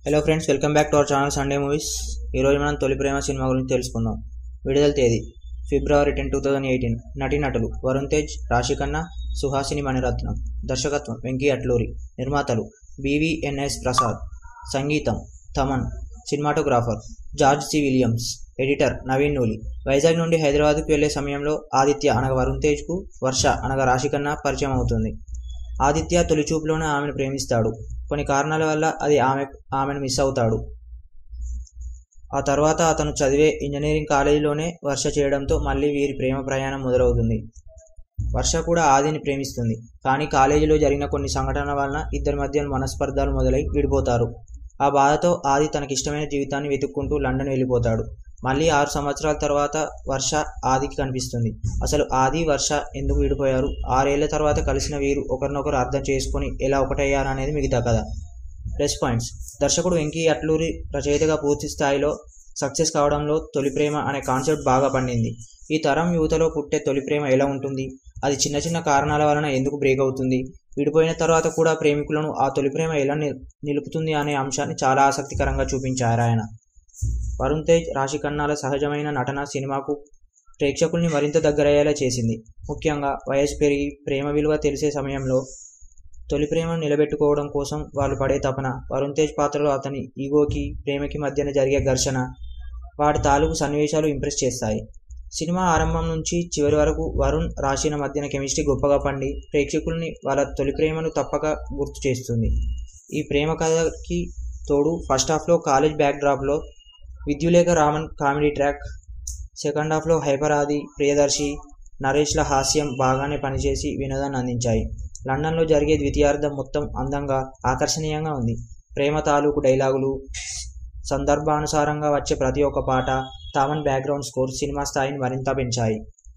hello friends welcome back to our channel Sunday movies ఈరోజు మనం తొలి ప్రేమ సినిమా గురించి తెలుసుకుందాం విడుదల తేదీ ఫిబ్రవరి టెన్ టూ థౌజండ్ ఎయిటీన్ నటీనటులు వరుణ్ తేజ్ రాశి ఖన్నా సుహాసిని మణిరత్నం దర్శకత్వం వెంకీ అట్లూరి నిర్మాతలు బీవీఎన్ఎస్ ప్రసాద్ సంగీతం Thaman cinematographer George C Williams editor Naveen Nooli Vizag నుండి హైదరాబాద్కు వెళ్లే సమయంలో ఆదిత్య అనగా వరుణ్ తేజ్కు వర్ష అనగా రాశి ఖన్నా పరిచయం అవుతుంది ఆదిత్య తొలి చూపులోనే ఆమెను ప్రేమిస్తాడు కొన్ని కారణాల వల్ల అది ఆమె ఆమెను మిస్ అవుతాడు ఆ తర్వాత అతను చదివే ఇంజనీరింగ్ కాలేజీలోనే వర్ష చేయడంతో మళ్ళీ వీరి ప్రేమ ప్రయాణం మొదలవుతుంది వర్ష కూడా ఆదిని ప్రేమిస్తుంది కానీ కాలేజీలో జరిగిన కొన్ని సంఘటనల వలన ఇద్దరి మధ్య మనస్పర్ధాలు మొదలై విడిపోతారు ఆ బాధతో ఆది తనకిష్టమైన జీవితాన్ని వెతుక్కుంటూ లండన్ వెళ్ళిపోతాడు మళ్ళీ ఆరు సంవత్సరాల తర్వాత వర్ష ఆదికి కనిపిస్తుంది అసలు ఆది వర్ష ఎందుకు విడిపోయారు ఆరేళ్ల తర్వాత కలిసిన వీరు ఒకరినొకరు అర్థం చేసుకొని ఎలా ఒకటయ్యారు అనేది మిగతా కథ ప్లస్ పాయింట్స్ దర్శకుడు వెంకీ అట్లూరి రచయితగా పూర్తి స్థాయిలో సక్సెస్ కావడంలో తొలి ప్రేమ అనే కాన్సెప్ట్ బాగా పండింది ఈ తరం యువతలో పుట్టే తొలి ప్రేమ ఎలా ఉంటుంది అది చిన్న చిన్న కారణాల వలన ఎందుకు బ్రేక్ అవుతుంది విడిపోయిన తర్వాత కూడా ప్రేమికులను ఆ తొలి ప్రేమ ఎలా నిల్- నిలుపుతుంది అనే అంశాన్ని చాలా ఆసక్తికరంగా చూపించారు ఆయన వరుణ్ తేజ్ రాశి ఖన్నాల సహజమైన నటన సినిమాకు ప్రేక్షకుల్ని మరింత దగ్గరయ్యేలా చేసింది ముఖ్యంగా వయసు పెరిగి ప్రేమ విలువ తెలిసే సమయంలో తొలి ప్రేమను నిలబెట్టుకోవడం కోసం వాళ్ళు పడే తపన వరుణ్ తేజ్ పాత్రలో అతని ఈగోకి ప్రేమకి మధ్యన జరిగే ఘర్షణ వాటి తాలూకు సన్నివేశాలు ఇంప్రెస్ చేస్తాయి సినిమా ఆరంభం నుంచి చివరి వరకు వరుణ్ రాశిన మధ్యన కెమిస్ట్రీ గొప్పగా పండి ప్రేక్షకుల్ని వాళ్ళ తొలి ప్రేమను తప్పక గుర్తు చేస్తుంది ఈ ప్రేమ కథకి తోడు ఫస్ట్ హాఫ్లో కాలేజ్ బ్యాక్ డ్రాప్లో Vidyullekha Raman comedy track second హాఫ్లో హైపర్ ఆది ప్రియదర్శి నరేష్ల హాస్యం బాగానే పనిచేసి వినోదాన్ని అందించాయి లండన్లో జరిగే ద్వితీయార్థం మొత్తం అందంగా ఆకర్షణీయంగా ఉంది ప్రేమ తాలూకు డైలాగులు సందర్భానుసారంగా వచ్చే ప్రతి ఒక్క పాట తామన్ బ్యాక్గ్రౌండ్ స్కోర్ సినిమా స్థాయిని మరింత పెంచాయి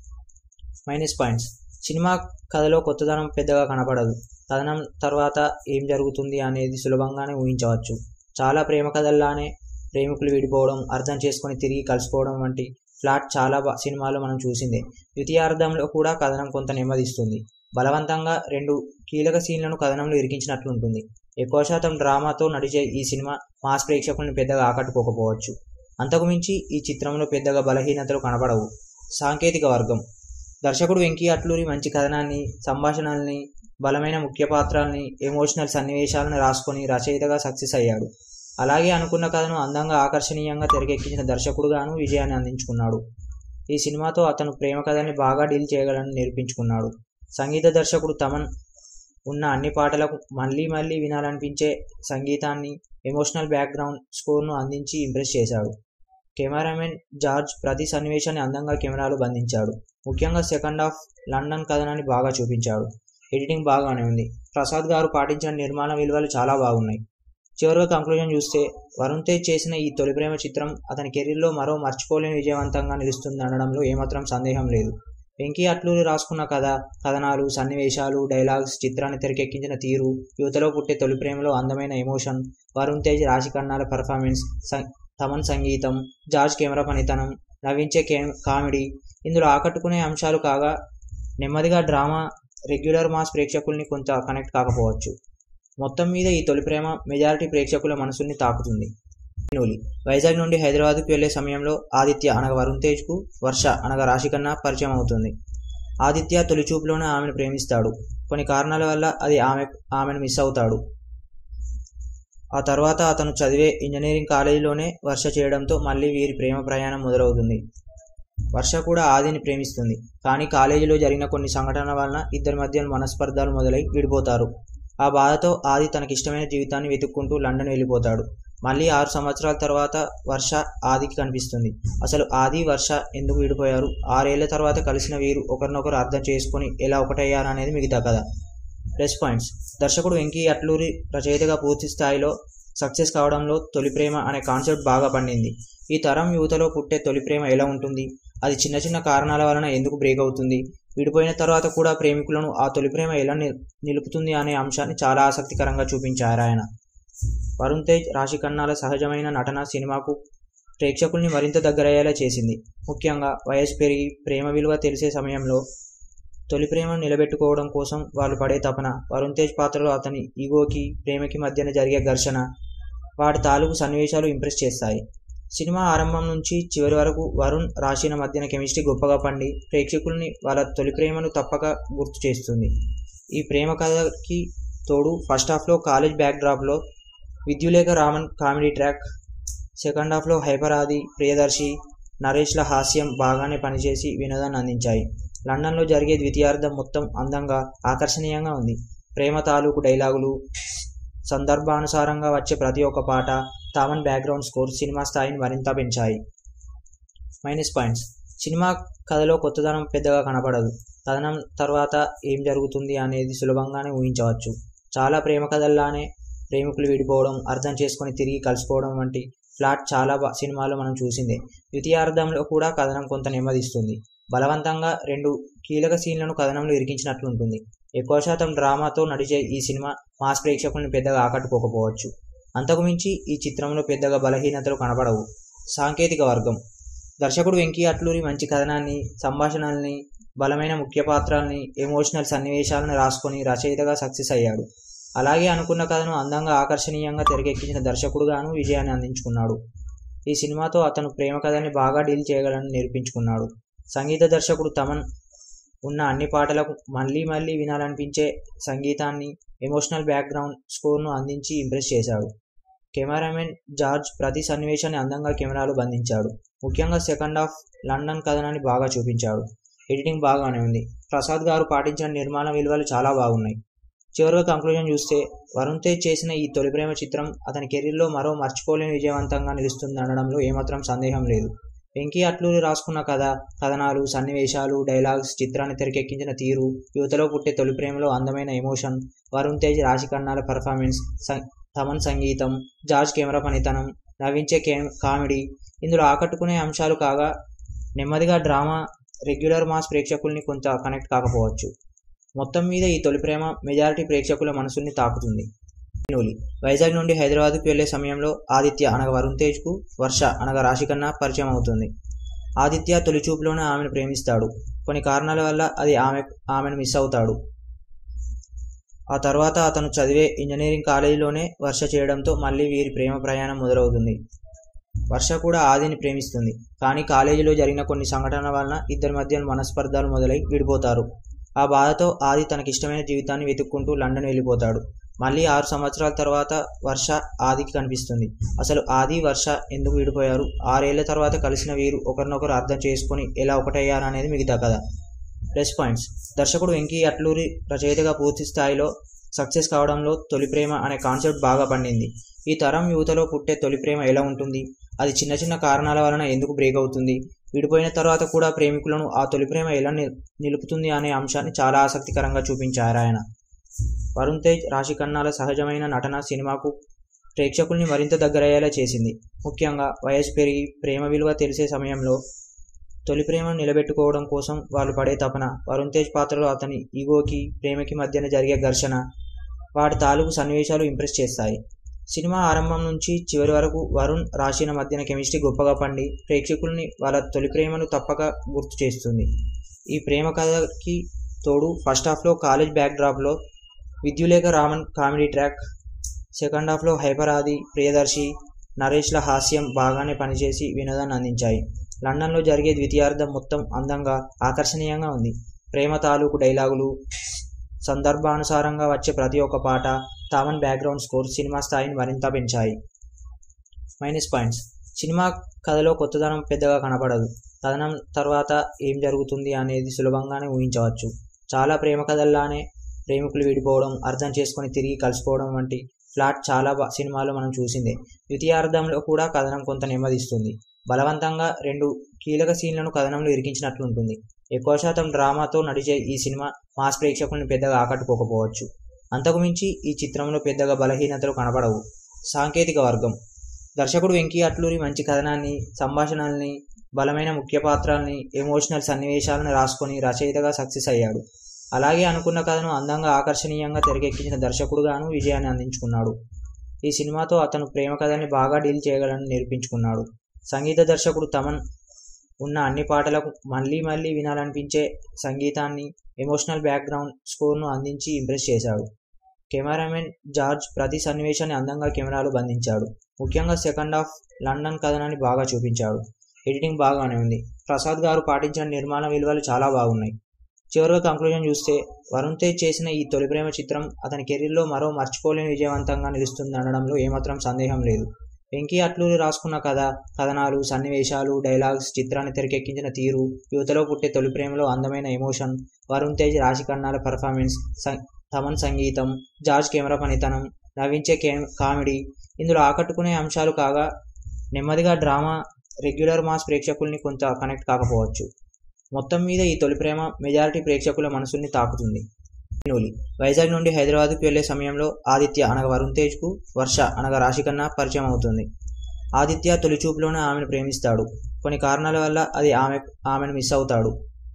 మైనస్ పాయింట్స్ సినిమా కథలో కొత్తదనం పెద్దగా కనపడదు కథనం తర్వాత ఏం జరుగుతుంది అనేది సులభంగానే ఊహించవచ్చు చాలా ప్రేమ కథల్లానే ప్రేమికులు విడిపోవడం అర్థం చేసుకొని తిరిగి కలుసుకోవడం వంటి ఫ్లాట్ చాలా బా- సినిమాలు మనం చూసిందే ద్వితీయార్థంలో కూడా కథనం కొంత నెమ్మదిస్తుంది బలవంతంగా రెండు కీలక సీన్లను కథనంలో ఇరికించినట్లుంటుంది ఎక్కువ శాతం డ్రామాతో నడిచే ఈ సినిమా మాస్ ప్రేక్షకులను పెద్దగా ఆకట్టుకోకపోవచ్చు అంతకుమించి ఈ చిత్రంలో పెద్దగా బలహీనతలు కనపడవు సాంకేతిక వర్గం దర్శకుడు వెంకీ అట్లూరి మంచి కథనాన్ని సంభాషణల్ని బలమైన ముఖ్య పాత్రల్ని ఎమోషనల్ సన్నివేశాలను రాసుకొని రచయితగా సక్సెస్ అయ్యాడు అలాగే అనుకున్న కథను అందంగా ఆకర్షణీయంగా తెరకెక్కించిన దర్శకుడుగాను విజయాన్ని అందించుకున్నాడు ఈ సినిమాతో అతను ప్రేమ కథని బాగా డీల్ చేయగలని నిరూపించుకున్నాడు సంగీత దర్శకుడు తమన్ ఉన్న అన్ని పాటలకు మళ్ళీ మళ్ళీ వినాలనిపించే సంగీతాన్ని ఎమోషనల్ బ్యాక్గ్రౌండ్ స్కోర్ను అందించి ఇంప్రెస్ చేశాడు కెమెరామెన్ జార్జ్ ప్రతి సన్నివేశాన్ని అందంగా కెమెరాలో బంధించాడు ముఖ్యంగా సెకండ్ హాఫ్ లండన్ కథనాన్ని బాగా చూపించాడు ఎడిటింగ్ బాగానే ఉంది ప్రసాద్ గారు పాటించిన నిర్మాణ విలువలు చాలా బాగున్నాయి చివరిగా కంక్లూజన్ చూస్తే వరుణ్ తేజ్ చేసిన ఈ తొలి ప్రేమ చిత్రం అతని కెరీర్లో మరో మర్చిపోలేని విజయవంతంగా నిలుస్తుంది అనడంలో ఏమాత్రం సందేహం లేదు వెంకీ అట్లూరి రాసుకున్న కథ కథనాలు సన్నివేశాలు డైలాగ్స్ చిత్రాన్ని తెరకెక్కించిన తీరు యువతలో పుట్టే తొలి ప్రేమలో అందమైన ఎమోషన్ వరుణ్ తేజ్ రాశి కన్నాల పర్ఫార్మెన్స్ సం- తమన్ సంగీతం జార్జ్ కెమెరా పనితనం నవ్వించే కే కామెడీ ఇందులో ఆకట్టుకునే అంశాలు కాగా నెమ్మదిగా డ్రామా రెగ్యులర్ మాస్ ప్రేక్షకుల్ని కొంత కనెక్ట్ కాకపోవచ్చు మొత్తం మీద ఈ తొలి ప్రేమ మెజారిటీ ప్రేక్షకుల మనసుల్ని తాకుతుంది నూలి వైజాగ్ నుండి హైదరాబాద్కు వెళ్లే సమయంలో ఆదిత్య అనగా వరుణ్ తేజ్కు వర్ష అనగా రాశి కన్నా పరిచయం అవుతుంది ఆదిత్య తొలి చూపులోనే ఆమెను ప్రేమిస్తాడు కొన్ని కారణాల వల్ల అది ఆమె ఆమెను మిస్ అవుతాడు ఆ తర్వాత అతను చదివే ఇంజనీరింగ్ కాలేజీలోనే వర్ష చేయడంతో మళ్ళీ వీరి ప్రేమ ప్రయాణం మొదలవుతుంది వర్ష కూడా ఆదిని ప్రేమిస్తుంది కానీ కాలేజీలో జరిగిన కొన్ని సంఘటనల వలన ఇద్దరి మధ్య మనస్పర్ధాలు మొదలై విడిపోతారు ఆ బాధతో ఆది తనకిష్టమైన జీవితాన్ని వెతుక్కుంటూ లండన్ వెళ్ళిపోతాడు మళ్ళీ ఆరు సంవత్సరాల తర్వాత వర్ష ఆదికి కనిపిస్తుంది అసలు ఆది వర్ష ఎందుకు విడిపోయారు ఆరేళ్ల తర్వాత కలిసిన వీరు ఒకరినొకరు అర్థం చేసుకొని ఎలా ఒకటయ్యారు అనేది మిగతా కథ ప్లస్ పాయింట్స్ దర్శకుడు వెంకీ అట్లూరి రచయితగా పూర్తి స్థాయిలో సక్సెస్ కావడంలో తొలి ప్రేమ అనే కాన్సెప్ట్ బాగా పండింది ఈ తరం యువతలో పుట్టే తొలి ప్రేమ ఎలా ఉంటుంది అది చిన్న చిన్న కారణాల వలన ఎందుకు బ్రేక్ అవుతుంది విడిపోయిన తర్వాత కూడా ప్రేమికులను ఆ తొలి ప్రేమ ఎలా నిల్- నిలుపుతుంది అనే అంశాన్ని చాలా ఆసక్తికరంగా చూపించారు ఆయన వరుణ్ తేజ్ రాశి ఖన్నాల సహజమైన నటన సినిమాకు ప్రేక్షకుల్ని మరింత దగ్గరయ్యేలా చేసింది ముఖ్యంగా వయసు పెరిగి ప్రేమ విలువ తెలిసే సమయంలో తొలి ప్రేమను నిలబెట్టుకోవడం కోసం వాళ్ళు పడే తపన వరుణ్ తేజ్ పాత్రలో అతని ఈగోకి ప్రేమకి మధ్యన జరిగే ఘర్షణ వాటి తాలూకు సన్నివేశాలు ఇంప్రెస్ చేస్తాయి సినిమా ఆరంభం నుంచి చివరి వరకు వరుణ్ రాశిన మధ్యన కెమిస్ట్రీ గొప్పగా పండి ప్రేక్షకుల్ని వాళ్ళ తొలి ప్రేమను తప్పక గుర్తు చేస్తుంది ఈ ప్రేమ కథకి తోడు ఫస్ట్ హాఫ్లో కాలేజ్ బ్యాక్ డ్రాప్లో Vidyullekha Raman comedy track second హాఫ్లో హైపర్ ఆది ప్రియదర్శి నరేష్ల హాస్యం బాగానే పనిచేసి వినోదాన్ని అందించాయి లండన్లో జరిగే ద్వితీయార్థం మొత్తం అందంగా ఆకర్షణీయంగా ఉంది ప్రేమ తాలూకు డైలాగులు సందర్భానుసారంగా వచ్చే ప్రతి ఒక్క పాట తామన్ బ్యాక్గ్రౌండ్ స్కోర్ సినిమా స్థాయిని మరింత పెంచాయి మైనస్ పాయింట్స్ సినిమా కథలో కొత్తదనం పెద్దగా కనపడదు కథనం తర్వాత ఏం జరుగుతుంది అనేది సులభంగానే ఊహించవచ్చు చాలా ప్రేమ కథల్లానే ప్రేమికులు విడిపోవడం అర్థం చేసుకొని తిరిగి కలిసిపోవడం వంటి ఫ్లాట్ చాలా బా- సినిమాల్లో మనం చూసిందే ద్వితీయార్థంలో కూడా కథనం కొంత నెమ్మదిస్తుంది బలవంతంగా రెండు కీలక సీన్లను కథనంలో ఇరికించినట్లుంటుంది ఎక్కువ శాతం డ్రామాతో నడిచే ఈ సినిమా మాస్ ప్రేక్షకుల్ని పెద్దగా ఆకట్టుకోకపోవచ్చు అంతకుమించి ఈ చిత్రంలో పెద్దగా బలహీనతలు కనపడవు సాంకేతిక వర్గం దర్శకుడు వెంకీ అట్లూరి మంచి కథనాన్ని సంభాషణల్ని బలమైన ముఖ్య పాత్రల్ని ఎమోషనల్ సన్నివేశాలను రాసుకొని రచయితగా సక్సెస్ అయ్యాడు అలాగే అనుకున్న కథను అందంగా ఆకర్షణీయంగా తెరకెక్కించిన దర్శకుడుగాను విజయాన్ని అందించుకున్నాడు ఈ సినిమాతో అతను ప్రేమ కథని బాగా డీల్ చేయగలని నిరూపించుకున్నాడు సంగీత దర్శకుడు తమన్ ఉన్న అన్ని పాటలకు మళ్ళీ మళ్ళీ వినాలనిపించే సంగీతాన్ని ఎమోషనల్ బ్యాక్గ్రౌండ్ స్కోర్ను అందించి ఇంప్రెస్ చేశాడు కెమెరామెన్ జార్జ్ ప్రతి సన్నివేశాన్ని అందంగా కెమెరాలో బంధించాడు ముఖ్యంగా సెకండ్ హాఫ్ లండన్ కథనాన్ని బాగా చూపించాడు ఎడిటింగ్ బాగానే ఉంది ప్రసాద్ గారు పాటించిన నిర్మాణ విలువలు చాలా బాగున్నాయి చివరిగా కంక్లూజన్ చూస్తే వరుణ్ తేజ్ చేసిన ఈ తొలి ప్రేమ చిత్రం అతని కెరీర్లో మరో మర్చిపోలేని విజయవంతంగా నిలుస్తుంది అనడంలో ఏమాత్రం సందేహం లేదు వెంకీ అట్లూరి రాసుకున్న కథ కథనాలు సన్నివేశాలు డైలాగ్స్ చిత్రాన్ని తెరకెక్కించిన తీరు యువతలో పుట్టే తొలి ప్రేమలో అందమైన ఎమోషన్ వరుణ్ తేజ్ రాశి కన్నాల పర్ఫార్మెన్స్ సం- తమన్ సంగీతం జార్జ్ కెమెరా పనితనం నవ్వించే కే కామెడీ ఇందులో ఆకట్టుకునే అంశాలు కాగా నెమ్మదిగా డ్రామా రెగ్యులర్ మాస్ ప్రేక్షకుల్ని కొంత కనెక్ట్ కాకపోవచ్చు మొత్తం మీద ఈ తొలి ప్రేమ మెజారిటీ ప్రేక్షకుల మనసుల్ని తాకుతుంది నూలి వైజాగ్ నుండి హైదరాబాద్కు వెళ్లే సమయంలో ఆదిత్య అనగా వరుణ్ తేజ్కు వర్ష అనగా రాశికన్నా పరిచయం అవుతుంది ఆదిత్య తొలి చూపులోనే ఆమెను ప్రేమిస్తాడు కొన్ని కారణాల వల్ల అది ఆమె ఆమెను మిస్ అవుతాడు ఆ తర్వాత అతను చదివే ఇంజనీరింగ్ కాలేజీలోనే వర్ష చేయడంతో మళ్ళీ వీరి ప్రేమ ప్రయాణం మొదలవుతుంది వర్ష కూడా ఆదిని ప్రేమిస్తుంది కానీ కాలేజీలో జరిగిన కొన్ని సంఘటనల వలన ఇద్దరి మధ్య మనస్పర్ధాలు మొదలై విడిపోతారు ఆ బాధతో ఆది తనకిష్టమైన జీవితాన్ని వెతుక్కుంటూ లండన్ వెళ్ళిపోతాడు మళ్ళీ ఆరు సంవత్సరాల తర్వాత వర్ష ఆదికి కనిపిస్తుంది అసలు ఆది వర్ష ఎందుకు విడిపోయారు ఆరేళ్ల తర్వాత కలిసిన వీరు ఒకరినొకరు అర్థం చేసుకొని ఎలా ఒకటయ్యారు అనేది మిగతా కథ ప్లస్ పాయింట్స్ దర్శకుడు వెంకీ అట్లూరి రచయితగా పూర్తి స్థాయిలో సక్సెస్ కావడంలో తొలి ప్రేమ అనే కాన్సెప్ట్ బాగా పండింది ఈ తరం యువతలో పుట్టే తొలి ప్రేమ ఎలా ఉంటుంది అది చిన్న చిన్న కారణాల వలన ఎందుకు బ్రేక్ అవుతుంది విడిపోయిన తర్వాత కూడా ప్రేమికులను ఆ తొలి ప్రేమ ఎలా నిల్- నిలుపుతుంది అనే అంశాన్ని చాలా ఆసక్తికరంగా చూపించారు ఆయన వరుణ్ తేజ్ రాశి ఖన్నాల సహజమైన నటన సినిమాకు ప్రేక్షకుల్ని మరింత దగ్గరయ్యేలా చేసింది ముఖ్యంగా వయసు పెరిగి ప్రేమ విలువ తెలిసే సమయంలో తొలి ప్రేమను నిలబెట్టుకోవడం కోసం వాళ్ళు పడే తపన వరుణ్ తేజ్ పాత్రలో అతని ఈగోకి ప్రేమకి మధ్యన జరిగే ఘర్షణ వాటి తాలూకు సన్నివేశాలు ఇంప్రెస్ చేస్తాయి సినిమా ఆరంభం నుంచి చివరి వరకు వరుణ్ రాశిన మధ్యన కెమిస్ట్రీ గొప్పగా పండి ప్రేక్షకుల్ని వాళ్ళ తొలి ప్రేమను తప్పక గుర్తు చేస్తుంది ఈ ప్రేమ కథకి తోడు ఫస్ట్ హాఫ్లో కాలేజ్ బ్యాక్ డ్రాప్లో Vidyullekha Raman comedy track second హాఫ్లో హైపర్ ఆది ప్రియదర్శి నరేష్ల హాస్యం బాగానే పనిచేసి వినోదాన్ని అందించాయి లండన్లో జరిగే ద్వితీయార్థం మొత్తం అందంగా ఆకర్షణీయంగా ఉంది ప్రేమ తాలూకు డైలాగులు సందర్భానుసారంగా వచ్చే ప్రతి ఒక్క పాట తామన్ బ్యాక్గ్రౌండ్ స్కోర్ సినిమా స్థాయిని మరింత పెంచాయి మైనస్ పాయింట్స్ సినిమా కథలో కొత్తదనం పెద్దగా కనపడదు కథనం తర్వాత ఏం జరుగుతుంది అనేది సులభంగానే ఊహించవచ్చు చాలా ప్రేమ కథల్లానే ప్రేమికులు విడిపోవడం అర్థం చేసుకొని తిరిగి కలిసిపోవడం వంటి ఫ్లాట్ చాలా బా- సినిమాల్లో మనం చూసిందే ద్వితీయార్థంలో కూడా కథనం కొంత నెమ్మదిస్తుంది బలవంతంగా రెండు కీలక సీన్లను కథనంలో ఇరికించినట్లుంటుంది ఎక్కువ శాతం డ్రామాతో నడిచే ఈ సినిమా మాస్ ప్రేక్షకుల్ని పెద్దగా ఆకట్టుకోకపోవచ్చు అంతకుమించి ఈ చిత్రంలో పెద్దగా బలహీనతలు కనపడవు సాంకేతిక వర్గం దర్శకుడు వెంకీ అట్లూరి మంచి కథనాన్ని సంభాషణల్ని బలమైన ముఖ్య పాత్రల్ని ఎమోషనల్ సన్నివేశాలను రాసుకొని రచయితగా సక్సెస్ అయ్యాడు అలాగే అనుకున్న కథను అందంగా ఆకర్షణీయంగా తెరకెక్కించిన దర్శకుడుగాను విజయాన్ని అందించుకున్నాడు ఈ సినిమాతో అతను ప్రేమ కథని బాగా డీల్ చేయగలని నిరూపించుకున్నాడు సంగీత దర్శకుడు తమన్ ఉన్న అన్ని పాటలకు మళ్ళీ మళ్ళీ వినాలనిపించే సంగీతాన్ని ఎమోషనల్ బ్యాక్గ్రౌండ్ స్కోర్ను అందించి ఇంప్రెస్ చేశాడు కెమెరామెన్ జార్జ్ ప్రతి సన్నివేశాన్ని అందంగా కెమెరాలో బంధించాడు ముఖ్యంగా సెకండ్ హాఫ్ లండన్ కథనాన్ని బాగా చూపించాడు ఎడిటింగ్ బాగానే ఉంది ప్రసాద్ గారు పాటించిన నిర్మాణ విలువలు చాలా బాగున్నాయి చివరిగా కంక్లూజన్ చూస్తే వరుణ్ తేజ్ చేసిన ఈ తొలి ప్రేమ చిత్రం అతని కెరీర్లో మరో మర్చిపోలేని విజయవంతంగా నిలుస్తుంది అనడంలో ఏమాత్రం సందేహం లేదు వెంకీ అట్లూరి రాసుకున్న కథ కథనాలు సన్నివేశాలు డైలాగ్స్ చిత్రాన్ని తెరకెక్కించిన తీరు యువతలో పుట్టే తొలి ప్రేమలో అందమైన ఎమోషన్ వరుణ్ తేజ్ రాశి కన్నాల పర్ఫార్మెన్స్ తమన్ సంగీతం జార్జ్ కెమెరా పనితనం నవ్వించే కే కామెడీ ఇందులో ఆకట్టుకునే అంశాలు కాగా నెమ్మదిగా డ్రామా రెగ్యులర్ మాస్ ప్రేక్షకుల్ని కొంత కనెక్ట్ కాకపోవచ్చు మొత్తం మీద ఈ తొలి ప్రేమ మెజారిటీ ప్రేక్షకుల మనసుల్ని తాకుతుంది నూలి వైజాగ్ నుండి హైదరాబాద్కు వెళ్లే సమయంలో ఆదిత్య అనగా వరుణ్ తేజ్కు వర్ష అనగా రాశికన్నా పరిచయం అవుతుంది ఆదిత్య తొలి చూపులోనే ఆమెను ప్రేమిస్తాడు కొన్ని కారణాల వల్ల అది ఆమె ఆమెను మిస్ అవుతాడు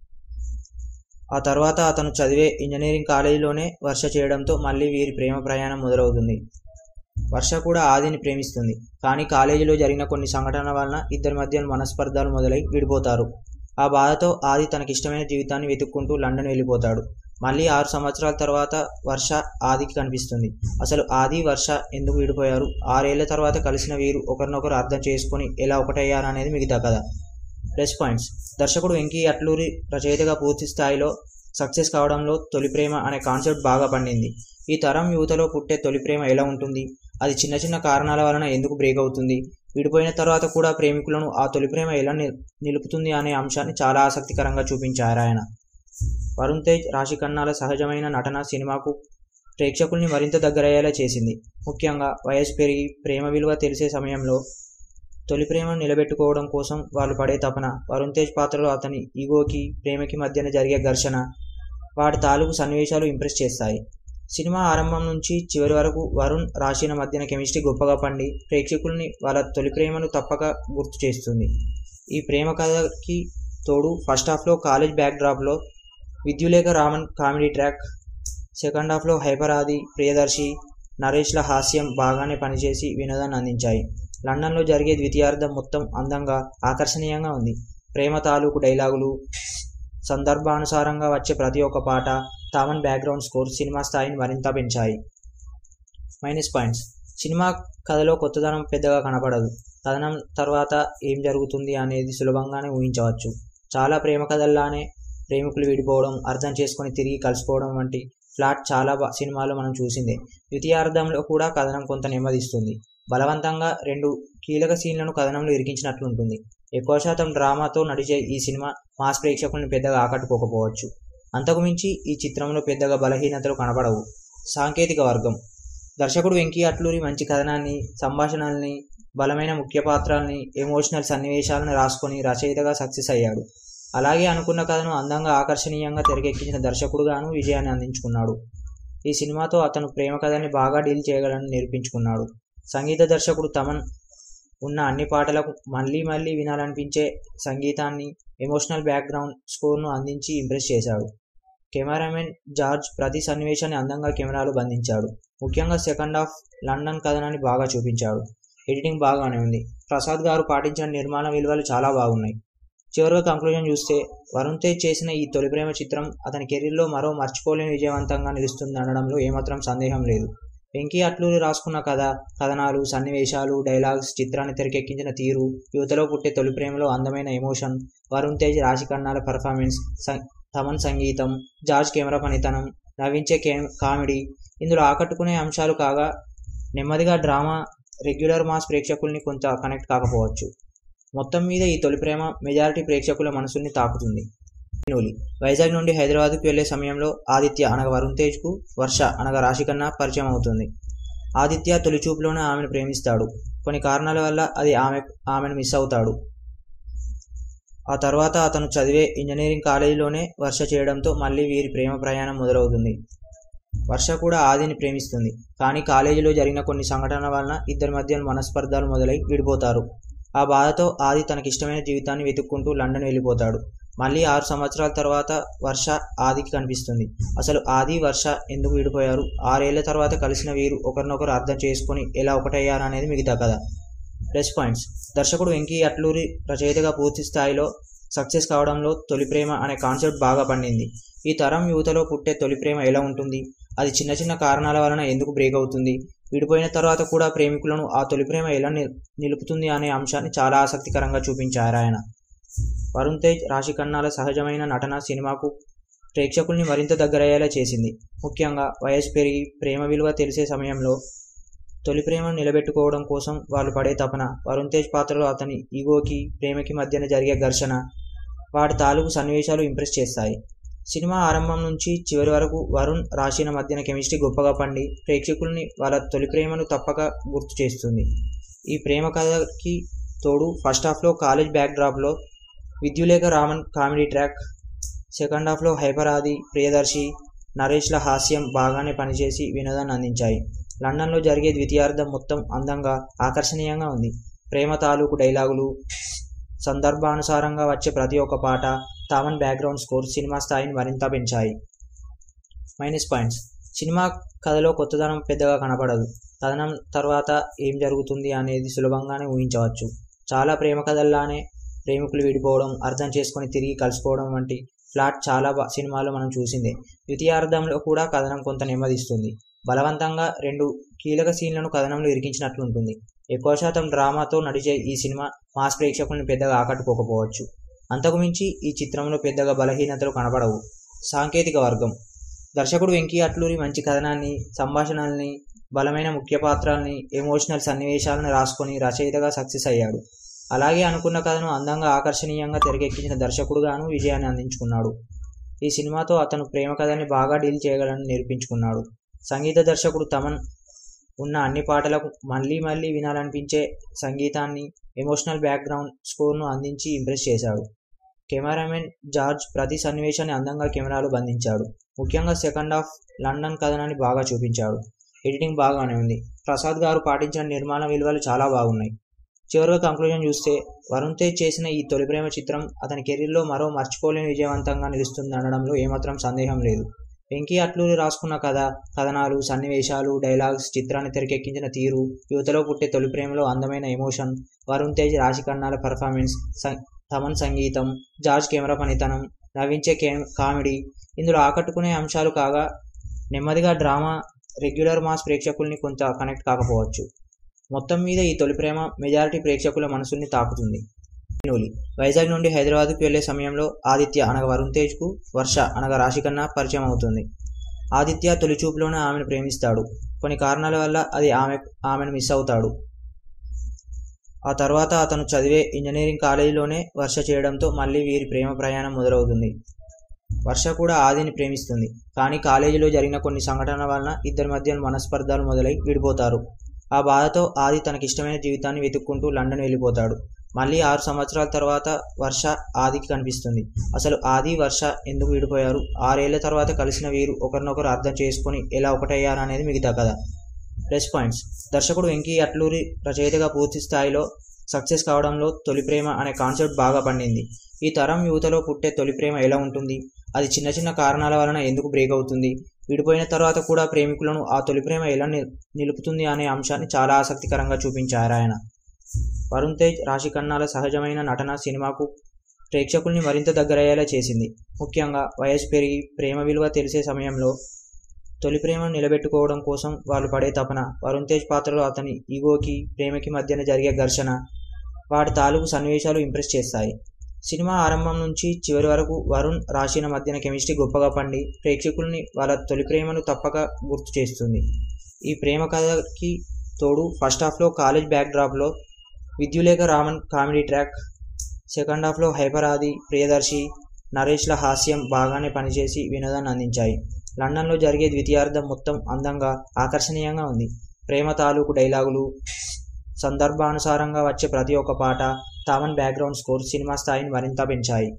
ఆ తర్వాత అతను చదివే ఇంజనీరింగ్ కాలేజీలోనే వర్ష చేయడంతో మళ్ళీ వీరి ప్రేమ ప్రయాణం మొదలవుతుంది వర్ష కూడా ఆదిని ప్రేమిస్తుంది కానీ కాలేజీలో జరిగిన కొన్ని సంఘటనల వలన ఇద్దరి మధ్య మనస్పర్ధాలు మొదలై విడిపోతారు ఆ బాధతో ఆది తనకిష్టమైన జీవితాన్ని వెతుక్కుంటూ లండన్ వెళ్ళిపోతాడు మళ్ళీ ఆరు సంవత్సరాల తర్వాత వర్ష ఆదికి కనిపిస్తుంది అసలు ఆది వర్ష ఎందుకు విడిపోయారు ఆరేళ్ల తర్వాత కలిసిన వీరు ఒకరినొకరు అర్థం చేసుకొని ఎలా ఒకటయ్యారు అనేది మిగతా కథ ప్లస్ పాయింట్స్ దర్శకుడు వెంకీ అట్లూరి రచయితగా పూర్తి స్థాయిలో సక్సెస్ కావడంలో తొలి ప్రేమ అనే కాన్సెప్ట్ బాగా పండింది ఈ తరం యువతలో పుట్టే తొలి ప్రేమ ఎలా ఉంటుంది అది చిన్న చిన్న కారణాల వలన ఎందుకు బ్రేక్ అవుతుంది విడిపోయిన తర్వాత కూడా ప్రేమికులను ఆ తొలి ప్రేమ ఎలా నిలుపుతుంది అనే అంశాన్ని చాలా ఆసక్తికరంగా చూపించారు ఆయన వరుణ్ తేజ్ రాశి ఖన్నాల సహజమైన నటన సినిమాకు ప్రేక్షకుల్ని మరింత దగ్గరయ్యేలా చేసింది ముఖ్యంగా వయసు పెరిగి ప్రేమ విలువ తెలిసే సమయంలో తొలి ప్రేమను నిలబెట్టుకోవడం కోసం వాళ్ళు పడే తపన వరుణ్ తేజ్ పాత్రలో అతని ఈగోకి ప్రేమకి మధ్యన జరిగే ఘర్షణ వాటి తాలూకు సన్నివేశాలు ఇంప్రెస్ చేస్తాయి సినిమా ఆరంభం నుంచి చివరి వరకు వరుణ్ రాశిన మధ్యన కెమిస్ట్రీ గొప్పగా పండి ప్రేక్షకుల్ని వాళ్ళ తొలి ప్రేమను తప్పక గుర్తు చేస్తుంది ఈ ప్రేమ కథకి తోడు ఫస్ట్ హాఫ్లో కాలేజ్ బ్యాక్ డ్రాప్లో Vidyullekha Raman comedy track second హాఫ్లో హైపర్ ఆది ప్రియదర్శి నరేష్ల హాస్యం బాగానే పనిచేసి వినోదాన్ని అందించాయి లండన్లో జరిగే ద్వితీయార్థం మొత్తం అందంగా ఆకర్షణీయంగా ఉంది ప్రేమ తాలూకు డైలాగులు సందర్భానుసారంగా వచ్చే ప్రతి ఒక్క పాట తామన్ బ్యాక్గ్రౌండ్ స్కోర్ సినిమా స్థాయిని మరింత పెంచాయి మైనస్ పాయింట్స్ సినిమా కథలో కొత్తదనం పెద్దగా కనపడదు కథనం తర్వాత ఏం జరుగుతుంది అనేది సులభంగానే ఊహించవచ్చు చాలా ప్రేమ కథల్లానే ప్రేమికులు విడిపోవడం అర్థం చేసుకొని తిరిగి కలిసిపోవడం వంటి ఫ్లాట్ చాలా సినిమాలు మనం చూసిందే ద్వితీయార్థంలో కూడా కథనం కొంత నెమ్మదిస్తుంది బలవంతంగా రెండు కీలక సీన్లను కథనంలో ఇరికించినట్లుంటుంది ఎక్కువ శాతం డ్రామాతో నడిచే ఈ సినిమా మాస్ ప్రేక్షకులను పెద్దగా ఆకట్టుకోకపోవచ్చు అంతకుమించి ఈ చిత్రంలో పెద్దగా బలహీనతలు కనపడవు సాంకేతిక వర్గం దర్శకుడు వెంకీ అట్లూరి మంచి కథనాన్ని సంభాషణల్ని బలమైన ముఖ్య పాత్రల్ని ఎమోషనల్ సన్నివేశాలను రాసుకొని రచయితగా సక్సెస్ అయ్యాడు అలాగే అనుకున్న కథను అందంగా ఆకర్షణీయంగా తెరకెక్కించిన దర్శకుడుగాను విజయాన్ని అందించుకున్నాడు ఈ సినిమాతో అతను ప్రేమ కథని బాగా డీల్ చేయగలని నిరూపించుకున్నాడు సంగీత దర్శకుడు తమన్ ఉన్న అన్ని పాటలకు మళ్ళీ మళ్ళీ వినాలనిపించే సంగీతాన్ని ఎమోషనల్ బ్యాక్గ్రౌండ్ స్కోర్ను అందించి ఇంప్రెస్ చేశాడు కెమెరామెన్ జార్జ్ ప్రతి సన్నివేశాన్ని అందంగా కెమెరాలో బంధించాడు ముఖ్యంగా సెకండ్ హాఫ్ లండన్ కథనాన్ని బాగా చూపించాడు ఎడిటింగ్ బాగానే ఉంది ప్రసాద్ గారు పాటించిన నిర్మాణ విలువలు చాలా బాగున్నాయి చివరిగా కంక్లూజన్ చూస్తే వరుణ్ తేజ్ చేసిన ఈ తొలి ప్రేమ చిత్రం అతని కెరీర్లో మరో మర్చిపోలేని విజయవంతంగా నిలుస్తుంది అనడంలో ఏమాత్రం సందేహం లేదు వెంకీ అట్లూరి రాసుకున్న కథ కథనాలు సన్నివేశాలు డైలాగ్స్ చిత్రాన్ని తెరకెక్కించిన తీరు యువతలో పుట్టే తొలి ప్రేమలో అందమైన ఎమోషన్ వరుణ్ తేజ్ రాశి కన్నాల పర్ఫార్మెన్స్ తమన్ సంగీతం జార్జ్ కెమెరా పనితనం నవ్వించే కే కామెడీ ఇందులో ఆకట్టుకునే అంశాలు కాగా నెమ్మదిగా డ్రామా రెగ్యులర్ మాస్ ప్రేక్షకుల్ని కొంత కనెక్ట్ కాకపోవచ్చు మొత్తం మీద ఈ తొలి ప్రేమ మెజారిటీ ప్రేక్షకుల మనసుల్ని తాకుతుంది నూలి వైజాగ్ నుండి హైదరాబాద్కు వెళ్లే సమయంలో ఆదిత్య అనగా వరుణ్ తేజ్కు వర్ష అనగా రాశికన్నా పరిచయం అవుతుంది ఆదిత్య తొలి చూపులోనే ఆమెను ప్రేమిస్తాడు కొన్ని కారణాల వల్ల అది ఆమె ఆమెను మిస్ అవుతాడు ఆ తర్వాత అతను చదివే ఇంజనీరింగ్ కాలేజీలోనే వర్ష చేయడంతో మళ్ళీ వీరి ప్రేమ ప్రయాణం మొదలవుతుంది వర్ష కూడా ఆదిని ప్రేమిస్తుంది కానీ కాలేజీలో జరిగిన కొన్ని సంఘటనల వలన ఇద్దరి మధ్య మనస్పర్ధాలు మొదలై విడిపోతారు ఆ బాధతో ఆది తనకిష్టమైన జీవితాన్ని వెతుక్కుంటూ లండన్ వెళ్ళిపోతాడు మళ్ళీ ఆరు సంవత్సరాల తర్వాత వర్ష ఆదికి కనిపిస్తుంది అసలు ఆది వర్ష ఎందుకు విడిపోయారు ఆరేళ్ల తర్వాత కలిసిన వీరు ఒకరినొకరు అర్థం చేసుకొని ఎలా ఒకటయ్యారు అనేది మిగతా కథ ప్లస్ పాయింట్స్ దర్శకుడు వెంకీ అట్లూరి రచయితగా పూర్తి స్థాయిలో సక్సెస్ కావడంలో తొలి ప్రేమ అనే కాన్సెప్ట్ బాగా పండింది ఈ తరం యువతలో పుట్టే తొలి ప్రేమ ఎలా ఉంటుంది అది చిన్న చిన్న కారణాల వలన ఎందుకు బ్రేక్ అవుతుంది విడిపోయిన తర్వాత కూడా ప్రేమికులను ఆ తొలి ప్రేమ ఎలా నిల్- నిలుపుతుంది అనే అంశాన్ని చాలా ఆసక్తికరంగా చూపించారు ఆయన వరుణ్ తేజ్ రాశి ఖన్నాల సహజమైన నటన సినిమాకు ప్రేక్షకుల్ని మరింత దగ్గరయ్యేలా చేసింది ముఖ్యంగా వయసు పెరిగి ప్రేమ విలువ తెలిసే సమయంలో తొలి ప్రేమను నిలబెట్టుకోవడం కోసం వాళ్ళు పడే తపన వరుణ్ తేజ్ పాత్రలో అతని ఈగోకి ప్రేమకి మధ్యన జరిగే ఘర్షణ వాటి తాలూకు సన్నివేశాలు ఇంప్రెస్ చేస్తాయి సినిమా ఆరంభం నుంచి చివరి వరకు వరుణ్ రాశిన మధ్యన కెమిస్ట్రీ గొప్పగా పండి ప్రేక్షకుల్ని వాళ్ళ తొలి ప్రేమను తప్పక గుర్తు చేస్తుంది ఈ ప్రేమ కథకి తోడు ఫస్ట్ హాఫ్లో కాలేజ్ బ్యాక్ డ్రాప్లో Vidyullekha Raman comedy track second హాఫ్లో హైపర్ ఆది ప్రియదర్శి నరేష్ల హాస్యం బాగానే పనిచేసి వినోదాన్ని అందించాయి లండన్లో జరిగే ద్వితీయార్థం మొత్తం అందంగా ఆకర్షణీయంగా ఉంది ప్రేమ తాలూకు డైలాగులు సందర్భానుసారంగా వచ్చే ప్రతి ఒక్క పాట తామన్ బ్యాక్గ్రౌండ్ స్కోర్ సినిమా స్థాయిని మరింత పెంచాయి మైనస్ పాయింట్స్ సినిమా కథలో కొత్తదనం పెద్దగా కనపడదు కథనం తర్వాత ఏం జరుగుతుంది అనేది సులభంగానే ఊహించవచ్చు చాలా ప్రేమ కథల్లానే ప్రేమికులు విడిపోవడం అర్థం చేసుకొని తిరిగి కలుసుకోవడం వంటి ఫ్లాట్ చాలా బా- సినిమాల్లో మనం చూసిందే ద్వితీయార్థంలో కూడా కథనం కొంత నెమ్మదిస్తుంది బలవంతంగా రెండు కీలక సీన్లను కథనంలో ఇరికించినట్లు ఉంటుంది ఎక్కువ శాతం డ్రామాతో నడిచే ఈ సినిమా మాస్ ప్రేక్షకుల్ని పెద్దగా ఆకట్టుకోకపోవచ్చు అంతకుమించి ఈ చిత్రంలో పెద్దగా బలహీనతలు కనపడవు సాంకేతిక వర్గం దర్శకుడు వెంకీ అట్లూరి మంచి కథనాన్ని సంభాషణల్ని బలమైన ముఖ్య పాత్రల్ని ఎమోషనల్ సన్నివేశాలను రాసుకొని రచయితగా సక్సెస్ అయ్యాడు అలాగే అనుకున్న కథను అందంగా ఆకర్షణీయంగా తెరకెక్కించిన దర్శకుడుగాను విజయాన్ని అందించుకున్నాడు ఈ సినిమాతో అతను ప్రేమ కథని బాగా డీల్ చేయగలని నిరూపించుకున్నాడు సంగీత దర్శకుడు తమన్ ఉన్న అన్ని పాటలకు మళ్ళీ మళ్ళీ వినాలనిపించే సంగీతాన్ని ఎమోషనల్ బ్యాక్గ్రౌండ్ స్కోర్ను అందించి ఇంప్రెస్ చేశాడు కెమెరామెన్ జార్జ్ ప్రతి సన్నివేశాన్ని అందంగా కెమెరాలో బంధించాడు ముఖ్యంగా సెకండ్ హాఫ్ లండన్ కథనాన్ని బాగా చూపించాడు ఎడిటింగ్ బాగానే ఉంది ప్రసాద్ గారు పాటించిన నిర్మాణ విలువలు చాలా బాగున్నాయి చివరిగా కంక్లూజన్ చూస్తే వరుణ్ తేజ్ చేసిన ఈ తొలి ప్రేమ చిత్రం అతని కెరీర్లో మరో మర్చిపోలేని విజయవంతంగా నిలుస్తుంది అనడంలో ఏమాత్రం సందేహం లేదు వెంకీ అట్లూరి రాసుకున్న కథ కథనాలు సన్నివేశాలు డైలాగ్స్ చిత్రాన్ని తెరకెక్కించిన తీరు యువతలో పుట్టే తొలి ప్రేమలో అందమైన ఎమోషన్ వరుణ్ తేజ్ రాశి కన్నాల పర్ఫార్మెన్స్ సం- తమన్ సంగీతం జార్జ్ కెమెరా పనితనం నవ్వించే కే కామెడీ ఇందులో ఆకట్టుకునే అంశాలు కాగా నెమ్మదిగా డ్రామా రెగ్యులర్ మాస్ ప్రేక్షకుల్ని కొంత కనెక్ట్ కాకపోవచ్చు మొత్తం మీద ఈ తొలి ప్రేమ మెజారిటీ ప్రేక్షకుల మనసుల్ని తాకుతుంది నూలి వైజాగ్ నుండి హైదరాబాద్కు వెళ్లే సమయంలో ఆదిత్య అనగా వరుణ్ తేజ్కు వర్ష అనగా రాశికన్నా పరిచయం అవుతుంది ఆదిత్య తొలి చూపులోనే ఆమెను ప్రేమిస్తాడు కొన్ని కారణాల వల్ల అది ఆమె ఆమెను మిస్ అవుతాడు ఆ తర్వాత అతను చదివే ఇంజనీరింగ్ కాలేజీలోనే వర్ష చేయడంతో మళ్ళీ వీరి ప్రేమ ప్రయాణం మొదలవుతుంది వర్ష కూడా ఆదిని ప్రేమిస్తుంది కానీ కాలేజీలో జరిగిన కొన్ని సంఘటనల వలన ఇద్దరి మధ్య మనస్పర్ధాలు మొదలై విడిపోతారు ఆ బాధతో ఆది తనకిష్టమైన జీవితాన్ని వెతుక్కుంటూ లండన్ వెళ్ళిపోతాడు మళ్ళీ ఆరు సంవత్సరాల తర్వాత వర్ష ఆదికి కనిపిస్తుంది అసలు ఆది వర్ష ఎందుకు విడిపోయారు ఆరేళ్ల తర్వాత కలిసిన వీరు ఒకరినొకరు అర్థం చేసుకొని ఎలా ఒకటయ్యారు అనేది మిగతా కథ ప్లస్ పాయింట్స్ దర్శకుడు వెంకీ అట్లూరి రచయితగా పూర్తి స్థాయిలో సక్సెస్ కావడంలో తొలి ప్రేమ అనే కాన్సెప్ట్ బాగా పండింది ఈ తరం యువతలో పుట్టే తొలి ప్రేమ ఎలా ఉంటుంది అది చిన్న చిన్న కారణాల వలన ఎందుకు బ్రేక్ అవుతుంది విడిపోయిన తర్వాత కూడా ప్రేమికులను ఆ తొలి ప్రేమ ఎలా నిల్- నిలుపుతుంది అనే అంశాన్ని చాలా ఆసక్తికరంగా చూపించారు ఆయన వరుణ్ తేజ్ రాశి ఖన్నాల సహజమైన నటన సినిమాకు ప్రేక్షకుల్ని మరింత దగ్గరయ్యేలా చేసింది ముఖ్యంగా వయసు పెరిగి ప్రేమ విలువ తెలిసే సమయంలో తొలి ప్రేమను నిలబెట్టుకోవడం కోసం వాళ్ళు పడే తపన వరుణ్ తేజ్ పాత్రలో అతని ఈగోకి ప్రేమకి మధ్యన జరిగే ఘర్షణ వాటి తాలూకు సన్నివేశాలు ఇంప్రెస్ చేస్తాయి సినిమా ఆరంభం నుంచి చివరి వరకు వరుణ్ రాశిన మధ్యన కెమిస్ట్రీ గొప్పగా పండి ప్రేక్షకుల్ని వాళ్ళ తొలి ప్రేమను తప్పక గుర్తు చేస్తుంది ఈ ప్రేమ కథకి తోడు ఫస్ట్ హాఫ్లో కాలేజ్ బ్యాక్ డ్రాప్లో Vidyullekha Raman comedy track second హాఫ్లో హైపర్ ఆది ప్రియదర్శి నరేష్ల హాస్యం బాగానే పనిచేసి వినోదాన్ని అందించాయి లండన్లో జరిగే ద్వితీయార్థం మొత్తం అందంగా ఆకర్షణీయంగా ఉంది ప్రేమ తాలూకు డైలాగులు సందర్భానుసారంగా వచ్చే ప్రతి ఒక్క పాట తామన్ బ్యాక్గ్రౌండ్ స్కోర్ సినిమా స్థాయిని మరింత పెంచాయి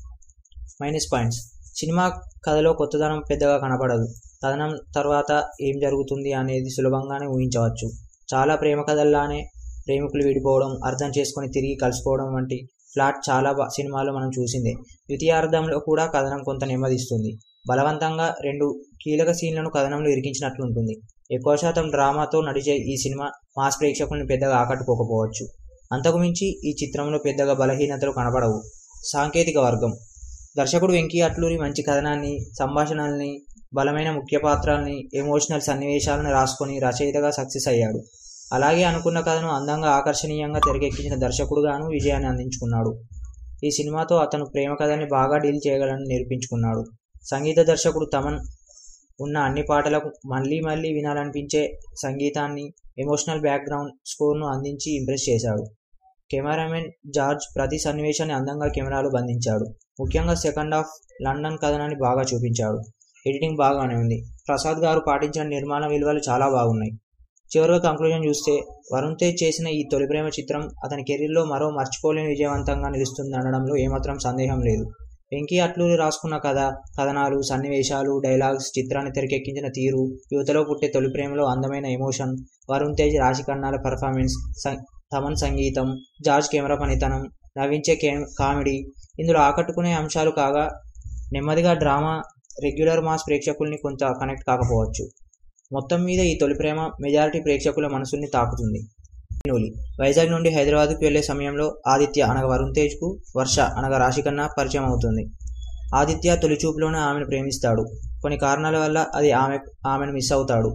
మైనస్ పాయింట్స్ సినిమా కథలో కొత్తదనం పెద్దగా కనపడదు కథనం తర్వాత ఏం జరుగుతుంది అనేది సులభంగానే ఊహించవచ్చు చాలా ప్రేమ కథల్లానే ప్రేమికులు విడిపోవడం అర్థం చేసుకొని తిరిగి కలుసుకోవడం వంటి ఫ్లాట్ చాలా బా- సినిమాల్లో మనం చూసిందే ద్వితీయార్థంలో కూడా కథనం కొంత నెమ్మదిస్తుంది బలవంతంగా రెండు కీలక సీన్లను కథనంలో ఇరికించినట్లు ఉంటుంది ఎక్కువ శాతం డ్రామాతో నడిచే ఈ సినిమా మాస్ ప్రేక్షకుల్ని పెద్దగా ఆకట్టుకోకపోవచ్చు అంతకుమించి ఈ చిత్రంలో పెద్దగా బలహీనతలు కనపడవు సాంకేతిక వర్గం దర్శకుడు వెంకీ అట్లూరి మంచి కథనాన్ని సంభాషణల్ని బలమైన ముఖ్య పాత్రల్ని ఎమోషనల్ సన్నివేశాలను రాసుకొని రచయితగా సక్సెస్ అయ్యాడు అలాగే అనుకున్న కథను అందంగా ఆకర్షణీయంగా తెరకెక్కించిన దర్శకుడుగాను విజయాన్ని అందించుకున్నాడు ఈ సినిమాతో అతను ప్రేమ కథని బాగా డీల్ చేయగలని నిరూపించుకున్నాడు సంగీత దర్శకుడు తమన్ ఉన్న అన్ని పాటలకు మళ్ళీ మళ్ళీ వినాలనిపించే సంగీతాన్ని ఎమోషనల్ బ్యాక్గ్రౌండ్ స్కోర్ను అందించి ఇంప్రెస్ చేశాడు కెమెరామెన్ జార్జ్ ప్రతి సన్నివేశాన్ని అందంగా కెమెరాలో బంధించాడు ముఖ్యంగా సెకండ్ హాఫ్ లండన్ కథనాన్ని బాగా చూపించాడు ఎడిటింగ్ బాగానే ఉంది ప్రసాద్ గారు పాటించిన నిర్మాణ విలువలు చాలా బాగున్నాయి చివరిగా కంక్లూజన్ చూస్తే వరుణ్ తేజ్ చేసిన ఈ తొలి ప్రేమ చిత్రం అతని కెరీర్లో మరో మర్చిపోలేని విజయవంతంగా నిలుస్తుంది అనడంలో ఏమాత్రం సందేహం లేదు వెంకీ అట్లూరి రాసుకున్న కథ కథనాలు సన్నివేశాలు డైలాగ్స్ చిత్రాన్ని తెరకెక్కించిన తీరు యువతలో పుట్టే తొలి ప్రేమలో అందమైన ఎమోషన్ వరుణ్ తేజ్ రాశి కన్నాల పర్ఫార్మెన్స్ తమన్ సంగీతం జార్జ్ కెమెరా పనితనం నవ్వించే కే కామెడీ ఇందులో ఆకట్టుకునే అంశాలు కాగా నెమ్మదిగా డ్రామా రెగ్యులర్ మాస్ ప్రేక్షకుల్ని కొంత కనెక్ట్ కాకపోవచ్చు మొత్తం మీద ఈ తొలి ప్రేమ మెజారిటీ ప్రేక్షకుల మనసుల్ని తాకుతుంది నూలి వైజాగ్ నుండి హైదరాబాద్కు వెళ్లే సమయంలో ఆదిత్య అనగా వరుణ్ తేజ్కు వర్ష అనగా రాశికన్నా పరిచయం అవుతుంది ఆదిత్య తొలి చూపులోనే ఆమెను ప్రేమిస్తాడు కొన్ని కారణాల వల్ల అది ఆమె ఆమెను మిస్ అవుతాడు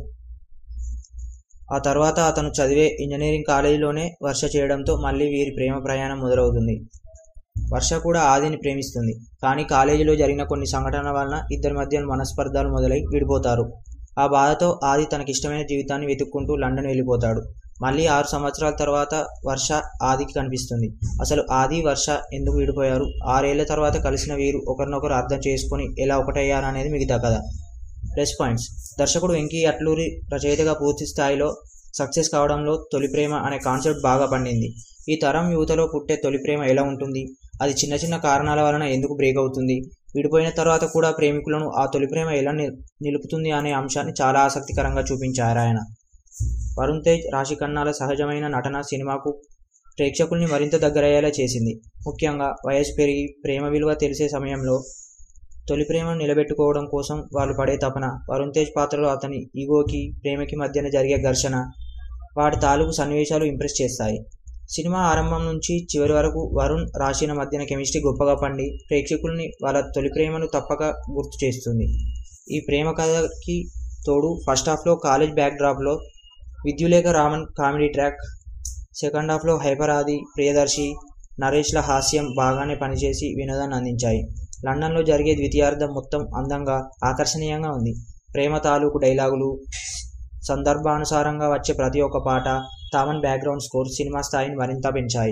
ఆ తర్వాత అతను చదివే ఇంజనీరింగ్ కాలేజీలోనే వర్ష చేయడంతో మళ్ళీ వీరి ప్రేమ ప్రయాణం మొదలవుతుంది వర్ష కూడా ఆదిని ప్రేమిస్తుంది కానీ కాలేజీలో జరిగిన కొన్ని సంఘటనల వలన ఇద్దరి మధ్య మనస్పర్ధాలు మొదలై విడిపోతారు ఆ బాధతో ఆది తనకిష్టమైన జీవితాన్ని వెతుక్కుంటూ లండన్ వెళ్ళిపోతాడు మళ్ళీ ఆరు సంవత్సరాల తర్వాత వర్ష ఆదికి కనిపిస్తుంది అసలు ఆది వర్ష ఎందుకు విడిపోయారు ఆరేళ్ల తర్వాత కలిసిన వీరు ఒకరినొకరు అర్థం చేసుకొని ఎలా ఒకటయ్యారు అనేది మిగతా కథ ప్లస్ పాయింట్స్ దర్శకుడు వెంకీ అట్లూరి రచయితగా పూర్తి స్థాయిలో సక్సెస్ కావడంలో తొలి ప్రేమ అనే కాన్సెప్ట్ బాగా పండింది ఈ తరం యువతలో పుట్టే తొలి ప్రేమ ఎలా ఉంటుంది అది చిన్న చిన్న కారణాల వలన ఎందుకు బ్రేక్ అవుతుంది విడిపోయిన తర్వాత కూడా ప్రేమికులను ఆ తొలి ప్రేమ ఎలా నిలుపుతుంది అనే అంశాన్ని చాలా ఆసక్తికరంగా చూపించారు ఆయన వరుణ్ తేజ్ రాశి ఖన్నాల సహజమైన నటన సినిమాకు ప్రేక్షకుల్ని మరింత దగ్గరయ్యేలా చేసింది ముఖ్యంగా వయసు పెరిగి ప్రేమ విలువ తెలిసే సమయంలో తొలి ప్రేమను నిలబెట్టుకోవడం కోసం వాళ్ళు పడే తపన వరుణ్ తేజ్ పాత్రలో అతని ఈగోకి ప్రేమకి మధ్యన జరిగే ఘర్షణ వాటి తాలూకు సన్నివేశాలు ఇంప్రెస్ చేస్తాయి సినిమా ఆరంభం నుంచి చివరి వరకు వరుణ్ రాశిన మధ్యన కెమిస్ట్రీ గొప్పగా పండి ప్రేక్షకుల్ని వాళ్ళ తొలి ప్రేమను తప్పక గుర్తు చేస్తుంది ఈ ప్రేమ కథకి తోడు ఫస్ట్ హాఫ్లో కాలేజ్ బ్యాక్ డ్రాప్లో Vidyullekha Raman comedy track second హాఫ్లో హైపర్ ఆది ప్రియదర్శి నరేష్ల హాస్యం బాగానే పనిచేసి వినోదాన్ని అందించాయి లండన్లో జరిగే ద్వితీయార్థం మొత్తం అందంగా ఆకర్షణీయంగా ఉంది ప్రేమ తాలూకు డైలాగులు సందర్భానుసారంగా వచ్చే ప్రతి ఒక్క పాట తామన్ బ్యాక్గ్రౌండ్ స్కోర్ సినిమా స్థాయిని మరింత పెంచాయి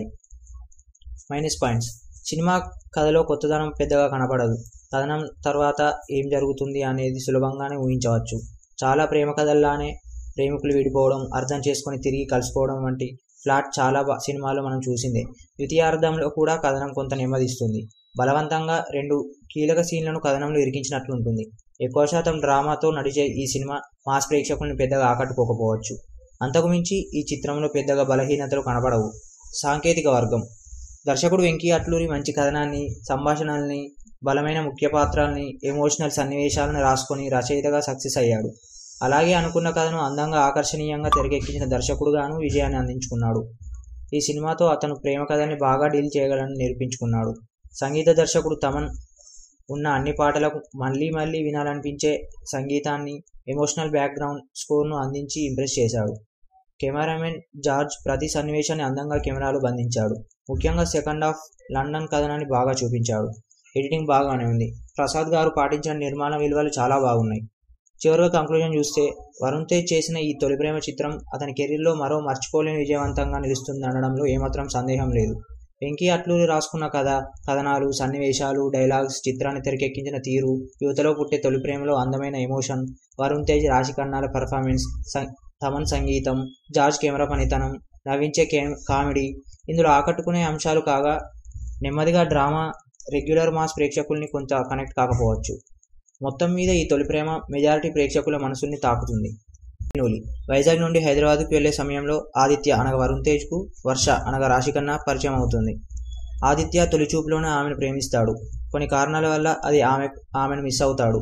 మైనస్ పాయింట్స్ సినిమా కథలో కొత్తదనం పెద్దగా కనపడదు కథనం తర్వాత ఏం జరుగుతుంది అనేది సులభంగానే ఊహించవచ్చు చాలా ప్రేమ కథల్లానే ప్రేమికులు విడిపోవడం అర్థం చేసుకొని తిరిగి కలుసుకోవడం వంటి ఫ్లాట్ చాలా సినిమాలో మనం చూసిందే ద్వితీయార్థంలో కూడా కథనం కొంత నెమ్మదిస్తుంది బలవంతంగా రెండు కీలక సీన్లను కథనంలో ఇరికించినట్లుంటుంది ఎక్కువ శాతం డ్రామాతో నడిచే ఈ సినిమా మాస్ ప్రేక్షకుల్ని పెద్దగా ఆకట్టుకోకపోవచ్చు అంతకుమించి ఈ చిత్రంలో పెద్దగా బలహీనతలు కనపడవు సాంకేతిక వర్గం దర్శకుడు వెంకీ అట్లూరి మంచి కథనాన్ని సంభాషణల్ని బలమైన ముఖ్య పాత్రల్ని ఎమోషనల్ సన్నివేశాలను రాసుకొని రచయితగా సక్సెస్ అయ్యాడు అలాగే అనుకున్న కథను అందంగా ఆకర్షణీయంగా తెరకెక్కించిన దర్శకుడుగాను విజయాన్ని అందించుకున్నాడు ఈ సినిమాతో అతను ప్రేమ కథని బాగా డీల్ చేయగలని నిరూపించుకున్నాడు సంగీత దర్శకుడు తమన్ ఉన్న అన్ని పాటలకు మళ్ళీ మళ్ళీ వినాలనిపించే సంగీతాన్ని ఎమోషనల్ బ్యాక్గ్రౌండ్ స్కోర్ను అందించి ఇంప్రెస్ చేశాడు కెమెరామెన్ జార్జ్ ప్రతి సన్నివేశాన్ని అందంగా కెమెరాలో బంధించాడు ముఖ్యంగా సెకండ్ హాఫ్ లండన్ కథనాన్ని బాగా చూపించాడు ఎడిటింగ్ బాగానే ఉంది ప్రసాద్ గారు పాటించిన నిర్మాణ విలువలు చాలా బాగున్నాయి చివరిగా కంక్లూజన్ చూస్తే వరుణ్ తేజ్ చేసిన ఈ తొలి ప్రేమ చిత్రం అతని కెరీర్లో మరో మర్చిపోలేని విజయవంతంగా నిలుస్తుంది అనడంలో ఏమాత్రం సందేహం లేదు వెంకీ అట్లూరి రాసుకున్న కథ కథనాలు సన్నివేశాలు డైలాగ్స్ చిత్రాన్ని తెరకెక్కించిన తీరు యువతలో పుట్టే తొలి ప్రేమలో అందమైన ఎమోషన్ వరుణ్ తేజ్ రాశి కన్నాల పర్ఫార్మెన్స్ తమన్ సంగీతం జార్జ్ కెమెరా పనితనం నవ్వించే కే కామెడీ ఇందులో ఆకట్టుకునే అంశాలు కాగా నెమ్మదిగా డ్రామా రెగ్యులర్ మాస్ ప్రేక్షకుల్ని కొంత కనెక్ట్ కాకపోవచ్చు మొత్తం మీద ఈ తొలి ప్రేమ మెజారిటీ ప్రేక్షకుల మనసుల్ని తాకుతుంది నూలి వైజాగ్ నుండి హైదరాబాద్కు వెళ్లే సమయంలో ఆదిత్య అనగా వరుణ్ తేజ్కు వర్ష అనగా రాశికన్నా పరిచయం అవుతుంది ఆదిత్య తొలి చూపులోనే ఆమెను ప్రేమిస్తాడు కొన్ని కారణాల వల్ల అది ఆమె ఆమెను మిస్ అవుతాడు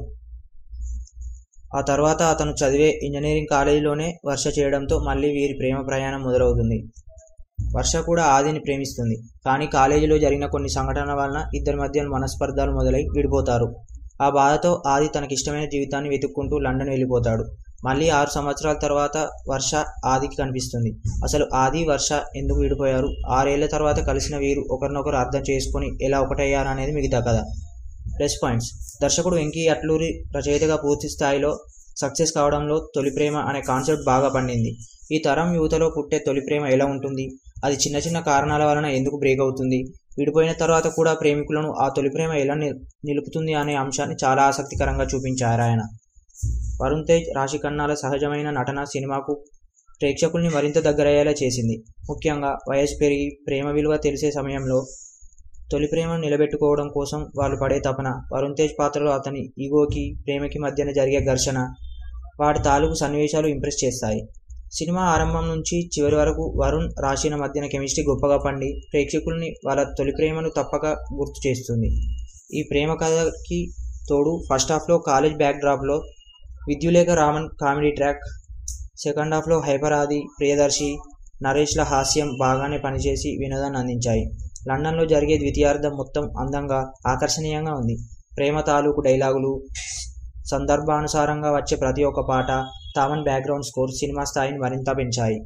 ఆ తర్వాత అతను చదివే ఇంజనీరింగ్ కాలేజీలోనే వర్ష చేయడంతో మళ్ళీ వీరి ప్రేమ ప్రయాణం మొదలవుతుంది వర్ష కూడా ఆదిని ప్రేమిస్తుంది కానీ కాలేజీలో జరిగిన కొన్ని సంఘటనల వలన ఇద్దరి మధ్య మనస్పర్ధాలు మొదలై విడిపోతారు ఆ బాధతో ఆది తనకిష్టమైన జీవితాన్ని వెతుక్కుంటూ లండన్ వెళ్ళిపోతాడు మళ్ళీ ఆరు సంవత్సరాల తర్వాత వర్ష ఆదికి కనిపిస్తుంది అసలు ఆది వర్ష ఎందుకు విడిపోయారు ఆరేళ్ల తర్వాత కలిసిన వీరు ఒకరినొకరు అర్థం చేసుకుని ఎలా ఒకటయ్యారు అనేది మిగతా కథ ప్లస్ పాయింట్స్ దర్శకుడు వెంకీ అట్లూరి రచయితగా పూర్తి స్థాయిలో సక్సెస్ కావడంలో తొలి ప్రేమ అనే కాన్సెప్ట్ బాగా పండింది ఈ తరం యువతలో పుట్టే తొలి ప్రేమ ఎలా ఉంటుంది అది చిన్న చిన్న కారణాల వలన ఎందుకు బ్రేక్ అవుతుంది విడిపోయిన తర్వాత కూడా ప్రేమికులను ఆ తొలి ప్రేమ ఎలా నిల్- నిలుపుతుంది అనే అంశాన్ని చాలా ఆసక్తికరంగా చూపించారు ఆయన వరుణ్ తేజ్ రాశి ఖన్నాల సహజమైన నటన సినిమాకు ప్రేక్షకుల్ని మరింత దగ్గరయ్యేలా చేసింది ముఖ్యంగా వయసు పెరిగి ప్రేమ విలువ తెలిసే సమయంలో తొలి ప్రేమను నిలబెట్టుకోవడం కోసం వాళ్ళు పడే తపన వరుణ్ తేజ్ పాత్రలో అతని ఈగోకి ప్రేమకి మధ్యన జరిగే ఘర్షణ వాటి తాలూకు సన్నివేశాలు ఇంప్రెస్ చేస్తాయి సినిమా ఆరంభం నుంచి చివరి వరకు వరుణ్ రాశిన మధ్యన కెమిస్ట్రీ గొప్పగా పండి ప్రేక్షకుల్ని వాళ్ళ తొలి ప్రేమను తప్పక గుర్తు చేస్తుంది ఈ ప్రేమ కథకి తోడు ఫస్ట్ హాఫ్లో కాలేజ్ బ్యాక్ డ్రాప్లో Vidyullekha Raman comedy track second హాఫ్లో హైపర్ ఆది ప్రియదర్శి నరేష్ల హాస్యం బాగానే పనిచేసి వినోదాన్ని అందించాయి లండన్లో జరిగే ద్వితీయార్థం మొత్తం అందంగా ఆకర్షణీయంగా ఉంది ప్రేమ తాలూకు డైలాగులు సందర్భానుసారంగా వచ్చే ప్రతి ఒక్క పాట తామన్ బ్యాక్గ్రౌండ్ స్కోర్ సినిమా స్థాయిని మరింత పెంచాయి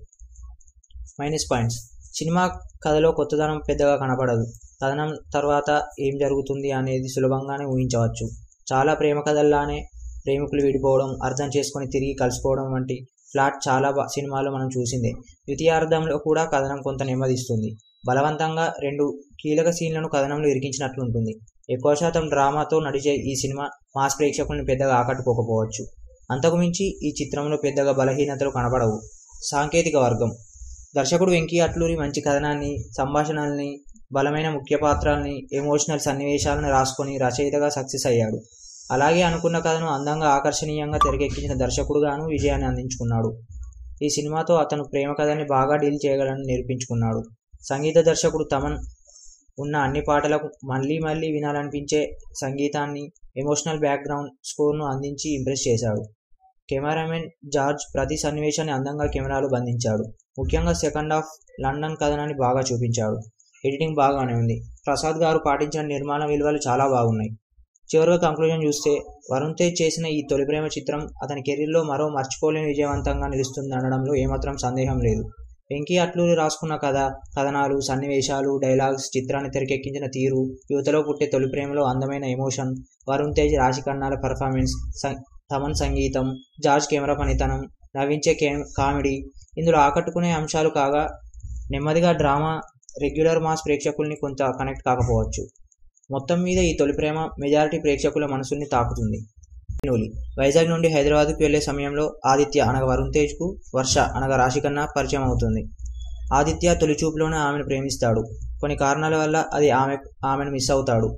మైనస్ పాయింట్స్ సినిమా కథలో కొత్తదనం పెద్దగా కనపడదు కథనం తర్వాత ఏం జరుగుతుంది అనేది సులభంగానే ఊహించవచ్చు చాలా ప్రేమ కథల్లానే ప్రేమికులు విడిపోవడం అర్థం చేసుకొని తిరిగి కలుసుకోవడం వంటి ఫ్లాట్ చాలా బా- సినిమాలు మనం చూసిందే ద్వితీయార్థంలో కూడా కథనం కొంత నెమ్మదిస్తుంది బలవంతంగా రెండు కీలక సీన్లను కథనంలో ఇరికించినట్లుంటుంది ఎక్కువ శాతం డ్రామాతో నడిచే ఈ సినిమా మాస్ ప్రేక్షకుల్ని పెద్దగా ఆకట్టుకోకపోవచ్చు అంతకుమించి ఈ చిత్రంలో పెద్దగా బలహీనతలు కనపడవు సాంకేతిక వర్గం దర్శకుడు వెంకీ అట్లూరి మంచి కథనాన్ని సంభాషణల్ని బలమైన ముఖ్య పాత్రల్ని ఎమోషనల్ సన్నివేశాలను రాసుకొని రచయితగా సక్సెస్ అయ్యాడు అలాగే అనుకున్న కథను అందంగా ఆకర్షణీయంగా తెరకెక్కించిన దర్శకుడుగాను విజయాన్ని అందించుకున్నాడు ఈ సినిమాతో అతను ప్రేమ కథని బాగా డీల్ చేయగలని నిరూపించుకున్నాడు సంగీత దర్శకుడు తమన్ ఉన్న అన్ని పాటలకు మళ్ళీ మళ్ళీ వినాలనిపించే సంగీతాన్ని ఎమోషనల్ బ్యాక్గ్రౌండ్ స్కోర్ను అందించి ఇంప్రెస్ చేశాడు కెమెరామెన్ జార్జ్ ప్రతి సన్నివేశాన్ని అందంగా కెమెరాలో బంధించాడు ముఖ్యంగా సెకండ్ హాఫ్ లండన్ కథనాన్ని బాగా చూపించాడు ఎడిటింగ్ బాగానే ఉంది ప్రసాద్ గారు పాటించిన నిర్మాణ విలువలు చాలా బాగున్నాయి చివరిగా కంక్లూజన్ చూస్తే వరుణ్ తేజ్ చేసిన ఈ తొలి ప్రేమ చిత్రం అతని కెరీర్లో మరో మర్చిపోలేని విజయవంతంగా నిలుస్తుంది అనడంలో ఏమాత్రం సందేహం లేదు వెంకీ అట్లూరి రాసుకున్న కథ కథనాలు సన్నివేశాలు డైలాగ్స్ చిత్రాన్ని తెరకెక్కించిన తీరు యువతలో పుట్టే తొలి ప్రేమలో అందమైన ఎమోషన్ వరుణ్ తేజ్ రాశి కన్నాల పర్ఫార్మెన్స్ సం- తమన్ సంగీతం జార్జ్ కెమెరా పనితనం నవ్వించే కే కామెడీ ఇందులో ఆకట్టుకునే అంశాలు కాగా నెమ్మదిగా డ్రామా రెగ్యులర్ మాస్ ప్రేక్షకుల్ని కొంత కనెక్ట్ కాకపోవచ్చు మొత్తం మీద ఈ తొలి ప్రేమ మెజారిటీ ప్రేక్షకుల మనసుల్ని తాకుతుంది నూలి వైజాగ్ నుండి హైదరాబాద్కు వెళ్లే సమయంలో ఆదిత్య అనగా వరుణ్ తేజ్కు వర్ష అనగా రాశికన్నా పరిచయం అవుతుంది ఆదిత్య తొలి చూపులోనే ఆమెను ప్రేమిస్తాడు కొన్ని కారణాల వల్ల అది ఆమె ఆమెను మిస్ అవుతాడు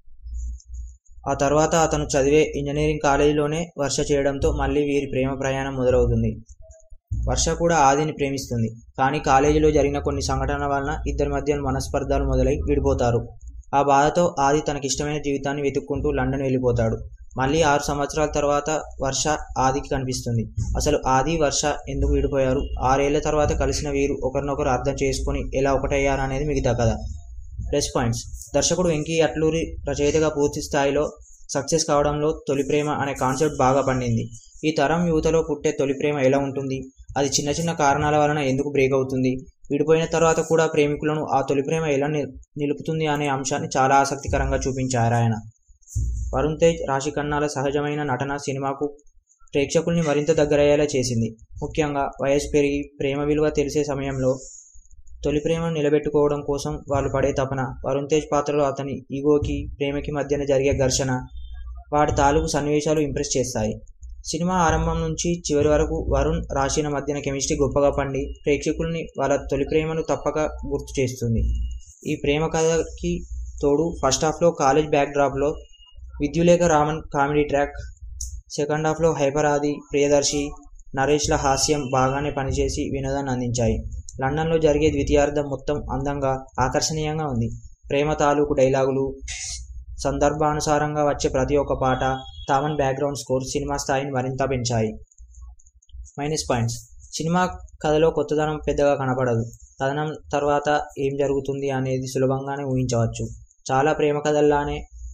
ఆ తర్వాత అతను చదివే ఇంజనీరింగ్ కాలేజీలోనే వర్ష చేయడంతో మళ్ళీ వీరి ప్రేమ ప్రయాణం మొదలవుతుంది వర్ష కూడా ఆదిని ప్రేమిస్తుంది కానీ కాలేజీలో జరిగిన కొన్ని సంఘటనల వలన ఇద్దరి మధ్య మనస్పర్ధాలు మొదలై విడిపోతారు ఆ బాధతో ఆది తనకిష్టమైన జీవితాన్ని వెతుక్కుంటూ లండన్ వెళ్ళిపోతాడు మళ్ళీ ఆరు సంవత్సరాల తర్వాత వర్ష ఆదికి కనిపిస్తుంది అసలు ఆది వర్ష ఎందుకు విడిపోయారు ఆరేళ్ల తర్వాత కలిసిన వీరు ఒకరినొకరు అర్థం చేసుకొని ఎలా ఒకటయ్యారు అనేది మిగతా కథ ప్లస్ పాయింట్స్ దర్శకుడు వెంకీ అట్లూరి రచయితగా పూర్తి స్థాయిలో సక్సెస్ కావడంలో తొలి ప్రేమ అనే కాన్సెప్ట్ బాగా పండింది ఈ తరం యువతలో పుట్టే తొలి ప్రేమ ఎలా ఉంటుంది అది చిన్న చిన్న కారణాల వలన ఎందుకు బ్రేక్ అవుతుంది విడిపోయిన తర్వాత కూడా ప్రేమికులను ఆ తొలి ప్రేమ ఎలా నిల్- నిలుపుతుంది అనే అంశాన్ని చాలా ఆసక్తికరంగా చూపించారు ఆయన వరుణ్ తేజ్ రాశి ఖన్నాల సహజమైన నటన సినిమాకు ప్రేక్షకుల్ని మరింత దగ్గరయ్యేలా చేసింది ముఖ్యంగా వయసు పెరిగి ప్రేమ విలువ తెలిసే సమయంలో తొలి ప్రేమను నిలబెట్టుకోవడం కోసం వాళ్ళు పడే తపన వరుణ్ తేజ్ పాత్రలో అతని ఈగోకి ప్రేమకి మధ్యన జరిగే ఘర్షణ వాటి తాలూకు సన్నివేశాలు ఇంప్రెస్ చేస్తాయి సినిమా ఆరంభం నుంచి చివరి వరకు వరుణ్ రాశిన మధ్యన కెమిస్ట్రీ గొప్పగా పండి ప్రేక్షకుల్ని వాళ్ళ తొలి ప్రేమను తప్పక గుర్తు చేస్తుంది ఈ ప్రేమ కథకి తోడు ఫస్ట్ హాఫ్లో కాలేజ్ బ్యాక్ డ్రాప్లో Vidyullekha Raman comedy track second హాఫ్లో హైపర్ ఆది ప్రియదర్శి నరేష్ల హాస్యం బాగానే పనిచేసి వినోదాన్ని అందించాయి లండన్లో జరిగే ద్వితీయార్థం మొత్తం అందంగా ఆకర్షణీయంగా ఉంది ప్రేమ తాలూకు డైలాగులు సందర్భానుసారంగా వచ్చే ప్రతి ఒక్క పాట తామన్ బ్యాక్గ్రౌండ్ స్కోర్ సినిమా స్థాయిని మరింత పెంచాయి మైనస్ పాయింట్స్ సినిమా కథలో కొత్తదనం పెద్దగా కనపడదు కథనం తర్వాత ఏం జరుగుతుంది అనేది సులభంగానే ఊహించవచ్చు చాలా ప్రేమ కథల్లానే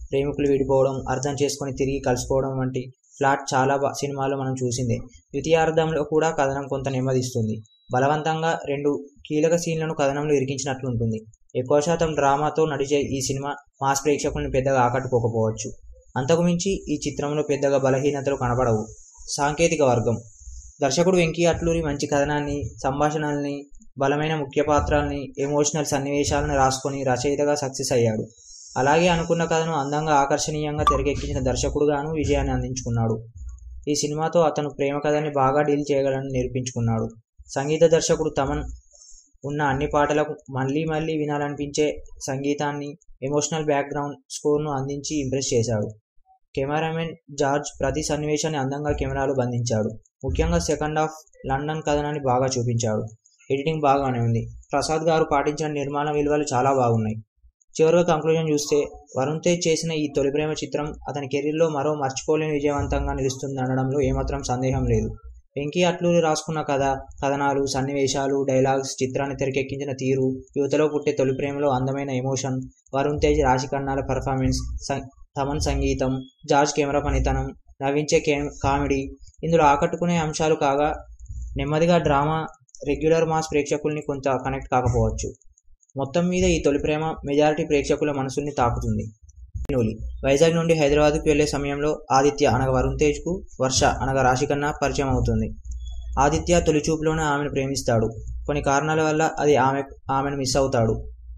ప్రేమికులు విడిపోవడం అర్థం చేసుకొని తిరిగి కలుసుకోవడం వంటి ఫ్లాట్ చాలా బా- సినిమాల్లో మనం చూసిందే ద్వితీయార్థంలో కూడా కథనం కొంత నెమ్మదిస్తుంది బలవంతంగా రెండు కీలక సీన్లను కథనంలో ఇరికించినట్లుంటుంది ఎక్కువ శాతం డ్రామాతో నడిచే ఈ సినిమా మాస్ ప్రేక్షకుల్ని పెద్దగా ఆకట్టుకోకపోవచ్చు అంతకుమించి ఈ చిత్రంలో పెద్దగా బలహీనతలు కనబడవు సాంకేతిక వర్గం దర్శకుడు వెంకీ అట్లూరి మంచి కథనాన్ని సంభాషణల్ని బలమైన ముఖ్య పాత్రల్ని ఎమోషనల్ సన్నివేశాలను రాసుకొని రచయితగా సక్సెస్ అయ్యాడు అలాగే అనుకున్న కథను అందంగా ఆకర్షణీయంగా తెరకెక్కించిన దర్శకుడుగాను విజయాన్ని అందించుకున్నాడు ఈ సినిమాతో అతను ప్రేమ కథని బాగా డీల్ చేయగలని నిరూపించుకున్నాడు సంగీత దర్శకుడు తమన్ ఉన్న అన్ని పాటలకు మళ్ళీ మళ్ళీ వినాలనిపించే సంగీతాన్ని ఎమోషనల్ బ్యాక్గ్రౌండ్ స్కోర్ను అందించి ఇంప్రెస్ చేశాడు కెమెరామెన్ జార్జ్ ప్రతి సన్నివేశాన్ని అందంగా కెమెరాలో బంధించాడు ముఖ్యంగా సెకండ్ హాఫ్ లండన్ కథనాన్ని బాగా చూపించాడు ఎడిటింగ్ బాగానే ఉంది ప్రసాద్ గారు పాటించిన నిర్మాణ విలువలు చాలా బాగున్నాయి చివరిగా కంక్లూజన్ చూస్తే వరుణ్ తేజ్ చేసిన ఈ తొలి ప్రేమ చిత్రం అతని కెరీర్లో మరో మర్చిపోలేని విజయవంతంగా నిలుస్తుంది అనడంలో ఏమాత్రం సందేహం లేదు వెంకీ అట్లూరి రాసుకున్న కథ కథనాలు సన్నివేశాలు డైలాగ్స్ చిత్రాన్ని తెరకెక్కించిన తీరు యువతలో పుట్టే తొలి ప్రేమలో అందమైన ఎమోషన్ వరుణ్ తేజ్ రాశి కన్నాల పర్ఫార్మెన్స్ తమన్ సంగీతం జార్జ్ కెమెరా పనితనం నవ్వించే కే కామెడీ ఇందులో ఆకట్టుకునే అంశాలు కాగా నెమ్మదిగా డ్రామా రెగ్యులర్ మాస్ ప్రేక్షకుల్ని కొంత కనెక్ట్ కాకపోవచ్చు మొత్తం మీద ఈ తొలి ప్రేమ మెజారిటీ ప్రేక్షకుల మనసుల్ని తాకుతుంది నూలి వైజాగ్ నుండి హైదరాబాద్కు వెళ్లే సమయంలో ఆదిత్య అనగా వరుణ్ తేజ్కు వర్ష అనగా రాశికన్నా పరిచయం అవుతుంది ఆదిత్య తొలి చూపులోనే ఆమెను ప్రేమిస్తాడు కొన్ని కారణాల వల్ల అది ఆమె ఆమెను మిస్ అవుతాడు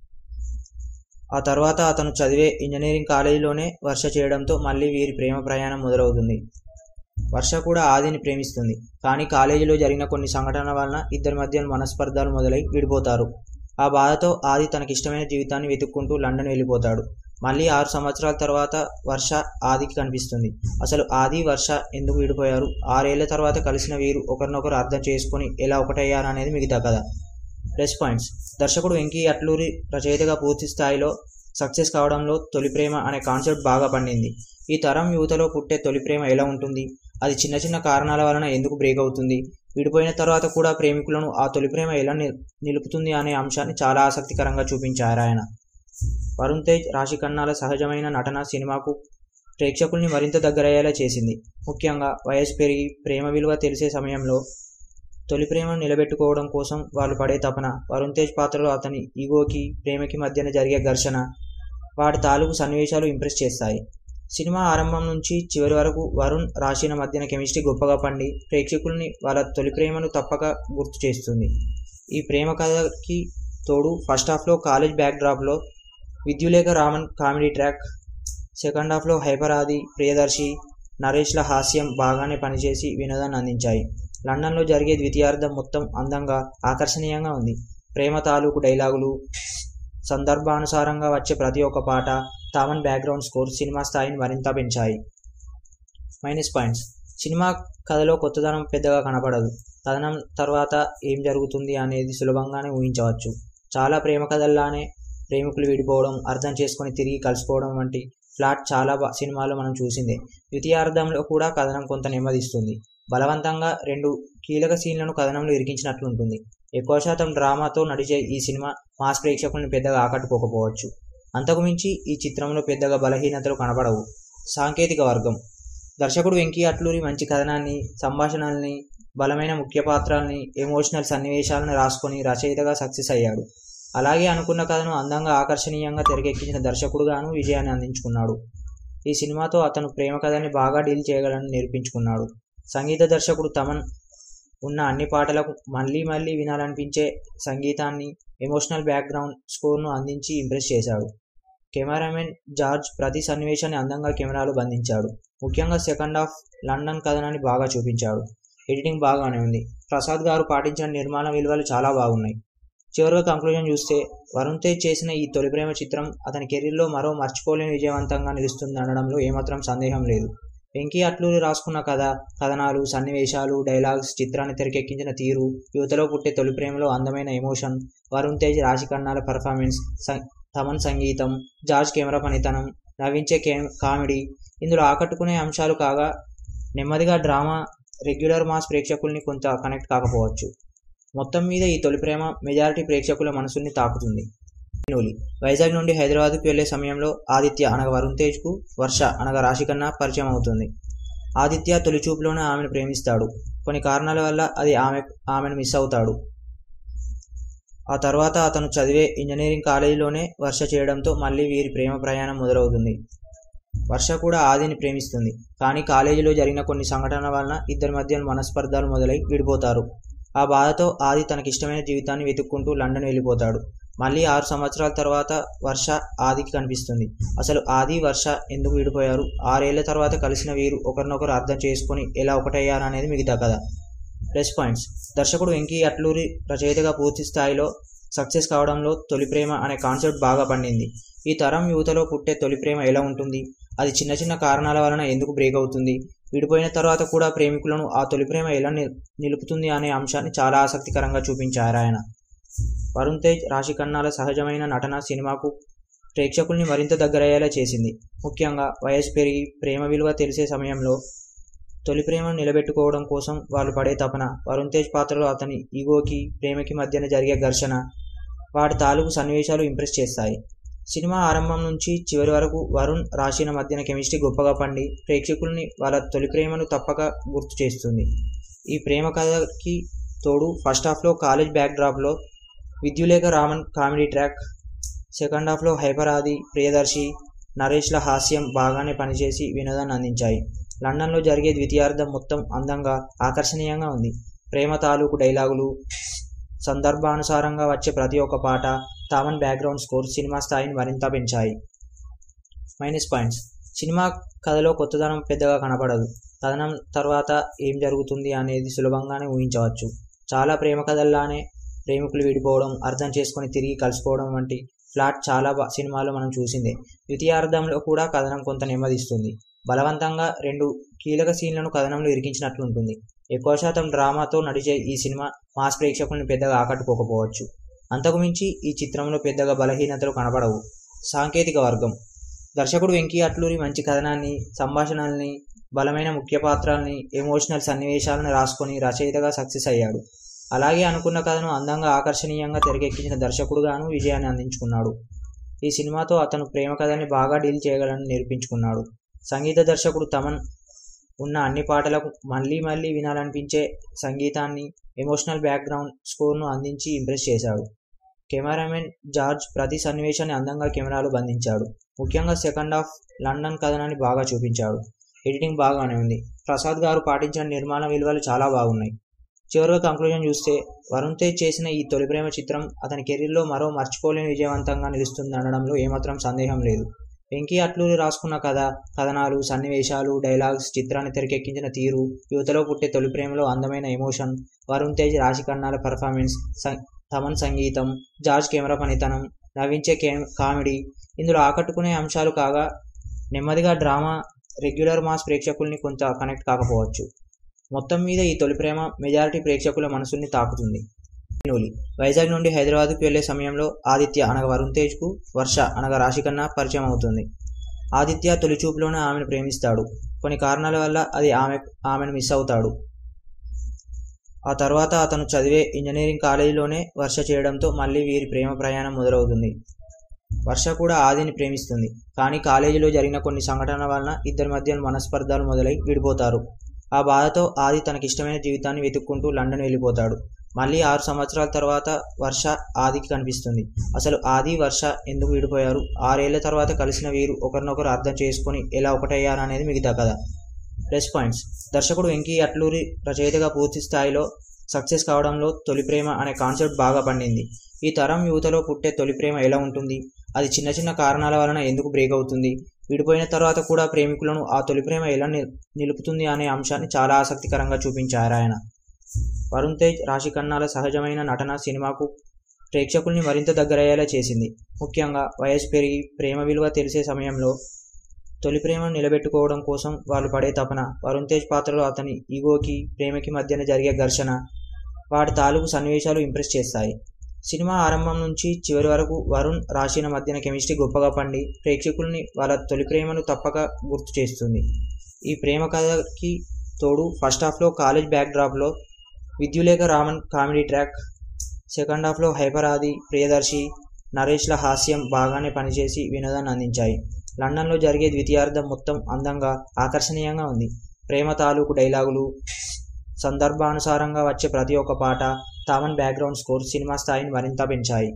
ఆ తర్వాత అతను చదివే ఇంజనీరింగ్ కాలేజీలోనే వర్ష చేయడంతో మళ్ళీ వీరి ప్రేమ ప్రయాణం మొదలవుతుంది వర్ష కూడా ఆదిని ప్రేమిస్తుంది కానీ కాలేజీలో జరిగిన కొన్ని సంఘటనల వలన ఇద్దరి మధ్య మనస్పర్ధాలు మొదలై విడిపోతారు ఆ బాధతో ఆది తనకిష్టమైన జీవితాన్ని వెతుక్కుంటూ లండన్ వెళ్ళిపోతాడు మళ్ళీ ఆరు సంవత్సరాల తర్వాత వర్ష ఆదికి కనిపిస్తుంది అసలు ఆది వర్ష ఎందుకు విడిపోయారు ఆరేళ్ల తర్వాత కలిసిన వీరు ఒకరినొకరు అర్థం చేసుకొని ఎలా ఒకటయ్యారు అనేది మిగతా కథ ప్లస్ పాయింట్స్ దర్శకుడు వెంకీ అట్లూరి రచయితగా పూర్తి స్థాయిలో సక్సెస్ కావడంలో తొలి ప్రేమ అనే కాన్సెప్ట్ బాగా పండింది ఈ తరం యువతలో పుట్టే తొలి ప్రేమ ఎలా ఉంటుంది అది చిన్న చిన్న కారణాల వలన ఎందుకు బ్రేక్ అవుతుంది విడిపోయిన తర్వాత కూడా ప్రేమికులను ఆ తొలి ప్రేమ ఎలా నిల్- నిలుపుతుంది అనే అంశాన్ని చాలా ఆసక్తికరంగా చూపించారు ఆయన వరుణ్ తేజ్ రాశి ఖన్నాల సహజమైన నటన సినిమాకు ప్రేక్షకుల్ని మరింత దగ్గరయ్యేలా చేసింది ముఖ్యంగా వయసు పెరిగి ప్రేమ విలువ తెలిసే సమయంలో తొలి ప్రేమను నిలబెట్టుకోవడం కోసం వాళ్ళు పడే తపన వరుణ్ తేజ్ పాత్రలో అతని ఈగోకి ప్రేమకి మధ్యన జరిగే ఘర్షణ వాటి తాలూకు సన్నివేశాలు ఇంప్రెస్ చేస్తాయి సినిమా ఆరంభం నుంచి చివరి వరకు వరుణ్ రాశిన మధ్యన కెమిస్ట్రీ గొప్పగా పండి ప్రేక్షకుల్ని వాళ్ళ తొలి ప్రేమను తప్పక గుర్తు చేస్తుంది ఈ ప్రేమ కథకి తోడు ఫస్ట్ హాఫ్లో కాలేజ్ బ్యాక్ డ్రాప్లో Vidyullekha Raman comedy track second హాఫ్లో హైపర్ ఆది ప్రియదర్శి నరేష్ల హాస్యం బాగానే పనిచేసి వినోదాన్ని అందించాయి లండన్లో జరిగే ద్వితీయార్థం మొత్తం అందంగా ఆకర్షణీయంగా ఉంది ప్రేమ తాలూకు డైలాగులు సందర్భానుసారంగా వచ్చే ప్రతి ఒక్క పాట తామన్ బ్యాక్గ్రౌండ్ స్కోర్ సినిమా స్థాయిని మరింత పెంచాయి మైనస్ పాయింట్స్ సినిమా కథలో కొత్తదనం పెద్దగా కనపడదు కథనం తర్వాత ఏం జరుగుతుంది అనేది సులభంగానే ఊహించవచ్చు చాలా ప్రేమ కథల్లానే ప్రేమికులు విడిపోవడం అర్థం చేసుకొని తిరిగి కలుసుకోవడం వంటి ఫ్లాట్ చాలా బా- సినిమాల్లో మనం చూసిందే ద్వితీయార్థంలో కూడా కథనం కొంత నెమ్మదిస్తుంది బలవంతంగా రెండు కీలక సీన్లను కథనంలో ఇరికించినట్లుంటుంది ఎక్కువ శాతం డ్రామాతో నడిచే ఈ సినిమా మాస్ ప్రేక్షకుల్ని పెద్దగా ఆకట్టుకోకపోవచ్చు అంతకుమించి ఈ చిత్రంలో పెద్దగా బలహీనతలు కనబడవు సాంకేతిక వర్గం దర్శకుడు వెంకీ అట్లూరి మంచి కథనాన్ని సంభాషణల్ని బలమైన ముఖ్య పాత్రల్ని ఎమోషనల్ సన్నివేశాలను రాసుకొని రచయితగా సక్సెస్ అయ్యాడు అలాగే అనుకున్న కథను అందంగా ఆకర్షణీయంగా తెరకెక్కించిన దర్శకుడుగాను విజయాన్ని అందించుకున్నాడు ఈ సినిమాతో అతను ప్రేమ కథని బాగా డీల్ చేయగలని నిరూపించుకున్నాడు సంగీత దర్శకుడు తమన్ ఉన్న అన్ని పాటలకు మళ్ళీ మళ్ళీ వినాలనిపించే సంగీతాన్ని ఎమోషనల్ బ్యాక్గ్రౌండ్ స్కోర్ను అందించి ఇంప్రెస్ చేశాడు కెమెరామెన్ జార్జ్ ప్రతి సన్నివేశాన్ని అందంగా కెమెరాలో బంధించాడు ముఖ్యంగా సెకండ్ హాఫ్ లండన్ కథనాన్ని బాగా చూపించాడు ఎడిటింగ్ బాగానే ఉంది ప్రసాద్ గారు పాటించిన నిర్మాణ విలువలు చాలా బాగున్నాయి చివరిగా కంక్లూజన్ చూస్తే వరుణ్ తేజ్ చేసిన ఈ తొలి ప్రేమ చిత్రం అతని కెరీర్లో మరో మర్చిపోలేని విజయవంతంగా నిలుస్తుంది అనడంలో ఏమాత్రం సందేహం లేదు వెంకీ అట్లూరి రాసుకున్న కథ కథనాలు సన్నివేశాలు డైలాగ్స్ చిత్రాన్ని తెరకెక్కించిన తీరు యువతలో పుట్టే తొలి ప్రేమలో అందమైన ఎమోషన్ వరుణ్ తేజ్ రాశి కన్నాల పర్ఫార్మెన్స్ తమన్ సంగీతం జార్జ్ కెమెరా పనితనం నవ్వించే కే కామెడీ ఇందులో ఆకట్టుకునే అంశాలు కాగా నెమ్మదిగా డ్రామా రెగ్యులర్ మాస్ ప్రేక్షకుల్ని కొంత కనెక్ట్ కాకపోవచ్చు మొత్తం మీద ఈ తొలి ప్రేమ మెజారిటీ ప్రేక్షకుల మనసుల్ని తాకుతుంది నూలి వైజాగ్ నుండి హైదరాబాద్కు వెళ్లే సమయంలో ఆదిత్య అనగా వరుణ్ తేజ్కు వర్ష అనగా రాశికన్నా పరిచయం అవుతుంది ఆదిత్య తొలి చూపులోనే ఆమెను ప్రేమిస్తాడు కొన్ని కారణాల వల్ల అది ఆమె ఆమెను మిస్ అవుతాడు ఆ తర్వాత అతను చదివే ఇంజనీరింగ్ కాలేజీలోనే వర్ష చేయడంతో మళ్ళీ వీరి ప్రేమ ప్రయాణం మొదలవుతుంది వర్ష కూడా ఆదిని ప్రేమిస్తుంది కానీ కాలేజీలో జరిగిన కొన్ని సంఘటనల వలన ఇద్దరి మధ్య మనస్పర్ధాలు మొదలై విడిపోతారు ఆ బాధతో ఆది తనకిష్టమైన జీవితాన్ని వెతుక్కుంటూ లండన్ వెళ్ళిపోతాడు మళ్ళీ ఆరు సంవత్సరాల తర్వాత వర్ష ఆదికి కనిపిస్తుంది అసలు ఆది వర్ష ఎందుకు విడిపోయారు ఆరేళ్ల తర్వాత కలిసిన వీరు ఒకరినొకరు అర్థం చేసుకొని ఎలా ఒకటయ్యారనేది మిగతా కథ ప్లస్ పాయింట్స్ దర్శకుడు వెంకీ అట్లూరి రచయితగా పూర్తి స్థాయిలో సక్సెస్ కావడంలో తొలి ప్రేమ అనే కాన్సెప్ట్ బాగా పండింది ఈ తరం యువతలో పుట్టే తొలి ప్రేమ ఎలా ఉంటుంది అది చిన్న చిన్న కారణాల వలన ఎందుకు బ్రేక్ అవుతుంది విడిపోయిన తర్వాత కూడా ప్రేమికులను ఆ తొలి ప్రేమ ఎలా నిల్- నిలుపుతుంది అనే అంశాన్ని చాలా ఆసక్తికరంగా చూపించారు ఆయన వరుణ్ తేజ్ రాశి ఖన్నాల సహజమైన నటన సినిమాకు ప్రేక్షకుల్ని మరింత దగ్గరయ్యేలా చేసింది ముఖ్యంగా వయసు పెరిగి ప్రేమ విలువ తెలిసే సమయంలో తొలి ప్రేమను నిలబెట్టుకోవడం కోసం వాళ్ళు పడే తపన వరుణ్ తేజ్ పాత్రలో అతని ఈగోకి ప్రేమకి మధ్యన జరిగే ఘర్షణ వాటి తాలూకు సన్నివేశాలు ఇంప్రెస్ చేస్తాయి సినిమా ఆరంభం నుంచి చివరి వరకు వరుణ్ రాశిన మధ్యన కెమిస్ట్రీ గొప్పగా పండి ప్రేక్షకుల్ని వాళ్ళ తొలి ప్రేమను తప్పక గుర్తు చేస్తుంది ఈ ప్రేమ కథకి తోడు ఫస్ట్ హాఫ్లో కాలేజ్ బ్యాక్ డ్రాప్లో Vidyullekha Raman comedy track second హాఫ్లో హైపర్ ఆది ప్రియదర్శి నరేష్ల హాస్యం బాగానే పనిచేసి వినోదాన్ని అందించాయి లండన్లో జరిగే ద్వితీయార్థం మొత్తం అందంగా ఆకర్షణీయంగా ఉంది ప్రేమ తాలూకు డైలాగులు సందర్భానుసారంగా వచ్చే ప్రతి ఒక్క పాట తామన్ బ్యాక్గ్రౌండ్ స్కోర్ సినిమా స్థాయిని మరింత పెంచాయి మైనస్ పాయింట్స్ సినిమా కథలో కొత్తదనం పెద్దగా కనపడదు కథనం తర్వాత ఏం జరుగుతుంది అనేది సులభంగానే ఊహించవచ్చు చాలా ప్రేమ కథల్లానే ప్రేమికులు విడిపోవడం అర్థం చేసుకొని తిరిగి కలిసిపోవడం వంటి ఫ్లాట్ చాలా బా- సినిమాల్లో మనం చూసిందే ద్వితీయార్థంలో కూడా కథనం కొంత నెమ్మదిస్తుంది బలవంతంగా రెండు కీలక సీన్లను కథనంలో ఇరికించినట్లుంటుంది ఎక్కువ శాతం డ్రామాతో నడిచే ఈ సినిమా మాస్ ప్రేక్షకుల్ని పెద్దగా ఆకట్టుకోకపోవచ్చు అంతకుమించి ఈ చిత్రంలో పెద్దగా బలహీనతలు కనపడవు సాంకేతిక వర్గం దర్శకుడు వెంకీ అట్లూరి మంచి కథనాన్ని సంభాషణల్ని బలమైన ముఖ్య పాత్రల్ని ఎమోషనల్ సన్నివేశాలను రాసుకొని రచయితగా సక్సెస్ అయ్యాడు అలాగే అనుకున్న కథను అందంగా ఆకర్షణీయంగా తెరకెక్కించిన దర్శకుడుగాను విజయాన్ని అందించుకున్నాడు ఈ సినిమాతో అతను ప్రేమ కథని బాగా డీల్ చేయగలని నిరూపించుకున్నాడు సంగీత దర్శకుడు తమన్ ఉన్న అన్ని పాటలకు మళ్ళీ మళ్ళీ వినాలనిపించే సంగీతాన్ని ఎమోషనల్ బ్యాక్గ్రౌండ్ స్కోర్ను అందించి ఇంప్రెస్ చేశాడు కెమెరామెన్ జార్జ్ ప్రతి సన్నివేశాన్ని అందంగా కెమెరాలో బంధించాడు ముఖ్యంగా సెకండ్ హాఫ్ లండన్ కథనాన్ని బాగా చూపించాడు ఎడిటింగ్ బాగానే ఉంది ప్రసాద్ గారు పాటించిన నిర్మాణ విలువలు చాలా బాగున్నాయి చివరిగా కంక్లూజన్ చూస్తే వరుణ్ తేజ్ చేసిన ఈ తొలి ప్రేమ చిత్రం అతని కెరీర్లో మరో మర్చిపోలేని విజయవంతంగా నిలుస్తుంది అనడంలో ఏమాత్రం సందేహం లేదు వెంకీ అట్లూరి రాసుకున్న కథ కథనాలు సన్నివేశాలు డైలాగ్స్ చిత్రాన్ని తెరకెక్కించిన తీరు యువతలో పుట్టే తొలి ప్రేమలో అందమైన ఎమోషన్ వరుణ్ తేజ్ రాశి కన్నాల పర్ఫార్మెన్స్ సం- తమన్ సంగీతం జార్జ్ కెమెరా పనితనం నవ్వించే కే కామెడీ ఇందులో ఆకట్టుకునే అంశాలు కాగా నెమ్మదిగా డ్రామా రెగ్యులర్ మాస్ ప్రేక్షకుల్ని కొంత కనెక్ట్ కాకపోవచ్చు మొత్తం మీద ఈ తొలి ప్రేమ మెజారిటీ ప్రేక్షకుల మనసుల్ని తాకుతుంది నూలి వైజాగ్ నుండి హైదరాబాద్కు వెళ్లే సమయంలో ఆదిత్య అనగా వరుణ్ తేజ్కు వర్ష అనగా రాశికన్నా పరిచయం అవుతుంది ఆదిత్య తొలి చూపులోనే ఆమెను ప్రేమిస్తాడు కొన్ని కారణాల వల్ల అది ఆమె ఆమెను మిస్ అవుతాడు ఆ తర్వాత అతను చదివే ఇంజనీరింగ్ కాలేజీలోనే వర్ష చేయడంతో మళ్ళీ వీరి ప్రేమ ప్రయాణం మొదలవుతుంది వర్ష కూడా ఆదిని ప్రేమిస్తుంది కానీ కాలేజీలో జరిగిన కొన్ని సంఘటనల వలన ఇద్దరి మధ్య మనస్పర్ధాలు మొదలై విడిపోతారు ఆ బాధతో ఆది తనకిష్టమైన జీవితాన్ని వెతుక్కుంటూ లండన్ వెళ్ళిపోతాడు మళ్ళీ ఆరు సంవత్సరాల తర్వాత వర్ష ఆదికి కనిపిస్తుంది అసలు ఆది వర్ష ఎందుకు విడిపోయారు ఆరేళ్ల తర్వాత కలిసిన వీరు ఒకరినొకరు అర్థం చేసుకొని ఎలా ఒకటయ్యారనేది మిగతా కథ ప్లస్ పాయింట్స్ దర్శకుడు వెంకీ అట్లూరి రచయితగా పూర్తి స్థాయిలో సక్సెస్ కావడంలో తొలి ప్రేమ అనే కాన్సెప్ట్ బాగా పండింది ఈ తరం యువతలో పుట్టే తొలి ప్రేమ ఎలా ఉంటుంది అది చిన్న చిన్న కారణాల వలన ఎందుకు బ్రేక్ అవుతుంది విడిపోయిన తర్వాత కూడా ప్రేమికులను ఆ తొలి ప్రేమ ఎలా నిల్- నిలుపుతుంది అనే అంశాన్ని చాలా ఆసక్తికరంగా చూపించారు ఆయన వరుణ్ తేజ్ రాశి ఖన్నాల సహజమైన నటన సినిమాకు ప్రేక్షకుల్ని మరింత దగ్గరయ్యేలా చేసింది ముఖ్యంగా వయసు పెరిగి ప్రేమ విలువ తెలిసే సమయంలో తొలి ప్రేమను నిలబెట్టుకోవడం కోసం వాళ్ళు పడే తపన వరుణ్ తేజ్ పాత్రలో అతని ఈగోకి ప్రేమకి మధ్యన జరిగే ఘర్షణ వాటి తాలూకు సన్నివేశాలు ఇంప్రెస్ చేస్తాయి సినిమా ఆరంభం నుంచి చివరి వరకు వరుణ్ రాశిన మధ్యన కెమిస్ట్రీ గొప్పగా పండి ప్రేక్షకుల్ని వాళ్ళ తొలి ప్రేమను తప్పక గుర్తు చేస్తుంది ఈ ప్రేమ కథకి తోడు ఫస్ట్ హాఫ్లో కాలేజ్ బ్యాక్ డ్రాప్లో Vidyullekha Raman comedy track second హాఫ్లో హైపర్ ఆది ప్రియదర్శి నరేష్ల హాస్యం బాగానే పనిచేసి వినోదాన్ని అందించాయి లండన్లో జరిగే ద్వితీయార్థం మొత్తం అందంగా ఆకర్షణీయంగా ఉంది ప్రేమ తాలూకు డైలాగులు సందర్భానుసారంగా వచ్చే ప్రతి ఒక్క పాట తామన్ బ్యాక్గ్రౌండ్ స్కోర్ సినిమా స్థాయిని మరింత పెంచాయి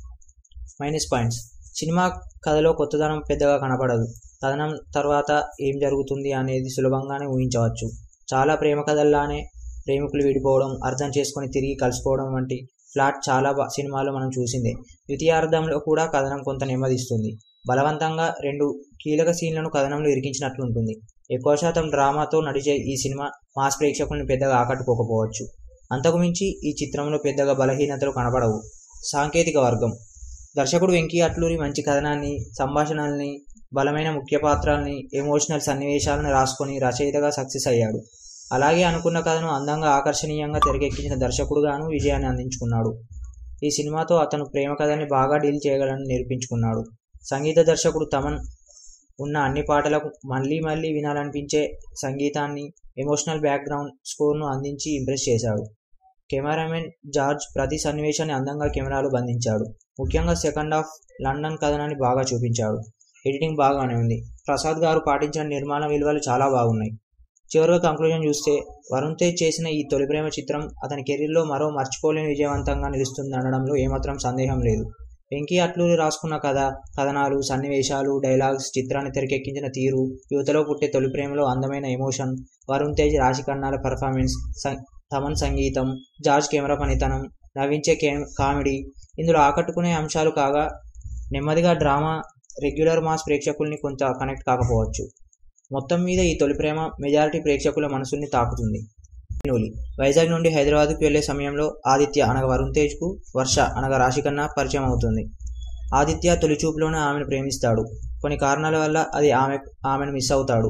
మైనస్ పాయింట్స్ సినిమా కథలో కొత్తదనం పెద్దగా కనపడదు కథనం తర్వాత ఏం జరుగుతుంది అనేది సులభంగానే ఊహించవచ్చు చాలా ప్రేమ కథల్లానే ప్రేమికులు విడిపోవడం అర్థం చేసుకొని తిరిగి కలిసిపోవడం వంటి ఫ్లాట్ చాలా బా- సినిమాల్లో మనం చూసిందే ద్వితీయార్థంలో కూడా కథనం కొంత నెమ్మదిస్తుంది బలవంతంగా రెండు కీలక సీన్లను కథనంలో ఇరికించినట్లుంటుంది ఎక్కువ శాతం డ్రామాతో నడిచే ఈ సినిమా మాస్ ప్రేక్షకుల్ని పెద్దగా ఆకట్టుకోకపోవచ్చు అంతకుమించి ఈ చిత్రంలో పెద్దగా బలహీనతలు కనపడవు సాంకేతిక వర్గం దర్శకుడు వెంకీ అట్లూరి మంచి కథనాన్ని సంభాషణల్ని బలమైన ముఖ్య పాత్రల్ని ఎమోషనల్ సన్నివేశాలను రాసుకొని రచయితగా సక్సెస్ అయ్యాడు అలాగే అనుకున్న కథను అందంగా ఆకర్షణీయంగా తెరకెక్కించిన దర్శకుడుగాను విజయాన్ని అందించుకున్నాడు ఈ సినిమాతో అతను ప్రేమ కథని బాగా డీల్ చేయగలని నిరూపించుకున్నాడు సంగీత దర్శకుడు తమన్ ఉన్న అన్ని పాటలకు మళ్ళీ మళ్ళీ వినాలనిపించే సంగీతాన్ని ఎమోషనల్ బ్యాక్గ్రౌండ్ స్కోర్ను అందించి ఇంప్రెస్ చేశాడు కెమెరామెన్ జార్జ్ ప్రతి సన్నివేశాన్ని అందంగా కెమెరాలో బంధించాడు ముఖ్యంగా సెకండ్ హాఫ్ లండన్ కథనాన్ని బాగా చూపించాడు ఎడిటింగ్ బాగానే ఉంది ప్రసాద్ గారు పాటించిన నిర్మాణ విలువలు చాలా బాగున్నాయి చివరిగా కంక్లూజన్ చూస్తే వరుణ్ తేజ్ చేసిన ఈ తొలి ప్రేమ చిత్రం అతని కెరీర్లో మరో మర్చిపోలేని విజయవంతంగా నిలుస్తుంది అనడంలో ఏమాత్రం సందేహం లేదు వెంకీ అట్లూరి రాసుకున్న కథ కథనాలు సన్నివేశాలు డైలాగ్స్ చిత్రాన్ని తెరకెక్కించిన తీరు యువతలో పుట్టే తొలి ప్రేమలో అందమైన ఎమోషన్ వరుణ్ తేజ్ రాశి కన్నాల పర్ఫార్మెన్స్ తమన్ సంగీతం జార్జ్ కెమెరా పనితనం నవ్వించే కే కామెడీ ఇందులో ఆకట్టుకునే అంశాలు కాగా నెమ్మదిగా డ్రామా రెగ్యులర్ మాస్ ప్రేక్షకుల్ని కొంత కనెక్ట్ కాకపోవచ్చు మొత్తం మీద ఈ తొలి ప్రేమ మెజారిటీ ప్రేక్షకుల మనసుల్ని తాకుతుంది నూలి వైజాగ్ నుండి హైదరాబాద్కు వెళ్లే సమయంలో ఆదిత్య అనగా వరుణ్ తేజ్కు వర్ష అనగా రాశికన్నా పరిచయం అవుతుంది ఆదిత్య తొలి చూపులోనే ఆమెను ప్రేమిస్తాడు కొన్ని కారణాల వల్ల అది ఆమె ఆమెను మిస్ అవుతాడు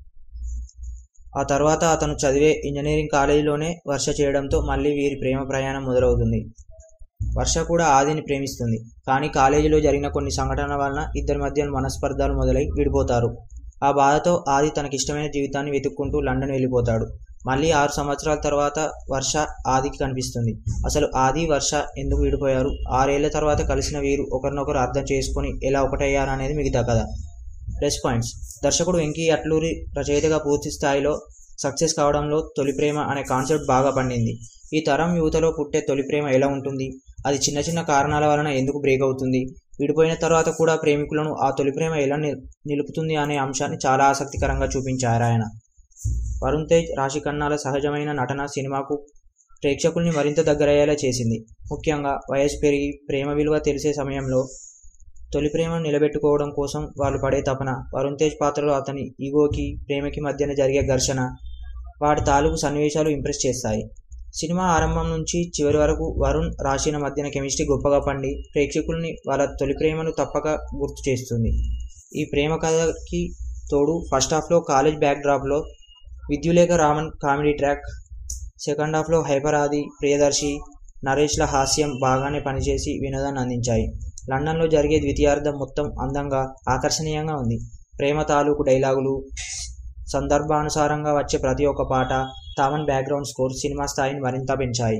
ఆ తర్వాత అతను చదివే ఇంజనీరింగ్ కాలేజీలోనే వర్ష చేయడంతో మళ్ళీ వీరి ప్రేమ ప్రయాణం మొదలవుతుంది వర్ష కూడా ఆదిని ప్రేమిస్తుంది కానీ కాలేజీలో జరిగిన కొన్ని సంఘటనల వలన ఇద్దరి మధ్య మనస్పర్ధాలు మొదలై విడిపోతారు ఆ బాధతో ఆది తనకిష్టమైన జీవితాన్ని వెతుక్కుంటూ లండన్ వెళ్ళిపోతాడు మళ్ళీ ఆరు సంవత్సరాల తర్వాత వర్ష ఆదికి కనిపిస్తుంది అసలు ఆది వర్ష ఎందుకు విడిపోయారు ఆరేళ్ల తర్వాత కలిసిన వీరు ఒకరినొకరు అర్థం చేసుకొని ఎలా ఒకటయ్యారు అనేది మిగతా కథ ప్లస్ పాయింట్స్ దర్శకుడు వెంకీ అట్లూరి రచయితగా పూర్తి స్థాయిలో సక్సెస్ కావడంలో తొలి ప్రేమ అనే కాన్సెప్ట్ బాగా పండింది ఈ తరం యువతలో పుట్టే తొలి ప్రేమ ఎలా ఉంటుంది అది చిన్న చిన్న కారణాల వలన ఎందుకు బ్రేక్ అవుతుంది విడిపోయిన తర్వాత కూడా ప్రేమికులను ఆ తొలి ప్రేమ ఎలా నిల్- నిలుపుతుంది అనే అంశాన్ని చాలా ఆసక్తికరంగా చూపించారు ఆయన వరుణ్ తేజ్ రాశి ఖన్నాల సహజమైన నటన సినిమాకు ప్రేక్షకుల్ని మరింత దగ్గరయ్యేలా చేసింది ముఖ్యంగా వయసు పెరిగి ప్రేమ విలువ తెలిసే సమయంలో తొలి ప్రేమను నిలబెట్టుకోవడం కోసం వాళ్ళు పడే తపన వరుణ్ తేజ్ పాత్రలో అతని ఈగోకి ప్రేమకి మధ్యన జరిగే ఘర్షణ వాటి తాలూకు సన్నివేశాలు ఇంప్రెస్ చేస్తాయి సినిమా ఆరంభం నుంచి చివరి వరకు వరుణ్ రాశిన మధ్యన కెమిస్ట్రీ గొప్పగా పండి ప్రేక్షకుల్ని వాళ్ళ తొలి ప్రేమను తప్పక గుర్తు చేస్తుంది ఈ ప్రేమ కథకి తోడు ఫస్ట్ హాఫ్లో కాలేజ్ బ్యాక్ డ్రాప్లో Vidyullekha Raman comedy track second హాఫ్లో హైపర్ ఆది ప్రియదర్శి నరేష్ల హాస్యం బాగానే పనిచేసి వినోదాన్ని అందించాయి లండన్లో జరిగే ద్వితీయార్థం మొత్తం అందంగా ఆకర్షణీయంగా ఉంది ప్రేమ తాలూకు డైలాగులు సందర్భానుసారంగా వచ్చే ప్రతి ఒక్క పాట తామన్ బ్యాక్గ్రౌండ్ స్కోర్ సినిమా స్థాయిని మరింత పెంచాయి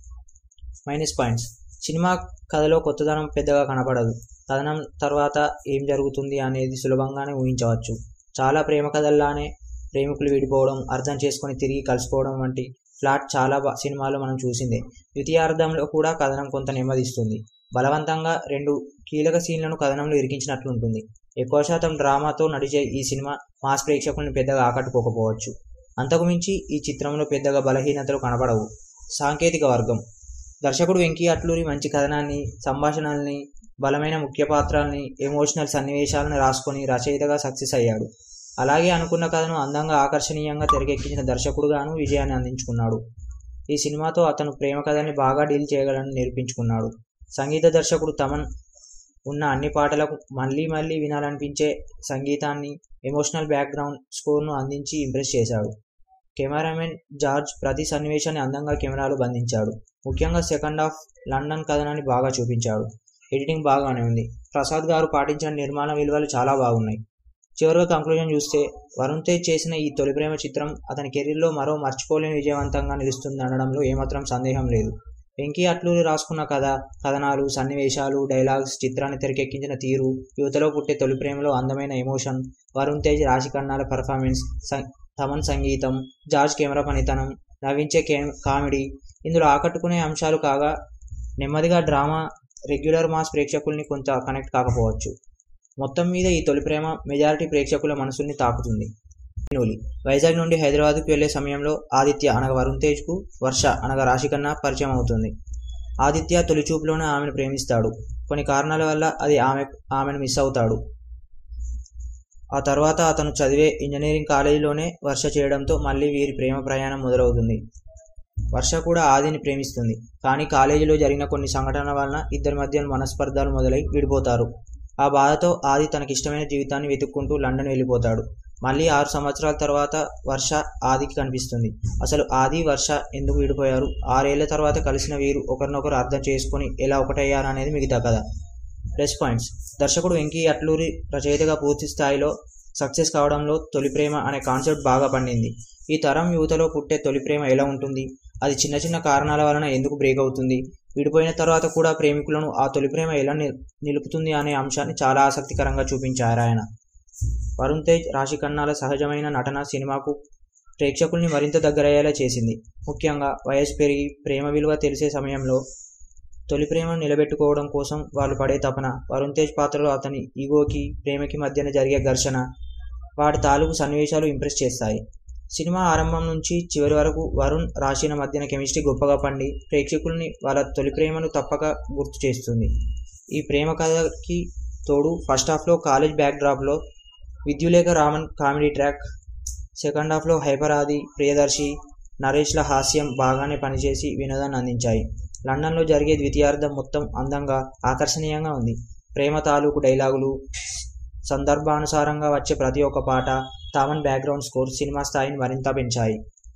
మైనస్ పాయింట్స్ సినిమా కథలో కొత్తదనం పెద్దగా కనపడదు కథనం తర్వాత ఏం జరుగుతుంది అనేది సులభంగానే ఊహించవచ్చు చాలా ప్రేమ కథల్లానే ప్రేమికులు విడిపోవడం అర్థం చేసుకొని తిరిగి కలిసిపోవడం వంటి ఫ్లాట్ చాలా బా- సినిమాల్లో మనం చూసిందే ద్వితీయార్థంలో కూడా కథనం కొంత నెమ్మదిస్తుంది బలవంతంగా రెండు కీలక సీన్లను కథనంలో ఇరికించినట్లుంటుంది ఎక్కువ శాతం డ్రామాతో నడిచే ఈ సినిమా మాస్ ప్రేక్షకుల్ని పెద్దగా ఆకట్టుకోకపోవచ్చు అంతకుమించి ఈ చిత్రంలో పెద్దగా బలహీనతలు కనపడవు సాంకేతిక వర్గం దర్శకుడు వెంకీ అట్లూరి మంచి కథనాన్ని సంభాషణల్ని బలమైన ముఖ్య పాత్రల్ని ఎమోషనల్ సన్నివేశాలను రాసుకొని రచయితగా సక్సెస్ అయ్యాడు అలాగే అనుకున్న కథను అందంగా ఆకర్షణీయంగా తెరకెక్కించిన దర్శకుడుగాను విజయాన్ని అందించుకున్నాడు ఈ సినిమాతో అతను ప్రేమ కథని బాగా డీల్ చేయగలని నిరూపించుకున్నాడు సంగీత దర్శకుడు తమన్ ఉన్న అన్ని పాటలకు మళ్ళీ మళ్ళీ వినాలనిపించే సంగీతాన్ని ఎమోషనల్ బ్యాక్గ్రౌండ్ స్కోర్ను అందించి ఇంప్రెస్ చేశాడు కెమెరామెన్ జార్జ్ ప్రతి సన్నివేశాన్ని అందంగా కెమెరాలో బంధించాడు ముఖ్యంగా సెకండ్ హాఫ్ లండన్ కథనాన్ని బాగా చూపించాడు ఎడిటింగ్ బాగానే ఉంది ప్రసాద్ గారు పాటించిన నిర్మాణ విలువలు చాలా బాగున్నాయి చివరిగా కంక్లూజన్ చూస్తే వరుణ్ తేజ్ చేసిన ఈ తొలి ప్రేమ చిత్రం అతని కెరీర్లో మరో మర్చిపోలేని విజయవంతంగా నిలుస్తుంది అనడంలో ఏమాత్రం సందేహం లేదు వెంకీ అట్లూరి రాసుకున్న కథ కథనాలు సన్నివేశాలు డైలాగ్స్ చిత్రాన్ని తెరకెక్కించిన తీరు యువతలో పుట్టే తొలి ప్రేమలో అందమైన ఎమోషన్ వరుణ్ తేజ్ రాశికన్నాల పర్ఫార్మెన్స్ తమన్ సంగీతం జార్జ్ కెమెరా పనితనం నవ్వించే కే కామెడీ ఇందులో ఆకట్టుకునే అంశాలు కాగా నెమ్మదిగా డ్రామా రెగ్యులర్ మాస్ ప్రేక్షకుల్ని కొంత కనెక్ట్ కాకపోవచ్చు మొత్తం మీద ఈ తొలి ప్రేమ మెజారిటీ ప్రేక్షకుల మనసుల్ని తాకుతుంది నూలి వైజాగ్ నుండి హైదరాబాద్కు వెళ్లే సమయంలో ఆదిత్య అనగా వరుణ్ తేజ్కు వర్ష అనగా రాశికన్నా పరిచయం అవుతుంది ఆదిత్య తొలి చూపులోనే ఆమెను ప్రేమిస్తాడు కొన్ని కారణాల వల్ల అది ఆమె ఆమెను మిస్ అవుతాడు ఆ తర్వాత అతను చదివే ఇంజనీరింగ్ కాలేజీలోనే వర్ష చేయడంతో మళ్ళీ వీరి ప్రేమ ప్రయాణం మొదలవుతుంది వర్ష కూడా ఆదిని ప్రేమిస్తుంది కానీ కాలేజీలో జరిగిన కొన్ని సంఘటనల వలన ఇద్దరి మధ్య మనస్పర్ధాలు మొదలై విడిపోతారు ఆ బాధతో ఆది తనకిష్టమైన జీవితాన్ని వెతుక్కుంటూ లండన్ వెళ్ళిపోతాడు మళ్ళీ ఆరు సంవత్సరాల తర్వాత వర్ష ఆదికి కనిపిస్తుంది అసలు ఆది వర్ష ఎందుకు విడిపోయారు ఆరేళ్ల తర్వాత కలిసిన వీరు ఒకరినొకరు అర్థం చేసుకొని ఎలా ఒకటయ్యారు అనేది మిగతా కథ ప్లస్ పాయింట్స్ దర్శకుడు వెంకీ అట్లూరి రచయితగా పూర్తి స్థాయిలో సక్సెస్ కావడంలో తొలి ప్రేమ అనే కాన్సెప్ట్ బాగా పండింది ఈ తరం యువతలో పుట్టే తొలి ప్రేమ ఎలా ఉంటుంది అది చిన్న చిన్న కారణాల వలన ఎందుకు బ్రేక్ అవుతుంది విడిపోయిన తర్వాత కూడా ప్రేమికులను ఆ తొలి ప్రేమ ఎలా నిలుపుతుంది అనే అంశాన్ని చాలా ఆసక్తికరంగా చూపించారు ఆయన వరుణ్ తేజ్ రాశి ఖన్నాల సహజమైన నటన సినిమాకు ప్రేక్షకుల్ని మరింత దగ్గరయ్యేలా చేసింది ముఖ్యంగా వయసు పెరిగి ప్రేమ విలువ తెలిసే సమయంలో తొలి ప్రేమను నిలబెట్టుకోవడం కోసం వాళ్ళు పడే తపన వరుణ్ తేజ్ పాత్రలో అతని ఈగోకి ప్రేమకి మధ్యన జరిగే ఘర్షణ వాటి తాలూకు సన్నివేశాలు ఇంప్రెస్ చేస్తాయి సినిమా ఆరంభం నుంచి చివరి వరకు వరుణ్ రాశిన మధ్యన కెమిస్ట్రీ గొప్పగా పండి ప్రేక్షకుల్ని వాళ్ళ తొలి ప్రేమను తప్పక గుర్తు చేస్తుంది ఈ ప్రేమ కథకి తోడు ఫస్ట్ హాఫ్లో కాలేజ్ బ్యాక్ డ్రాప్లో Vidyullekha Raman comedy track second హాఫ్లో హైపర్ ఆది ప్రియదర్శి నరేష్ల హాస్యం బాగానే పనిచేసి వినోదాన్ని అందించాయి లండన్లో జరిగే ద్వితీయార్థం మొత్తం అందంగా ఆకర్షణీయంగా ఉంది ప్రేమ తాలూకు డైలాగులు సందర్భానుసారంగా వచ్చే ప్రతి ఒక్క పాట తామన్ బ్యాక్గ్రౌండ్ స్కోర్ సినిమా స్థాయిని మరింత పెంచాయి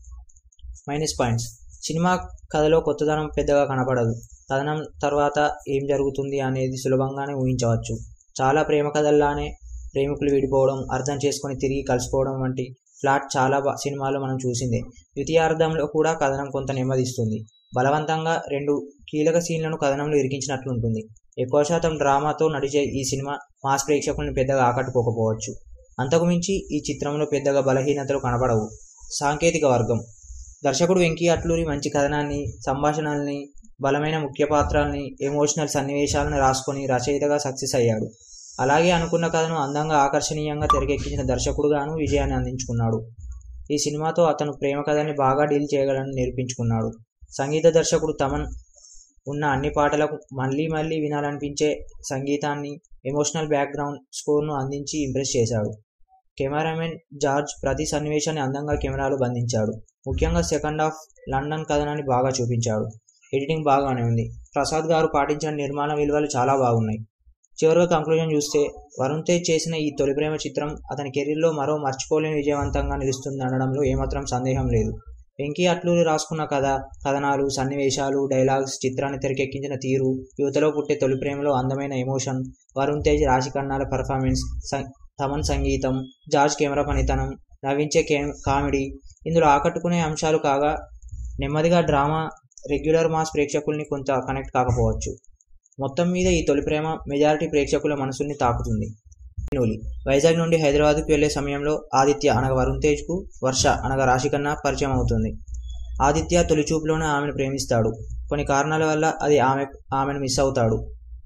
మైనస్ పాయింట్స్ సినిమా కథలో కొత్తదనం పెద్దగా కనపడదు కథనం తర్వాత ఏం జరుగుతుంది అనేది సులభంగానే ఊహించవచ్చు చాలా ప్రేమ కథల్లానే ప్రేమికులు విడిపోవడం అర్థం చేసుకొని తిరిగి కలుసుకోవడం వంటి ఫ్లాట్ చాలా సినిమాలో మనం చూసిందే ద్వితీయార్థంలో కూడా కథనం కొంత నెమ్మదిస్తుంది బలవంతంగా రెండు కీలక సీన్లను కథనంలో ఇరికించినట్లుంటుంది ఎక్కువ శాతం డ్రామాతో నడిచే ఈ సినిమా మాస్ ప్రేక్షకులను పెద్దగా ఆకట్టుకోకపోవచ్చు అంతకుమించి ఈ చిత్రంలో పెద్దగా బలహీనతలు కనపడవు సాంకేతిక వర్గం దర్శకుడు వెంకీ అట్లూరి మంచి కథనాన్ని సంభాషణల్ని బలమైన ముఖ్య పాత్రల్ని ఎమోషనల్ సన్నివేశాలను రాసుకొని రచయితగా సక్సెస్ అయ్యాడు అలాగే అనుకున్న కథను అందంగా ఆకర్షణీయంగా తెరకెక్కించిన దర్శకుడుగాను విజయాన్ని అందించుకున్నాడు ఈ సినిమాతో అతను ప్రేమ కథని బాగా డీల్ చేయగలని నిరూపించుకున్నాడు సంగీత దర్శకుడు తమన్ ఉన్న అన్ని పాటలకు మళ్ళీ మళ్ళీ వినాలనిపించే సంగీతాన్ని ఎమోషనల్ బ్యాక్గ్రౌండ్ స్కోర్ను అందించి ఇంప్రెస్ చేశాడు కెమెరామెన్ జార్జ్ ప్రతి సన్నివేశాన్ని అందంగా కెమెరాలో బంధించాడు ముఖ్యంగా సెకండ్ హాఫ్ లండన్ కథనాన్ని బాగా చూపించాడు ఎడిటింగ్ బాగానే ఉంది ప్రసాద్ గారు పాటించిన నిర్మాణ విలువలు చాలా బాగున్నాయి చివరిగా కంక్లూజన్ చూస్తే వరుణ్ తేజ్ చేసిన ఈ తొలి ప్రేమ చిత్రం అతని కెరీర్లో మరో మర్చిపోలేని విజయవంతంగా నిలుస్తుంది అనడంలో ఏమాత్రం సందేహం లేదు వెంకీ అట్లూరి రాసుకున్న కథ కథనాలు సన్నివేశాలు డైలాగ్స్ చిత్రాన్ని తెరకెక్కించిన తీరు యువతలో పుట్టే తొలి ప్రేమలో అందమైన ఎమోషన్ వరుణ్ తేజ్ రాశికన్నాల పర్ఫార్మెన్స్ తమన్ సంగీతం జార్జ్ కెమెరా పనితనం నవ్వించే కే కామెడీ ఇందులో ఆకట్టుకునే అంశాలు కాగా నెమ్మదిగా డ్రామా రెగ్యులర్ మాస్ ప్రేక్షకుల్ని కొంత కనెక్ట్ కాకపోవచ్చు మొత్తం మీద ఈ తొలి ప్రేమ మెజారిటీ ప్రేక్షకుల మనసుల్ని తాకుతుంది నూలి వైజాగ్ నుండి హైదరాబాద్కు వెళ్లే సమయంలో ఆదిత్య అనగా వరుణ్ తేజ్కు వర్ష అనగా రాశికన్నా పరిచయం అవుతుంది ఆదిత్య తొలి చూపులోనే ఆమెను ప్రేమిస్తాడు కొన్ని కారణాల వల్ల అది ఆమె ఆమెను మిస్ అవుతాడు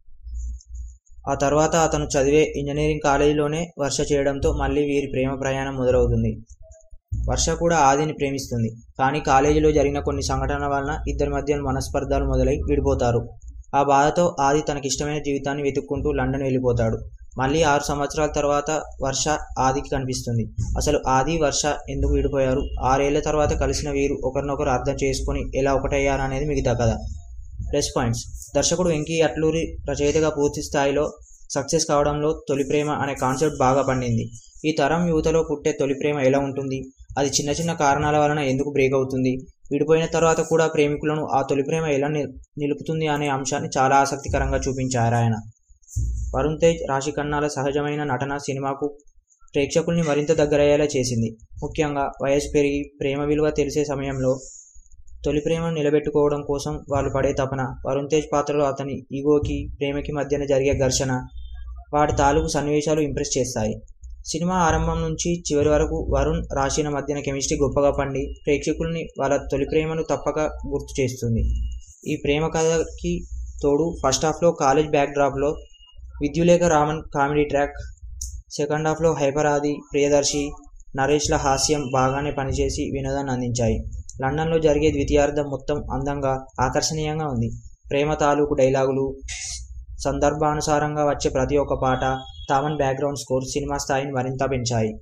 ఆ తర్వాత అతను చదివే ఇంజనీరింగ్ కాలేజీలోనే వర్ష చేయడంతో మళ్ళీ వీరి ప్రేమ ప్రయాణం మొదలవుతుంది వర్ష కూడా ఆదిని ప్రేమిస్తుంది కానీ కాలేజీలో జరిగిన కొన్ని సంఘటనల వలన ఇద్దరి మధ్య మనస్పర్ధాలు మొదలై విడిపోతారు ఆ బాధతో ఆది తనకిష్టమైన జీవితాన్ని వెతుక్కుంటూ లండన్ వెళ్ళిపోతాడు మళ్ళీ ఆరు సంవత్సరాల తర్వాత వర్ష ఆదికి కనిపిస్తుంది అసలు ఆది వర్ష ఎందుకు విడిపోయారు ఆరేళ్ల తర్వాత కలిసిన వీరు ఒకరినొకరు అర్థం చేసుకొని ఎలా ఒకటయ్యారు అనేది మిగతా కథ ప్లస్ పాయింట్స్ దర్శకుడు వెంకీ అట్లూరి రచయితగా పూర్తి స్థాయిలో సక్సెస్ కావడంలో తొలి ప్రేమ అనే కాన్సెప్ట్ బాగా పండింది ఈ తరం యువతలో పుట్టే తొలి ప్రేమ ఎలా ఉంటుంది అది చిన్న చిన్న కారణాల వలన ఎందుకు బ్రేక్ అవుతుంది విడిపోయిన తర్వాత కూడా ప్రేమికులను ఆ తొలి ప్రేమ ఎలా నిలుపుతుంది అనే అంశాన్ని చాలా ఆసక్తికరంగా చూపించారు ఆయన వరుణ్ తేజ్ రాశి ఖన్నాల సహజమైన నటన సినిమాకు ప్రేక్షకుల్ని మరింత దగ్గరయ్యేలా చేసింది ముఖ్యంగా వయసు పెరిగి ప్రేమ విలువ తెలిసే సమయంలో తొలి ప్రేమను నిలబెట్టుకోవడం కోసం వాళ్ళు పడే తపన వరుణ్ తేజ్ పాత్రలో అతని ఈగోకి ప్రేమకి మధ్యన జరిగే ఘర్షణ వాటి తాలూకు సన్నివేశాలు ఇంప్రెస్ చేస్తాయి సినిమా ఆరంభం నుంచి చివరి వరకు వరుణ్ రాశిన మధ్యన కెమిస్ట్రీ గొప్పగా పండి ప్రేక్షకుల్ని వాళ్ళ తొలి ప్రేమను తప్పక గుర్తు చేస్తుంది ఈ ప్రేమ కథకి తోడు ఫస్ట్ హాఫ్లో కాలేజ్ బ్యాక్ డ్రాప్లో Vidyullekha Raman comedy track second హాఫ్లో హైపర్ ఆది ప్రియదర్శి నరేష్ల హాస్యం బాగానే పనిచేసి వినోదాన్ని అందించాయి లండన్లో జరిగే ద్వితీయార్థం మొత్తం అందంగా ఆకర్షణీయంగా ఉంది ప్రేమ తాలూకు డైలాగులు సందర్భానుసారంగా వచ్చే ప్రతి ఒక్క పాట తామన్ బ్యాక్గ్రౌండ్ స్కోర్ సినిమా స్థాయిని మరింత పెంచాయి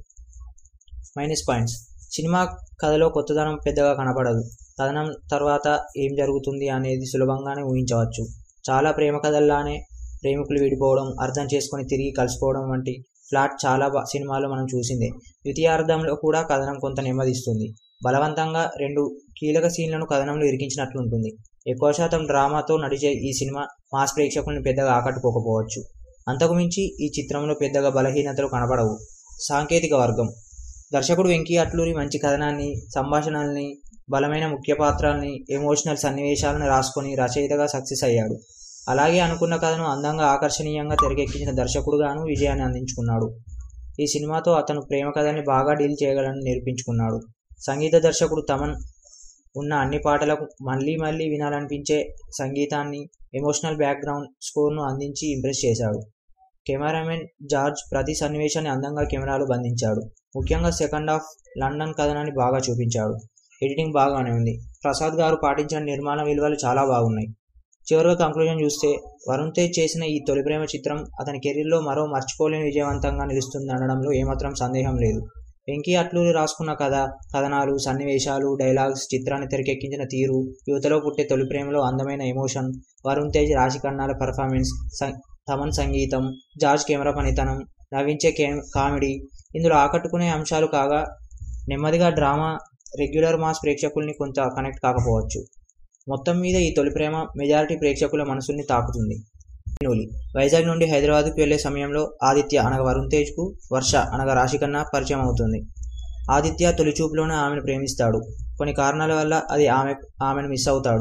మైనస్ పాయింట్స్ సినిమా కథలో కొత్తదనం పెద్దగా కనపడదు కథనం తర్వాత ఏం జరుగుతుంది అనేది సులభంగానే ఊహించవచ్చు చాలా ప్రేమ కథల్లానే ప్రేమికులు విడిపోవడం అర్థం చేసుకొని తిరిగి కలిసిపోవడం వంటి ఫ్లాట్ చాలా బా సినిమాలో మనం చూసిందే ద్వితీయార్థంలో కూడా కథనం కొంత నెమ్మదిస్తుంది బలవంతంగా రెండు కీలక సీన్లను కథనంలో ఇరికించినట్లుంటుంది ఎక్కువ శాతం డ్రామాతో నడిచే ఈ సినిమా మాస్ ప్రేక్షకుల్ని పెద్దగా ఆకట్టుకోకపోవచ్చు అంతకుమించి ఈ చిత్రంలో పెద్దగా బలహీనతలు కనపడవు సాంకేతిక వర్గం దర్శకుడు వెంకీ అట్లూరి మంచి కథనాన్ని సంభాషణల్ని బలమైన ముఖ్య పాత్రల్ని ఎమోషనల్ సన్నివేశాలను రాసుకొని రచయితగా సక్సెస్ అయ్యాడు అలాగే అనుకున్న కథను అందంగా ఆకర్షణీయంగా తెరకెక్కించిన దర్శకుడుగాను విజయాన్ని అందించుకున్నాడు ఈ సినిమాతో అతను ప్రేమ కథని బాగా డీల్ చేయగలని నిరూపించుకున్నాడు సంగీత దర్శకుడు తమన్ ఉన్న అన్ని పాటలకు మళ్ళీ మళ్ళీ వినాలనిపించే సంగీతాన్ని ఎమోషనల్ బ్యాక్గ్రౌండ్ స్కోర్ను అందించి ఇంప్రెస్ చేశాడు కెమెరామెన్ జార్జ్ ప్రతి సన్నివేశాన్ని అందంగా కెమెరాలో బంధించాడు ముఖ్యంగా సెకండ్ హాఫ్ లండన్ కథనాన్ని బాగా చూపించాడు ఎడిటింగ్ బాగానే ఉంది ప్రసాద్ గారు పాటించిన నిర్మాణ విలువలు చాలా బాగున్నాయి చివరిగా కంక్లూజన్ చూస్తే వరుణ్ తేజ్ చేసిన ఈ తొలి ప్రేమ చిత్రం అతని కెరీర్లో మరో మర్చిపోలేని విజయవంతంగా నిలుస్తుంది అనడంలో ఏమాత్రం సందేహం లేదు వెంకీ అట్లూరి రాసుకున్న కథ కథనాలు సన్నివేశాలు డైలాగ్స్ చిత్రాన్ని తెరకెక్కించిన తీరు యువతలో పుట్టే తొలి ప్రేమలో అందమైన ఎమోషన్ వరుణ్ తేజ్ రాశి కన్నాల పర్ఫార్మెన్స్ తమన్ సంగీతం జార్జ్ కెమెరా పనితనం నవ్వించే కే కామెడీ ఇందులో ఆకట్టుకునే అంశాలు కాగా నెమ్మదిగా డ్రామా రెగ్యులర్ మాస్ ప్రేక్షకుల్ని కొంత కనెక్ట్ కాకపోవచ్చు మొత్తం మీద ఈ తొలి ప్రేమ మెజారిటీ ప్రేక్షకుల మనసుల్ని తాకుతుంది నూలి వైజాగ్ నుండి హైదరాబాద్కు వెళ్లే సమయంలో ఆదిత్య అనగా వరుణ్ తేజ్కు వర్ష అనగా రాశికన్నా పరిచయం అవుతుంది ఆదిత్య తొలి చూపులోనే ఆమెను ప్రేమిస్తాడు కొన్ని కారణాల వల్ల అది ఆమె ఆమెను మిస్ అవుతాడు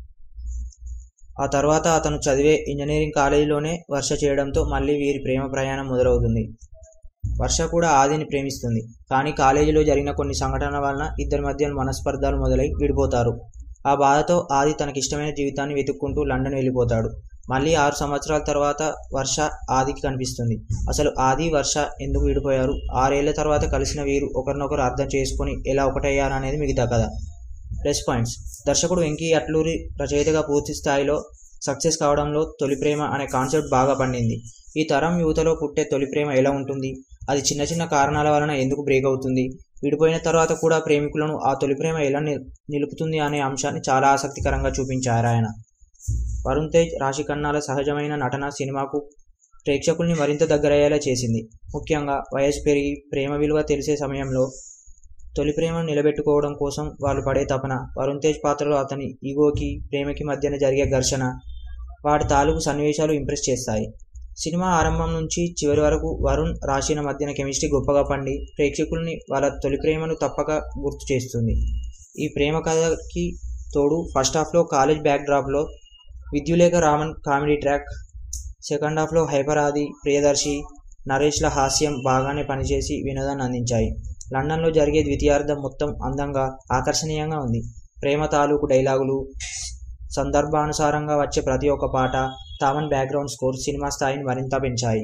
ఆ తర్వాత అతను చదివే ఇంజనీరింగ్ కాలేజీలోనే వర్ష చేయడంతో మళ్ళీ వీరి ప్రేమ ప్రయాణం మొదలవుతుంది వర్ష కూడా ఆదిని ప్రేమిస్తుంది కానీ కాలేజీలో జరిగిన కొన్ని సంఘటనల వలన ఇద్దరి మధ్య మనస్పర్ధాలు మొదలై విడిపోతారు ఆ బాధతో ఆది తనకిష్టమైన జీవితాన్ని వెతుక్కుంటూ లండన్ వెళ్ళిపోతాడు మళ్ళీ ఆరు సంవత్సరాల తర్వాత వర్ష ఆదికి కనిపిస్తుంది అసలు ఆది వర్ష ఎందుకు విడిపోయారు ఆరేళ్ల తర్వాత కలిసిన వీరు ఒకరినొకరు అర్థం చేసుకొని ఎలా ఒకటయ్యారు అనేది మిగతా కథ ప్లస్ పాయింట్స్ దర్శకుడు వెంకీ అట్లూరి రచయితగా పూర్తి స్థాయిలో సక్సెస్ కావడంలో తొలి ప్రేమ అనే కాన్సెప్ట్ బాగా పండింది ఈ తరం యువతలో పుట్టే తొలి ప్రేమ ఎలా ఉంటుంది అది చిన్న చిన్న కారణాల వలన ఎందుకు బ్రేక్ అవుతుంది విడిపోయిన తర్వాత కూడా ప్రేమికులను ఆ తొలి ప్రేమ ఎలా నిలుపుతుంది అనే అంశాన్ని చాలా ఆసక్తికరంగా చూపించారు ఆయన వరుణ్ తేజ్ రాశి ఖన్నాల సహజమైన నటన సినిమాకు ప్రేక్షకుల్ని మరింత దగ్గరయ్యేలా చేసింది ముఖ్యంగా వయసు పెరిగి ప్రేమ విలువ తెలిసే సమయంలో తొలి ప్రేమను నిలబెట్టుకోవడం కోసం వాళ్ళు పడే తపన వరుణ్ తేజ్ పాత్రలో అతని ఈగోకి ప్రేమకి మధ్యన జరిగే ఘర్షణ వాటి తాలూకు సన్నివేశాలు ఇంప్రెస్ చేస్తాయి సినిమా ఆరంభం నుంచి చివరి వరకు వరుణ్ రాశిన మధ్యన కెమిస్ట్రీ గొప్పగా పండి ప్రేక్షకుల్ని వాళ్ళ తొలి ప్రేమను తప్పక గుర్తు చేస్తుంది ఈ ప్రేమ కథకి తోడు ఫస్ట్ హాఫ్లో కాలేజ్ బ్యాక్ డ్రాప్లో Vidyullekha Raman comedy track second హాఫ్లో హైపర్ ఆది ప్రియదర్శి నరేష్ల హాస్యం బాగానే పనిచేసి వినోదాన్ని అందించాయి లండన్లో జరిగే ద్వితీయార్థం మొత్తం అందంగా ఆకర్షణీయంగా ఉంది ప్రేమ తాలూకు డైలాగులు సందర్భానుసారంగా వచ్చే ప్రతి ఒక్క పాట తామన్ బ్యాక్గ్రౌండ్ స్కోర్ సినిమా స్థాయిని మరింత పెంచాయి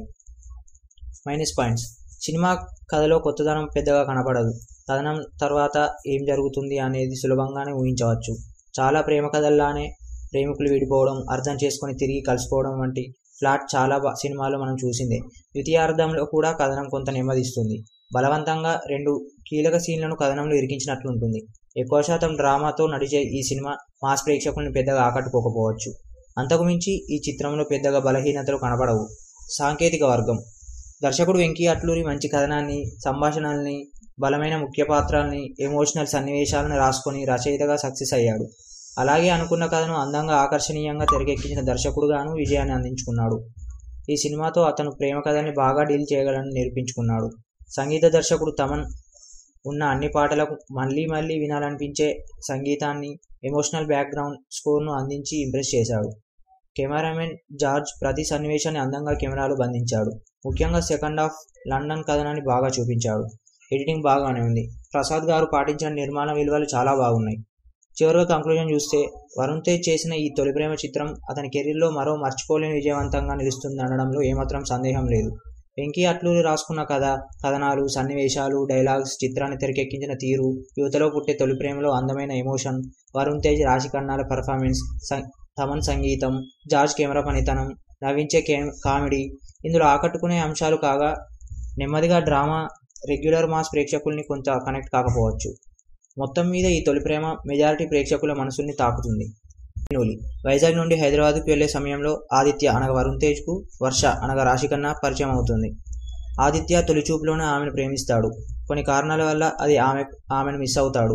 మైనస్ పాయింట్స్ సినిమా కథలో కొత్తదనం పెద్దగా కనపడదు కథనం తర్వాత ఏం జరుగుతుంది అనేది సులభంగానే ఊహించవచ్చు చాలా ప్రేమ కథల్లానే ప్రేమికులు విడిపోవడం అర్థం చేసుకొని తిరిగి కలిసిపోవడం వంటి ఫ్లాట్ చాలా బా సినిమాలో మనం చూసిందే ద్వితీయార్థంలో కూడా కథనం కొంత నెమ్మదిస్తుంది బలవంతంగా రెండు కీలక సీన్లను కథనంలో ఇరికించినట్లుంటుంది ఎక్కువ శాతం డ్రామాతో నడిచే ఈ సినిమా మాస్ ప్రేక్షకుల్ని పెద్దగా ఆకట్టుకోకపోవచ్చు అంతకుమించి ఈ చిత్రంలో పెద్దగా బలహీనతలు కనపడవు సాంకేతిక వర్గం దర్శకుడు వెంకీ అట్లూరి మంచి కథనాన్ని సంభాషణల్ని బలమైన ముఖ్య పాత్రల్ని ఎమోషనల్ సన్నివేశాలను రాసుకొని రచయితగా సక్సెస్ అయ్యాడు అలాగే అనుకున్న కథను అందంగా ఆకర్షణీయంగా తెరకెక్కించిన దర్శకుడుగాను విజయాన్ని అందించుకున్నాడు ఈ సినిమాతో అతను ప్రేమ కథని బాగా డీల్ చేయగలని నిరూపించుకున్నాడు సంగీత దర్శకుడు తమన్ ఉన్న అన్ని పాటలకు మళ్ళీ మళ్ళీ వినాలనిపించే సంగీతాన్ని ఎమోషనల్ బ్యాక్గ్రౌండ్ స్కోర్ను అందించి ఇంప్రెస్ చేశాడు కెమెరామెన్ జార్జ్ ప్రతి సన్నివేశాన్ని అందంగా కెమెరాలో బంధించాడు ముఖ్యంగా సెకండ్ హాఫ్ లండన్ కథనాన్ని బాగా చూపించాడు ఎడిటింగ్ బాగానే ఉంది ప్రసాద్ గారు పాటించిన నిర్మాణ విలువలు చాలా బాగున్నాయి చివరిగా కంక్లూజన్ చూస్తే వరుణ్ తేజ్ చేసిన ఈ తొలి ప్రేమ చిత్రం అతని కెరీర్లో మరో మర్చిపోలేని విజయవంతంగా నిలుస్తుంది అనడంలో ఏమాత్రం సందేహం లేదు వెంకీ అట్లూరి రాసుకున్న కథ కథనాలు సన్నివేశాలు డైలాగ్స్ చిత్రాన్ని తెరకెక్కించిన తీరు యువతలో పుట్టే తొలి ప్రేమలో అందమైన ఎమోషన్ వరుణ్ తేజ్ రాశికన్నాల పర్ఫార్మెన్స్ తమన్ సంగీతం జార్జ్ కెమెరా పనితనం నవ్వించే కే కామెడీ ఇందులో ఆకట్టుకునే అంశాలు కాగా నెమ్మదిగా డ్రామా రెగ్యులర్ మాస్ ప్రేక్షకుల్ని కొంత కనెక్ట్ కాకపోవచ్చు మొత్తం మీద ఈ తొలి ప్రేమ మెజారిటీ ప్రేక్షకుల మనసుల్ని తాకుతుంది నూలి వైజాగ్ నుండి హైదరాబాద్కు వెళ్లే సమయంలో ఆదిత్య అనగా వరుణ్ తేజ్కు వర్ష అనగా రాశికన్నా పరిచయం అవుతుంది ఆదిత్య తొలి చూపులోనే ఆమెను ప్రేమిస్తాడు కొన్ని కారణాల వల్ల అది ఆమె ఆమెను మిస్ అవుతాడు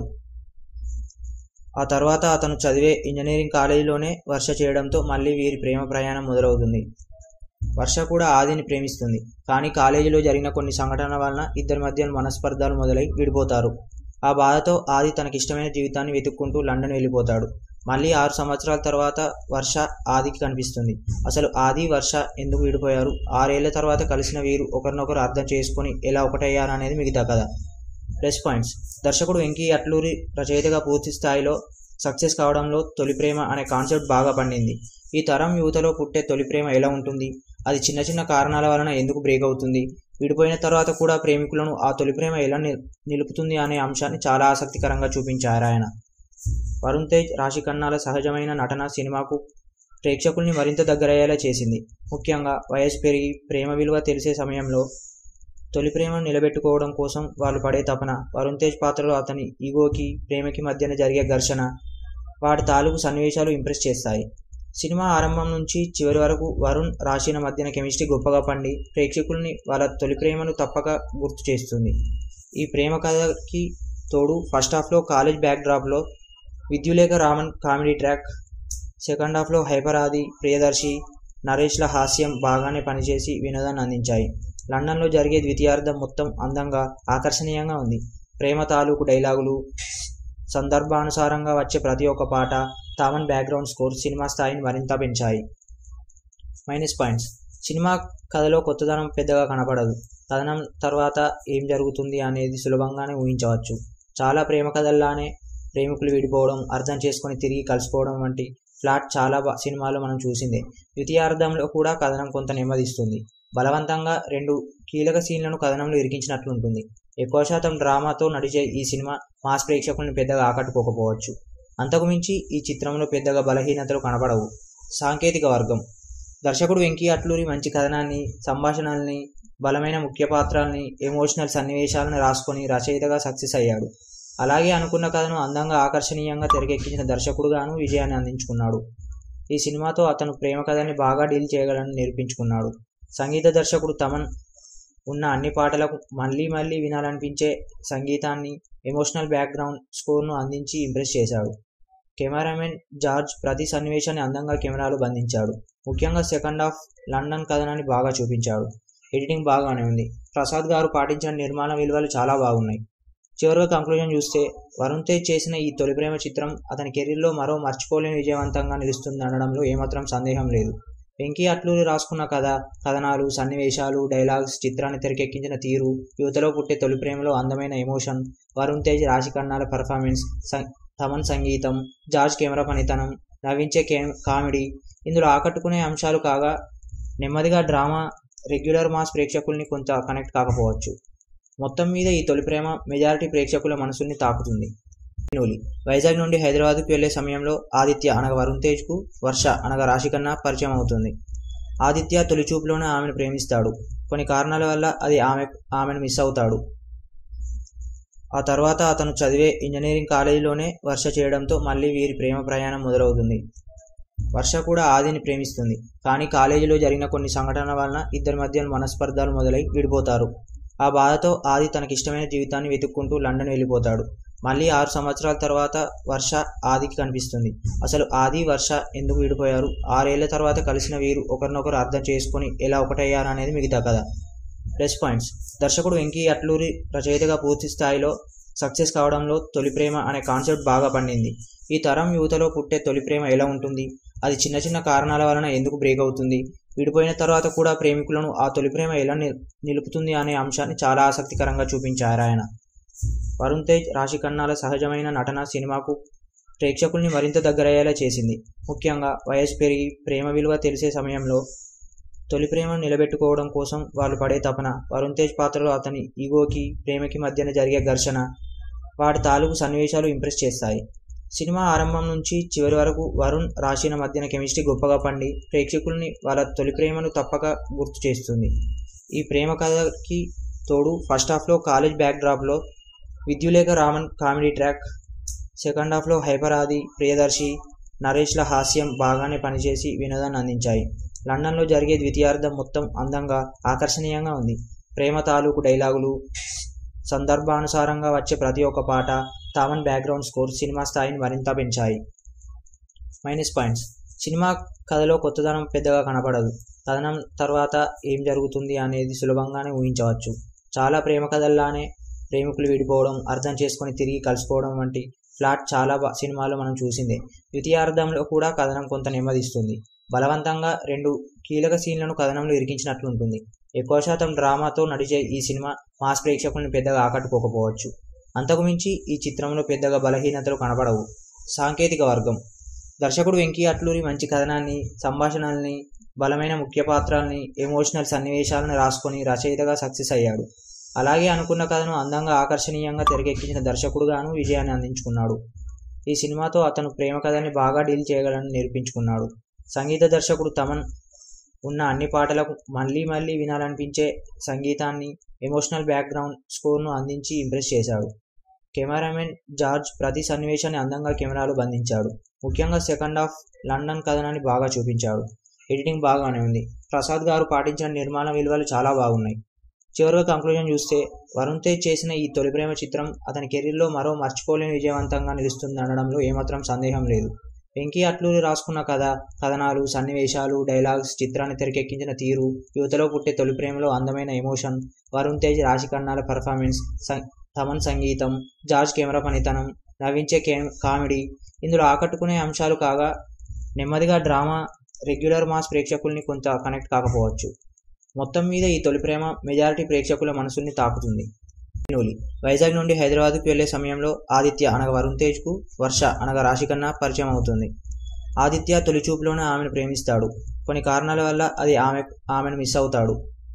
ఆ తర్వాత అతను చదివే ఇంజనీరింగ్ కాలేజీలోనే వర్ష చేయడంతో మళ్ళీ వీరి ప్రేమ ప్రయాణం మొదలవుతుంది వర్ష కూడా ఆదిని ప్రేమిస్తుంది కానీ కాలేజీలో జరిగిన కొన్ని సంఘటనల వలన ఇద్దరి మధ్య మనస్పర్ధాలు మొదలై విడిపోతారు ఆ బాధతో ఆది తనకిష్టమైన జీవితాన్ని వెతుక్కుంటూ లండన్ వెళ్ళిపోతాడు మళ్ళీ ఆరు సంవత్సరాల తర్వాత వర్ష ఆదికి కనిపిస్తుంది అసలు ఆది వర్ష ఎందుకు విడిపోయారు ఆరేళ్ల తర్వాత కలిసిన వీరు ఒకరినొకరు అర్థం చేసుకొని ఎలా ఒకటయ్యారనేది మిగతా కథ ప్లస్ పాయింట్స్ దర్శకుడు వెంకీ అట్లూరి రచయితగా పూర్తి స్థాయిలో సక్సెస్ కావడంలో తొలి ప్రేమ అనే కాన్సెప్ట్ బాగా పండింది ఈ తరం యువతలో పుట్టే తొలి ప్రేమ ఎలా ఉంటుంది అది చిన్న చిన్న కారణాల వలన ఎందుకు బ్రేక్ అవుతుంది విడిపోయిన తర్వాత కూడా ప్రేమికులను ఆ తొలి ప్రేమ ఎలా నిలుపుతుంది అనే అంశాన్ని చాలా ఆసక్తికరంగా చూపించారు ఆయన వరుణ్ తేజ్ రాశి ఖన్నాల సహజమైన నటన సినిమాకు ప్రేక్షకుల్ని మరింత దగ్గరయ్యేలా చేసింది ముఖ్యంగా వయసు పెరిగి ప్రేమ విలువ తెలిసే సమయంలో తొలి ప్రేమను నిలబెట్టుకోవడం కోసం వాళ్ళు పడే తపన వరుణ్ తేజ్ పాత్రలో అతని ఈగోకి ప్రేమకి మధ్యన జరిగే ఘర్షణ వాటి తాలూకు సన్నివేశాలు ఇంప్రెస్ చేస్తాయి సినిమా ఆరంభం నుంచి చివరి వరకు వరుణ్ రాశిన మధ్యన కెమిస్ట్రీ గొప్పగా పండి ప్రేక్షకుల్ని వాళ్ళ తొలి ప్రేమను తప్పక గుర్తు చేస్తుంది ఈ ప్రేమ కథకి తోడు ఫస్ట్ హాఫ్లో కాలేజ్ బ్యాక్ డ్రాప్లో Vidyullekha Raman comedy track second హాఫ్లో హైపర్ ఆది ప్రియదర్శి నరేష్ల హాస్యం బాగానే పనిచేసి వినోదాన్ని అందించాయి లండన్లో జరిగే ద్వితీయార్థం మొత్తం అందంగా ఆకర్షణీయంగా ఉంది ప్రేమ తాలూకు డైలాగులు సందర్భానుసారంగా వచ్చే ప్రతి ఒక్క పాట తామన్ బ్యాక్గ్రౌండ్ స్కోర్ సినిమా స్థాయిని మరింత పెంచాయి మైనస్ పాయింట్స్ సినిమా కథలో కొత్తదనం పెద్దగా కనపడదు కథనం తర్వాత ఏం జరుగుతుంది అనేది సులభంగానే ఊహించవచ్చు చాలా ప్రేమ కథల్లానే ప్రేమికులు విడిపోవడం అర్థం చేసుకొని తిరిగి కలిసిపోవడం వంటి ఫ్లాట్ చాలా సినిమాలో మనం చూసిందే ద్వితీయార్థంలో కూడా కథనం కొంత నెమ్మదిస్తుంది బలవంతంగా రెండు కీలక సీన్లను కథనంలో ఇరికించినట్లుంటుంది ఎక్కువ శాతం డ్రామాతో నడిచే ఈ సినిమా మాస్ ప్రేక్షకులను పెద్దగా ఆకట్టుకోకపోవచ్చు అంతకుమించి ఈ చిత్రంలో పెద్దగా బలహీనతలు కనపడవు సాంకేతిక వర్గం దర్శకుడు వెంకీ అట్లూరి మంచి కథనాన్ని సంభాషణల్ని బలమైన ముఖ్య పాత్రల్ని ఎమోషనల్ సన్నివేశాలను రాసుకొని రచయితగా సక్సెస్ అయ్యాడు అలాగే అనుకున్న కథను అందంగా ఆకర్షణీయంగా తెరకెక్కించిన దర్శకుడుగాను విజయాన్ని అందించుకున్నాడు ఈ సినిమాతో అతను ప్రేమ కథని బాగా డీల్ చేయగలని నిరూపించుకున్నాడు సంగీత దర్శకుడు తమన్ ఉన్న అన్ని పాటలకు మళ్ళీ మళ్ళీ వినాలనిపించే సంగీతాన్ని ఎమోషనల్ బ్యాక్గ్రౌండ్ స్కోర్ను అందించి ఇంప్రెస్ చేశాడు కెమెరామెన్ జార్జ్ ప్రతి సన్నివేశాన్ని అందంగా కెమెరాలో బంధించాడు ముఖ్యంగా సెకండ్ హాఫ్ లండన్ కథనాన్ని బాగా చూపించాడు ఎడిటింగ్ బాగానే ఉంది ప్రసాద్ గారు పాటించిన నిర్మాణ విలువలు చాలా బాగున్నాయి చివరిగా కంక్లూజన్ చూస్తే వరుణ్ తేజ్ చేసిన ఈ తొలి ప్రేమ చిత్రం అతని కెరీర్లో మరో మర్చిపోలేని విజయవంతంగా నిలుస్తుంది అనడంలో ఏమాత్రం సందేహం లేదు వెంకీ అట్లూరి రాసుకున్న కథ కథనాలు సన్నివేశాలు డైలాగ్స్ చిత్రాన్ని తెరకెక్కించిన తీరు యువతలో పుట్టే తొలి ప్రేమలో అందమైన ఎమోషన్ వరుణ్ తేజ్ రాశికన్నాల పర్ఫార్మెన్స్ తమన్ సంగీతం జార్జ్ కెమెరా పనితనం నవ్వించే కే కామెడీ ఇందులో ఆకట్టుకునే అంశాలు కాగా నెమ్మదిగా డ్రామా రెగ్యులర్ మాస్ ప్రేక్షకుల్ని కొంత కనెక్ట్ కాకపోవచ్చు మొత్తం మీద ఈ తొలి ప్రేమ మెజారిటీ ప్రేక్షకుల మనసుల్ని తాకుతుంది నూలి వైజాగ్ నుండి హైదరాబాద్కు వెళ్లే సమయంలో ఆదిత్య అనగా వరుణ్ తేజ్కు వర్ష అనగా రాశికన్నా పరిచయం అవుతుంది ఆదిత్య తొలి చూపులోనే ఆమెను ప్రేమిస్తాడు కొన్ని కారణాల వల్ల అది ఆమె ఆమెను మిస్ అవుతాడు ఆ తర్వాత అతను చదివే ఇంజనీరింగ్ కాలేజీలోనే వర్ష చేయడంతో మళ్ళీ వీరి ప్రేమ ప్రయాణం మొదలవుతుంది వర్ష కూడా ఆదిని ప్రేమిస్తుంది కానీ కాలేజీలో జరిగిన కొన్ని సంఘటనల వలన ఇద్దరి మధ్య మనస్పర్ధాలు మొదలై విడిపోతారు ఆ బాధతో ఆది తనకిష్టమైన జీవితాన్ని వెతుక్కుంటూ లండన్ వెళ్ళిపోతాడు మళ్ళీ ఆరు సంవత్సరాల తర్వాత వర్ష ఆదికి కనిపిస్తుంది అసలు ఆది వర్ష ఎందుకు విడిపోయారు ఆరేళ్ల తర్వాత కలిసిన వీరు ఒకరినొకరు అర్థం చేసుకొని ఎలా ఒకటయ్యారనేది మిగతా కథ ప్లస్ పాయింట్స్ దర్శకుడు వెంకీ అట్లూరి రచయితగా పూర్తి స్థాయిలో సక్సెస్ కావడంలో తొలి ప్రేమ అనే కాన్సెప్ట్ బాగా పండింది ఈ తరం యువతలో పుట్టే తొలి ప్రేమ ఎలా ఉంటుంది అది చిన్న చిన్న కారణాల వలన ఎందుకు బ్రేక్ అవుతుంది విడిపోయిన తర్వాత కూడా ప్రేమికులను ఆ తొలి ప్రేమ ఎలా నిల్- నిలుపుతుంది అనే అంశాన్ని చాలా ఆసక్తికరంగా చూపించారు ఆయన వరుణ్ తేజ్ రాశి ఖన్నాల సహజమైన నటన సినిమాకు ప్రేక్షకుల్ని మరింత దగ్గరయ్యేలా చేసింది ముఖ్యంగా వయసు పెరిగి ప్రేమ విలువ తెలిసే సమయంలో తొలి ప్రేమను నిలబెట్టుకోవడం కోసం వాళ్ళు పడే తపన వరుణ్ తేజ్ పాత్రలో అతని ఈగోకి ప్రేమకి మధ్యన జరిగే ఘర్షణ వాటి తాలూకు సన్నివేశాలు ఇంప్రెస్ చేస్తాయి సినిమా ఆరంభం నుంచి చివరి వరకు వరుణ్ రాశిన మధ్యన కెమిస్ట్రీ గొప్పగా పండి ప్రేక్షకుల్ని వాళ్ళ తొలి ప్రేమను తప్పక గుర్తు చేస్తుంది ఈ ప్రేమ కథకి తోడు ఫస్ట్ హాఫ్లో కాలేజ్ బ్యాక్ డ్రాప్లో Vidyullekha Raman comedy track second హాఫ్లో హైపర్ ఆది ప్రియదర్శి నరేష్ల హాస్యం బాగానే పనిచేసి వినోదాన్ని అందించాయి లండన్లో జరిగే ద్వితీయార్థం మొత్తం అందంగా ఆకర్షణీయంగా ఉంది ప్రేమ తాలూకు డైలాగులు సందర్భానుసారంగా వచ్చే ప్రతి ఒక్క పాట తామన్ బ్యాక్గ్రౌండ్ స్కోర్ సినిమా స్థాయిని మరింత పెంచాయి మైనస్ పాయింట్స్ సినిమా కథలో కొత్తదనం పెద్దగా కనపడదు కథనం తర్వాత ఏం జరుగుతుంది అనేది సులభంగానే ఊహించవచ్చు చాలా ప్రేమ కథల్లానే ప్రేమికులు విడిపోవడం అర్థం చేసుకొని తిరిగి కలిసిపోవడం వంటి ఫ్లాట్ చాలా బా- సినిమాల్లో మనం చూసిందే ద్వితీయార్థంలో కూడా కథనం కొంత నెమ్మదిస్తుంది బలవంతంగా రెండు కీలక సీన్లను కథనంలో ఇరికించినట్లుంటుంది ఎక్కువ శాతం డ్రామాతో నడిచే ఈ సినిమా మాస్ ప్రేక్షకుల్ని పెద్దగా ఆకట్టుకోకపోవచ్చు అంతకుమించి ఈ చిత్రంలో పెద్దగా బలహీనతలు కనపడవు సాంకేతిక వర్గం దర్శకుడు వెంకీ అట్లూరి మంచి కథనాన్ని సంభాషణల్ని బలమైన ముఖ్య పాత్రల్ని ఎమోషనల్ సన్నివేశాలను రాసుకొని రచయితగా సక్సెస్ అయ్యాడు అలాగే అనుకున్న కథను అందంగా ఆకర్షణీయంగా తెరకెక్కించిన దర్శకుడుగాను విజయాన్ని అందించుకున్నాడు ఈ సినిమాతో అతను ప్రేమ కథని బాగా డీల్ చేయగలని నిరూపించుకున్నాడు సంగీత దర్శకుడు తమన్ ఉన్న అన్ని పాటలకు మళ్ళీ మళ్ళీ వినాలనిపించే సంగీతాన్ని ఎమోషనల్ బ్యాక్గ్రౌండ్ స్కోర్ను అందించి ఇంప్రెస్ చేశాడు కెమెరామెన్ జార్జ్ ప్రతి సన్నివేశాన్ని అందంగా కెమెరాలో బంధించాడు ముఖ్యంగా సెకండ్ హాఫ్ లండన్ కథనాన్ని బాగా చూపించాడు ఎడిటింగ్ బాగానే ఉంది ప్రసాద్ గారు పాటించిన నిర్మాణ విలువలు చాలా బాగున్నాయి చివరిగా కంక్లూజన్ చూస్తే వరుణ్ తేజ్ చేసిన ఈ తొలి ప్రేమ చిత్రం అతని కెరీర్లో మరో మర్చిపోలేని విజయవంతంగా నిలుస్తుంది అనడంలో ఏమాత్రం సందేహం లేదు వెంకీ అట్లూరి రాసుకున్న కథ కథనాలు సన్నివేశాలు డైలాగ్స్ చిత్రాన్ని తెరకెక్కించిన తీరు యువతలో పుట్టే తొలి ప్రేమలో అందమైన ఎమోషన్ వరుణ్ తేజ్ రాశి కన్నాల పర్ఫార్మెన్స్ సం- తమన్ సంగీతం జార్జ్ కెమెరా పనితనం నవ్వించే కే కామెడీ ఇందులో ఆకట్టుకునే అంశాలు కాగా నెమ్మదిగా డ్రామా రెగ్యులర్ మాస్ ప్రేక్షకుల్ని కొంత కనెక్ట్ కాకపోవచ్చు మొత్తం మీద ఈ తొలి ప్రేమ మెజారిటీ ప్రేక్షకుల మనసుల్ని తాకుతుంది నూలి వైజాగ్ నుండి హైదరాబాద్కు వెళ్లే సమయంలో ఆదిత్య అనగా వరుణ్ తేజ్కు వర్ష అనగా రాశికన్నా పరిచయం అవుతుంది ఆదిత్య తొలి చూపులోనే ఆమెను ప్రేమిస్తాడు కొన్ని కారణాల వల్ల అది ఆమె ఆమెను మిస్ అవుతాడు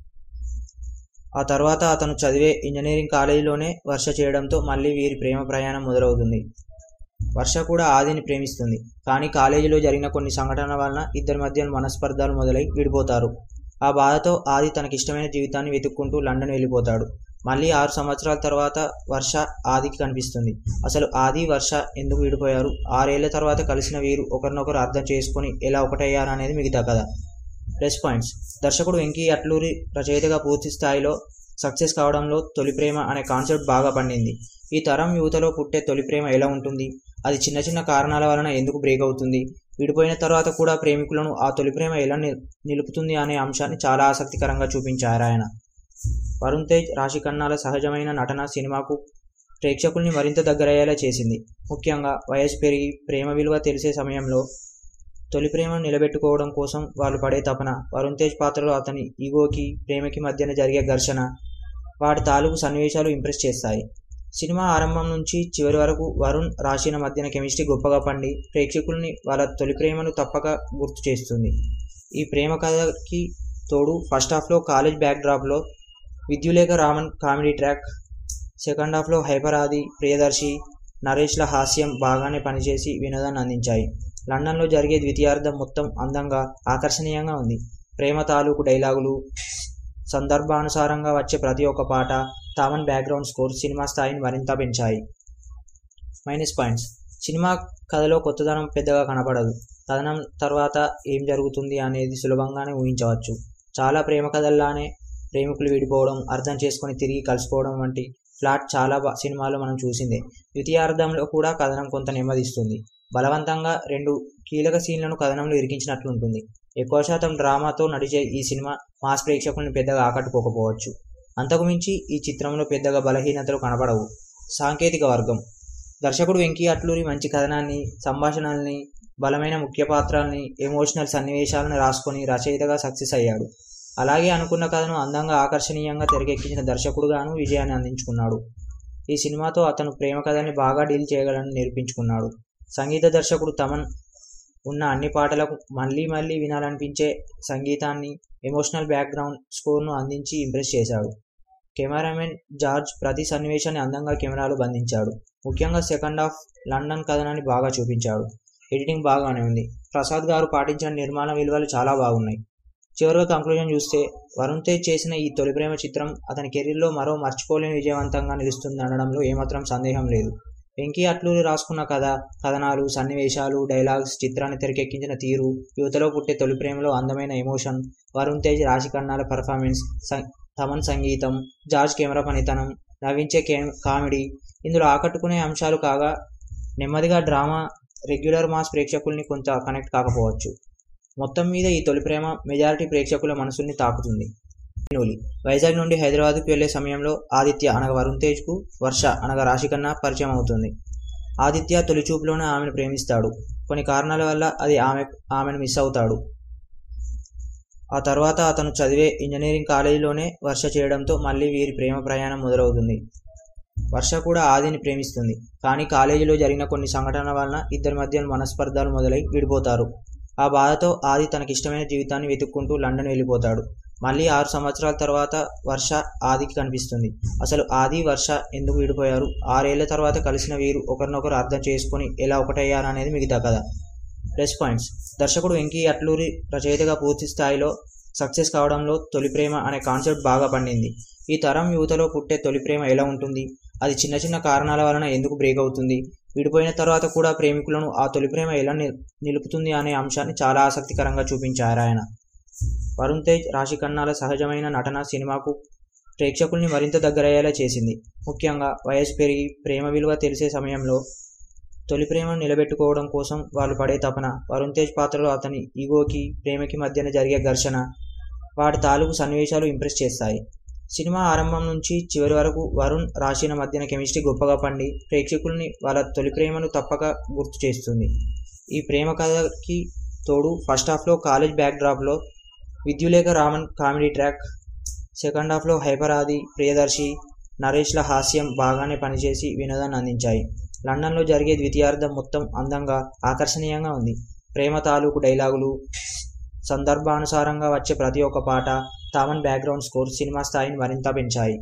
ఆ తర్వాత అతను చదివే ఇంజనీరింగ్ కాలేజీలోనే వర్ష చేయడంతో మళ్ళీ వీరి ప్రేమ ప్రయాణం మొదలవుతుంది వర్ష కూడా ఆదిని ప్రేమిస్తుంది కానీ కాలేజీలో జరిగిన కొన్ని సంఘటనల వలన ఇద్దరి మధ్య మనస్పర్ధాలు మొదలై విడిపోతారు ఆ బాధతో ఆది తనకిష్టమైన జీవితాన్ని వెతుక్కుంటూ లండన్ వెళ్ళిపోతాడు మళ్ళీ ఆరు సంవత్సరాల తర్వాత వర్ష ఆదికి కనిపిస్తుంది అసలు ఆది వర్ష ఎందుకు విడిపోయారు ఆరేళ్ల తర్వాత కలిసిన వీరు ఒకరినొకరు అర్థం చేసుకొని ఎలా ఒకటయ్యారు అనేది మిగతా కథ ప్లస్ పాయింట్స్ దర్శకుడు వెంకీ అట్లూరి రచయితగా పూర్తి స్థాయిలో సక్సెస్ కావడంలో తొలి ప్రేమ అనే కాన్సెప్ట్ బాగా పండింది ఈ తరం యువతలో పుట్టే తొలి ప్రేమ ఎలా ఉంటుంది అది చిన్న చిన్న కారణాల వలన ఎందుకు బ్రేక్ అవుతుంది విడిపోయిన తర్వాత కూడా ప్రేమికులను ఆ తొలి ప్రేమ ఎలా నిల్- నిలుపుతుంది అనే అంశాన్ని చాలా ఆసక్తికరంగా చూపించారు ఆయన వరుణ్ తేజ్ రాశి ఖన్నాల సహజమైన నటన సినిమాకు ప్రేక్షకుల్ని మరింత దగ్గరయ్యేలా చేసింది ముఖ్యంగా వయసు పెరిగి ప్రేమ విలువ తెలిసే సమయంలో తొలి ప్రేమను నిలబెట్టుకోవడం కోసం వాళ్ళు పడే తపన వరుణ్ తేజ్ పాత్రలో అతని ఈగోకి ప్రేమకి మధ్యన జరిగే ఘర్షణ వాటి తాలూకు సన్నివేశాలు ఇంప్రెస్ చేస్తాయి సినిమా ఆరంభం నుంచి చివరి వరకు వరుణ్ రాశిన మధ్యన కెమిస్ట్రీ గొప్పగా పండి ప్రేక్షకుల్ని వాళ్ళ తొలి ప్రేమను తప్పక గుర్తు చేస్తుంది ఈ ప్రేమ కథకి తోడు ఫస్ట్ హాఫ్లో కాలేజ్ బ్యాక్ డ్రాప్లో Vidyullekha Raman comedy track second హాఫ్లో హైపర్ ఆది ప్రియదర్శి నరేష్ల హాస్యం బాగానే పనిచేసి వినోదాన్ని అందించాయి లండన్లో జరిగే ద్వితీయార్థం మొత్తం అందంగా ఆకర్షణీయంగా ఉంది ప్రేమ తాలూకు డైలాగులు సందర్భానుసారంగా వచ్చే ప్రతి ఒక్క పాట తామన్ బ్యాక్గ్రౌండ్ స్కోర్ సినిమా స్థాయిని మరింత పెంచాయి మైనస్ పాయింట్స్ సినిమా కథలో కొత్తదనం పెద్దగా కనపడదు కథనం తర్వాత ఏం జరుగుతుంది అనేది సులభంగానే ఊహించవచ్చు చాలా ప్రేమ కథల్లానే ప్రేమికులు విడిపోవడం అర్థం చేసుకొని తిరిగి కలిసిపోవడం వంటి ఫ్లాట్ చాలా బా- సినిమాల్లో మనం చూసిందే ద్వితీయార్థంలో కూడా కథనం కొంత నెమ్మదిస్తుంది బలవంతంగా రెండు కీలక సీన్లను కథనంలో ఇరికించినట్లుంటుంది ఎక్కువ శాతం డ్రామాతో నడిచే ఈ సినిమా మాస్ ప్రేక్షకుల్ని పెద్దగా ఆకట్టుకోకపోవచ్చు అంతకుమించి ఈ చిత్రంలో పెద్దగా బలహీనతలు కనపడవు సాంకేతిక వర్గం దర్శకుడు వెంకీ అట్లూరి మంచి కథనాన్ని సంభాషణల్ని బలమైన ముఖ్య పాత్రల్ని ఎమోషనల్ సన్నివేశాలను రాసుకొని రచయితగా సక్సెస్ అయ్యాడు అలాగే అనుకున్న కథను అందంగా ఆకర్షణీయంగా తెరకెక్కించిన దర్శకుడుగాను విజయాన్ని అందించుకున్నాడు ఈ సినిమాతో అతను ప్రేమ కథని బాగా డీల్ చేయగలని నిరూపించుకున్నాడు సంగీత దర్శకుడు తమన్ ఉన్న అన్ని పాటలకు మళ్ళీ మళ్ళీ వినాలనిపించే సంగీతాన్ని ఎమోషనల్ బ్యాక్గ్రౌండ్ స్కోర్ను అందించి ఇంప్రెస్ చేశాడు కెమెరామెన్ జార్జ్ ప్రతి సన్నివేశాన్ని అందంగా కెమెరాలో బంధించాడు ముఖ్యంగా సెకండ్ హాఫ్ లండన్ కథనాన్ని బాగా చూపించాడు ఎడిటింగ్ బాగానే ఉంది ప్రసాద్ గారు పాటించిన నిర్మాణ విలువలు చాలా బాగున్నాయి చివరిగా కంక్లూజన్ చూస్తే వరుణ్ తేజ్ చేసిన ఈ తొలి ప్రేమ చిత్రం అతని కెరీర్లో మరో మర్చిపోలేని విజయవంతంగా నిలుస్తుంది అనడంలో ఏమాత్రం సందేహం లేదు వెంకీ అట్లూరి రాసుకున్న కథ కథనాలు సన్నివేశాలు డైలాగ్స్ చిత్రాన్ని తెరకెక్కించిన తీరు యువతలో పుట్టే తొలి ప్రేమలో అందమైన ఎమోషన్ వరుణ్ తేజ్ రాశికన్నాల పర్ఫార్మెన్స్ తమన్ సంగీతం జార్జ్ కెమెరా పనితనం నవ్వించే కే కామెడీ ఇందులో ఆకట్టుకునే అంశాలు కాగా నెమ్మదిగా డ్రామా రెగ్యులర్ మాస్ ప్రేక్షకుల్ని కొంత కనెక్ట్ కాకపోవచ్చు మొత్తం మీద ఈ తొలి ప్రేమ మెజారిటీ ప్రేక్షకుల మనసుల్ని తాకుతుంది నూలి వైజాగ్ నుండి హైదరాబాద్కు వెళ్లే సమయంలో ఆదిత్య అనగా వరుణ్ తేజ్కు వర్ష అనగా రాశికన్నా పరిచయం అవుతుంది ఆదిత్య తొలి చూపులోనే ఆమెను ప్రేమిస్తాడు కొన్ని కారణాల వల్ల అది ఆమె ఆమెను మిస్ అవుతాడు ఆ తర్వాత అతను చదివే ఇంజనీరింగ్ కాలేజీలోనే వర్ష చేయడంతో మళ్ళీ వీరి ప్రేమ ప్రయాణం మొదలవుతుంది వర్ష కూడా ఆదిని ప్రేమిస్తుంది కానీ కాలేజీలో జరిగిన కొన్ని సంఘటనల వలన ఇద్దరి మధ్య మనస్పర్ధాలు మొదలై విడిపోతారు ఆ బాధతో ఆది తనకిష్టమైన జీవితాన్ని వెతుక్కుంటూ లండన్ వెళ్ళిపోతాడు మళ్ళీ ఆరు సంవత్సరాల తర్వాత వర్ష ఆదికి కనిపిస్తుంది అసలు ఆది వర్ష ఎందుకు విడిపోయారు ఆరేళ్ల తర్వాత కలిసిన వీరు ఒకరినొకరు అర్థం చేసుకొని ఎలా ఒకటయ్యారు అనేది మిగతా కథ ప్లస్ పాయింట్స్ దర్శకుడు వెంకీ అట్లూరి రచయితగా పూర్తి స్థాయిలో సక్సెస్ కావడంలో తొలి ప్రేమ అనే కాన్సెప్ట్ బాగా పండింది ఈ తరం యువతలో పుట్టే తొలి ప్రేమ ఎలా ఉంటుంది అది చిన్న చిన్న కారణాల వలన ఎందుకు బ్రేక్ అవుతుంది విడిపోయిన తర్వాత కూడా ప్రేమికులను ఆ తొలి ప్రేమ ఎలా నిలుపుతుంది అనే అంశాన్ని చాలా ఆసక్తికరంగా చూపించారు ఆయన వరుణ్ తేజ్ రాశి ఖన్నాల సహజమైన నటన సినిమాకు ప్రేక్షకుల్ని మరింత దగ్గరయ్యేలా చేసింది ముఖ్యంగా వయసు పెరిగి ప్రేమ విలువ తెలిసే సమయంలో తొలి ప్రేమను నిలబెట్టుకోవడం కోసం వాళ్ళు పడే తపన వరుణ్ తేజ్ పాత్రలో అతని ఈగోకి ప్రేమకి మధ్యన జరిగే ఘర్షణ వాటి తాలూకు సన్నివేశాలు ఇంప్రెస్ చేస్తాయి సినిమా ఆరంభం నుంచి చివరి వరకు వరుణ్ రాశిన మధ్యన కెమిస్ట్రీ గొప్పగా పండి ప్రేక్షకుల్ని వాళ్ళ తొలి ప్రేమను తప్పక గుర్తు చేస్తుంది ఈ ప్రేమ కథకి తోడు ఫస్ట్ హాఫ్లో కాలేజ్ బ్యాక్ డ్రాప్లో Vidyullekha Raman comedy track second హాఫ్లో హైపర్ ఆది ప్రియదర్శి నరేష్ల హాస్యం బాగానే పనిచేసి వినోదాన్ని అందించాయి లండన్లో జరిగే ద్వితీయార్థం మొత్తం అందంగా ఆకర్షణీయంగా ఉంది ప్రేమ తాలూకు డైలాగులు సందర్భానుసారంగా వచ్చే ప్రతి ఒక్క పాట తామన్ బ్యాక్గ్రౌండ్ స్కోర్ సినిమా స్థాయిని మరింత పెంచాయి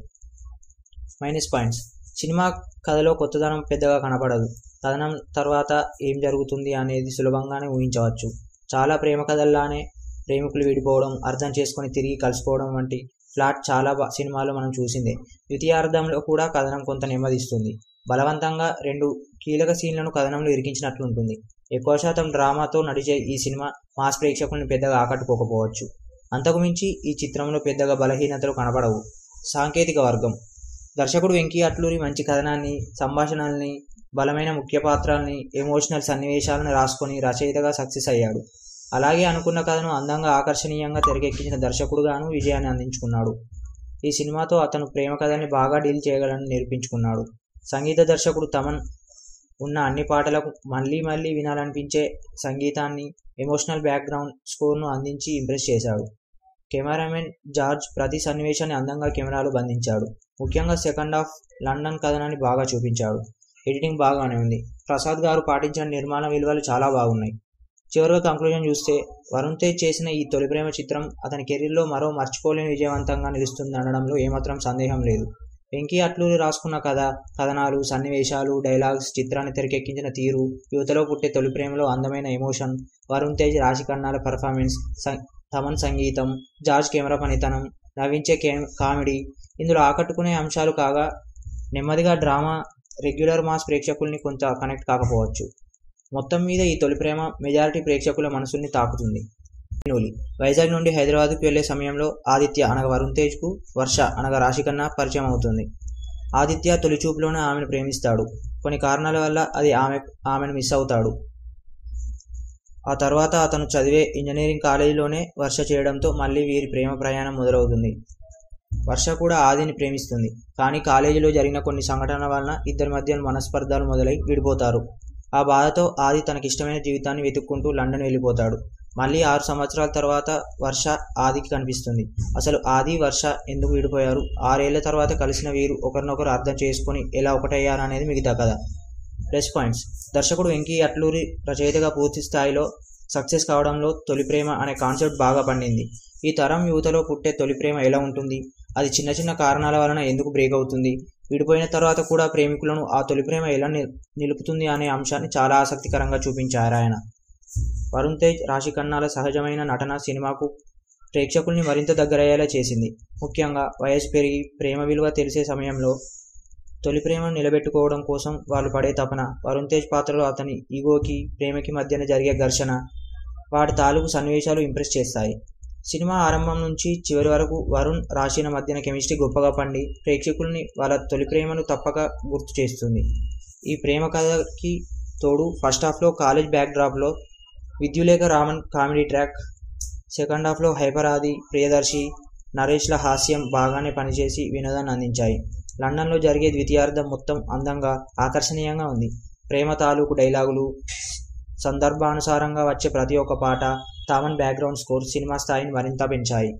మైనస్ పాయింట్స్ సినిమా కథలో కొత్తదనం పెద్దగా కనపడదు కథనం తర్వాత ఏం జరుగుతుంది అనేది సులభంగానే ఊహించవచ్చు చాలా ప్రేమ కథల్లానే ప్రేమికులు విడిపోవడం అర్థం చేసుకొని తిరిగి కలిసిపోవడం వంటి ఫ్లాట్ చాలా సినిమాలో మనం చూసిందే ద్వితీయార్థంలో కూడా కథనం కొంత నెమ్మదిస్తుంది బలవంతంగా రెండు కీలక సీన్లను కథనంలో ఇరికించినట్లుంటుంది ఎక్కువ శాతం డ్రామాతో నడిచే ఈ సినిమా మాస్ ప్రేక్షకులను పెద్దగా ఆకట్టుకోకపోవచ్చు అంతకుమించి ఈ చిత్రంలో పెద్దగా బలహీనతలు కనపడవు సాంకేతిక వర్గం దర్శకుడు వెంకీ అట్లూరి మంచి కథనాన్ని సంభాషణల్ని బలమైన ముఖ్య పాత్రల్ని ఎమోషనల్ సన్నివేశాలను రాసుకొని రచయితగా సక్సెస్ అయ్యాడు అలాగే అనుకున్న కథను అందంగా ఆకర్షణీయంగా తెరకెక్కించిన దర్శకుడుగాను విజయాన్ని అందించుకున్నాడు ఈ సినిమాతో అతను ప్రేమ కథని బాగా డీల్ చేయగలని నిరూపించుకున్నాడు సంగీత దర్శకుడు తమన్ ఉన్న అన్ని పాటలకు మళ్ళీ మళ్ళీ వినాలనిపించే సంగీతాన్ని ఎమోషనల్ బ్యాక్గ్రౌండ్ స్కోర్ను అందించి ఇంప్రెస్ చేశాడు కెమెరామెన్ జార్జ్ ప్రతి సన్నివేశాన్ని అందంగా కెమెరాలో బంధించాడు ముఖ్యంగా సెకండ్ హాఫ్ లండన్ కథనాన్ని బాగా చూపించాడు ఎడిటింగ్ బాగానే ఉంది ప్రసాద్ గారు పాటించిన నిర్మాణ విలువలు చాలా బాగున్నాయి చివరిగా కంక్లూజన్ చూస్తే వరుణ్ తేజ్ చేసిన ఈ తొలి ప్రేమ చిత్రం అతని కెరీర్లో మరో మర్చిపోలేని విజయవంతంగా నిలుస్తుంది అనడంలో ఏమాత్రం సందేహం లేదు వెంకీ అట్లూరి రాసుకున్న కథ కథనాలు సన్నివేశాలు డైలాగ్స్ చిత్రాన్ని తెరకెక్కించిన తీరు యువతలో పుట్టే తొలి ప్రేమలో అందమైన ఎమోషన్ వరుణ్ తేజ్ రాశికన్నాల పర్ఫార్మెన్స్ తమన్ సంగీతం జార్జ్ కెమెరా పనితనం నవ్వించే కే కామెడీ ఇందులో ఆకట్టుకునే అంశాలు కాగా నెమ్మదిగా డ్రామా రెగ్యులర్ మాస్ ప్రేక్షకుల్ని కొంత కనెక్ట్ కాకపోవచ్చు మొత్తం మీద ఈ తొలి ప్రేమ మెజారిటీ ప్రేక్షకుల మనసుల్ని తాకుతుంది నూలి వైజాగ్ నుండి హైదరాబాద్కు వెళ్లే సమయంలో ఆదిత్య అనగా వరుణ్ తేజ్కు వర్ష అనగా రాశికన్నా పరిచయం అవుతుంది ఆదిత్య తొలి చూపులోనే ఆమెను ప్రేమిస్తాడు కొన్ని కారణాల వల్ల అది ఆమె ఆమెను మిస్ అవుతాడు ఆ తర్వాత అతను చదివే ఇంజనీరింగ్ కాలేజీలోనే వర్ష చేయడంతో మళ్ళీ వీరి ప్రేమ ప్రయాణం మొదలవుతుంది వర్ష కూడా ఆదిని ప్రేమిస్తుంది కానీ కాలేజీలో జరిగిన కొన్ని సంఘటనల వలన ఇద్దరి మధ్య మనస్పర్ధాలు మొదలై విడిపోతారు ఆ బాధతో ఆది తనకిష్టమైన జీవితాన్ని వెతుక్కుంటూ లండన్ వెళ్ళిపోతాడు మళ్ళీ ఆరు సంవత్సరాల తర్వాత వర్ష ఆదికి కనిపిస్తుంది అసలు ఆది వర్ష ఎందుకు విడిపోయారు ఆరేళ్ల తర్వాత కలిసిన వీరు ఒకరినొకరు అర్థం చేసుకొని ఎలా ఒకటయ్యారు అనేది మిగతా కథ ప్లస్ పాయింట్స్ దర్శకుడు వెంకీ అట్లూరి రచయితగా పూర్తి స్థాయిలో సక్సెస్ కావడంలో తొలి ప్రేమ అనే కాన్సెప్ట్ బాగా పండింది ఈ తరం యువతలో పుట్టే తొలి ప్రేమ ఎలా ఉంటుంది అది చిన్న చిన్న కారణాల వలన ఎందుకు బ్రేక్ అవుతుంది విడిపోయిన తర్వాత కూడా ప్రేమికులను ఆ తొలి ప్రేమ ఎలా నిల్- నిలుపుతుంది అనే అంశాన్ని చాలా ఆసక్తికరంగా చూపించారు ఆయన వరుణ్ తేజ్ రాశి ఖన్నాల సహజమైన నటన సినిమాకు ప్రేక్షకుల్ని మరింత దగ్గరయ్యేలా చేసింది ముఖ్యంగా వయసు పెరిగి ప్రేమ విలువ తెలిసే సమయంలో తొలి ప్రేమను నిలబెట్టుకోవడం కోసం వాళ్ళు పడే తపన వరుణ్ తేజ్ పాత్రలో అతని ఈగోకి ప్రేమకి మధ్యన జరిగే ఘర్షణ వాటి తాలూకు సన్నివేశాలు ఇంప్రెస్ చేస్తాయి సినిమా ఆరంభం నుంచి చివరి వరకు వరుణ్ రాశిన మధ్యన కెమిస్ట్రీ గొప్పగా పండి ప్రేక్షకుల్ని వాళ్ళ తొలి ప్రేమను తప్పక గుర్తు చేస్తుంది ఈ ప్రేమ కథకి తోడు ఫస్ట్ హాఫ్లో కాలేజ్ బ్యాక్ డ్రాప్లో Vidyullekha Raman comedy track second హాఫ్లో హైపర్ ఆది ప్రియదర్శి నరేష్ల హాస్యం బాగానే పనిచేసి వినోదాన్ని అందించాయి లండన్లో జరిగే ద్వితీయార్థం మొత్తం అందంగా ఆకర్షణీయంగా ఉంది ప్రేమ తాలూకు డైలాగులు సందర్భానుసారంగా వచ్చే ప్రతి ఒక్క పాట తామన్ బ్యాక్గ్రౌండ్ స్కోర్ సినిమా స్థాయిని మరింత పెంచాయి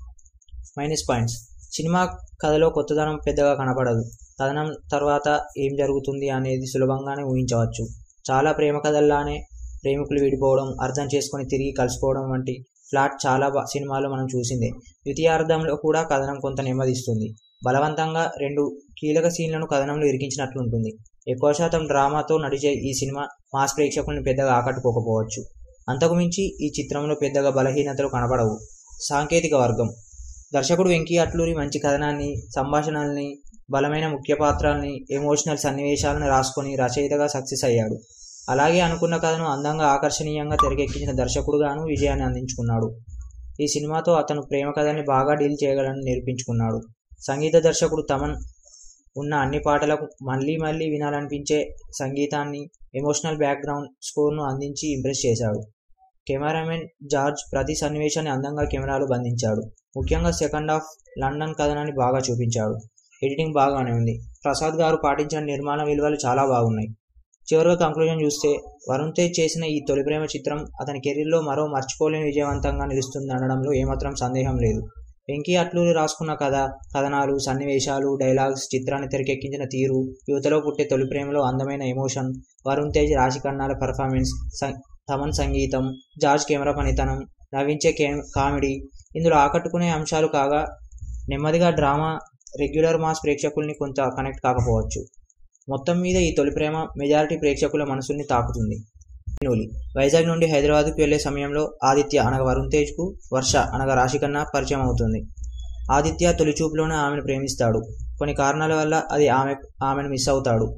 మైనస్ పాయింట్స్ సినిమా కథలో కొత్తదనం పెద్దగా కనపడదు కథనం తర్వాత ఏం జరుగుతుంది అనేది సులభంగానే ఊహించవచ్చు చాలా ప్రేమ కథల్లానే ప్రేమికులు విడిపోవడం అర్థం చేసుకొని తిరిగి కలిసిపోవడం వంటి ఫ్లాట్ చాలా బా- సినిమాల్లో మనం చూసిందే ద్వితీయార్థంలో కూడా కథనం కొంత నెమ్మదిస్తుంది బలవంతంగా రెండు కీలక సీన్లను కథనంలో ఇరికించినట్లుంటుంది ఎక్కువ శాతం డ్రామాతో నడిచే ఈ సినిమా మాస్ ప్రేక్షకుల్ని పెద్దగా ఆకట్టుకోకపోవచ్చు అంతకుమించి ఈ చిత్రంలో పెద్దగా బలహీనతలు కనపడవు సాంకేతిక వర్గం దర్శకుడు వెంకీ అట్లూరి మంచి కథనాన్ని సంభాషణల్ని బలమైన ముఖ్య పాత్రల్ని ఎమోషనల్ సన్నివేశాలను రాసుకొని రచయితగా సక్సెస్ అయ్యాడు అలాగే అనుకున్న కథను అందంగా ఆకర్షణీయంగా తెరకెక్కించిన దర్శకుడుగాను విజయాన్ని అందించుకున్నాడు ఈ సినిమాతో అతను ప్రేమ కథని బాగా డీల్ చేయగలని నిరూపించుకున్నాడు సంగీత దర్శకుడు తమన్ ఉన్న అన్ని పాటలకు మళ్ళీ మళ్ళీ వినాలనిపించే సంగీతాన్ని ఎమోషనల్ బ్యాక్గ్రౌండ్ స్కోర్ను అందించి ఇంప్రెస్ చేశాడు కెమెరామెన్ జార్జ్ ప్రతి సన్నివేశాన్ని అందంగా కెమెరాలో బంధించాడు ముఖ్యంగా సెకండ్ హాఫ్ లండన్ కథనాన్ని బాగా చూపించాడు ఎడిటింగ్ బాగానే ఉంది ప్రసాద్ గారు పాటించిన నిర్మాణ విలువలు చాలా బాగున్నాయి చివరిగా కంక్లూజన్ చూస్తే వరుణ్ తేజ్ చేసిన ఈ తొలి ప్రేమ చిత్రం అతని కెరీర్లో మరో మర్చిపోలేని విజయవంతంగా నిలుస్తుంది అనడంలో ఏమాత్రం సందేహం లేదు వెంకీ అట్లూరి రాసుకున్న కథ కథనాలు సన్నివేశాలు డైలాగ్స్ చిత్రాన్ని తెరకెక్కించిన తీరు యువతలో పుట్టే తొలి ప్రేమలో అందమైన ఎమోషన్ వరుణ్ తేజ్ రాశి కన్నాల పర్ఫార్మెన్స్ సం- తమన్ సంగీతం జార్జ్ కెమెరా పనితనం నవ్వించే కే కామెడీ ఇందులో ఆకట్టుకునే అంశాలు కాగా నెమ్మదిగా డ్రామా రెగ్యులర్ మాస్ ప్రేక్షకుల్ని కొంత కనెక్ట్ కాకపోవచ్చు మొత్తం మీద ఈ తొలి ప్రేమ మెజారిటీ ప్రేక్షకుల మనసుల్ని తాకుతుంది నూలి వైజాగ్ నుండి హైదరాబాద్కు వెళ్లే సమయంలో ఆదిత్య అనగా వరుణ్ తేజ్కు వర్ష అనగా రాశికన్నా పరిచయం అవుతుంది ఆదిత్య తొలి చూపులోనే ఆమెను ప్రేమిస్తాడు కొన్ని కారణాల వల్ల అది ఆమె ఆమెను మిస్ అవుతాడు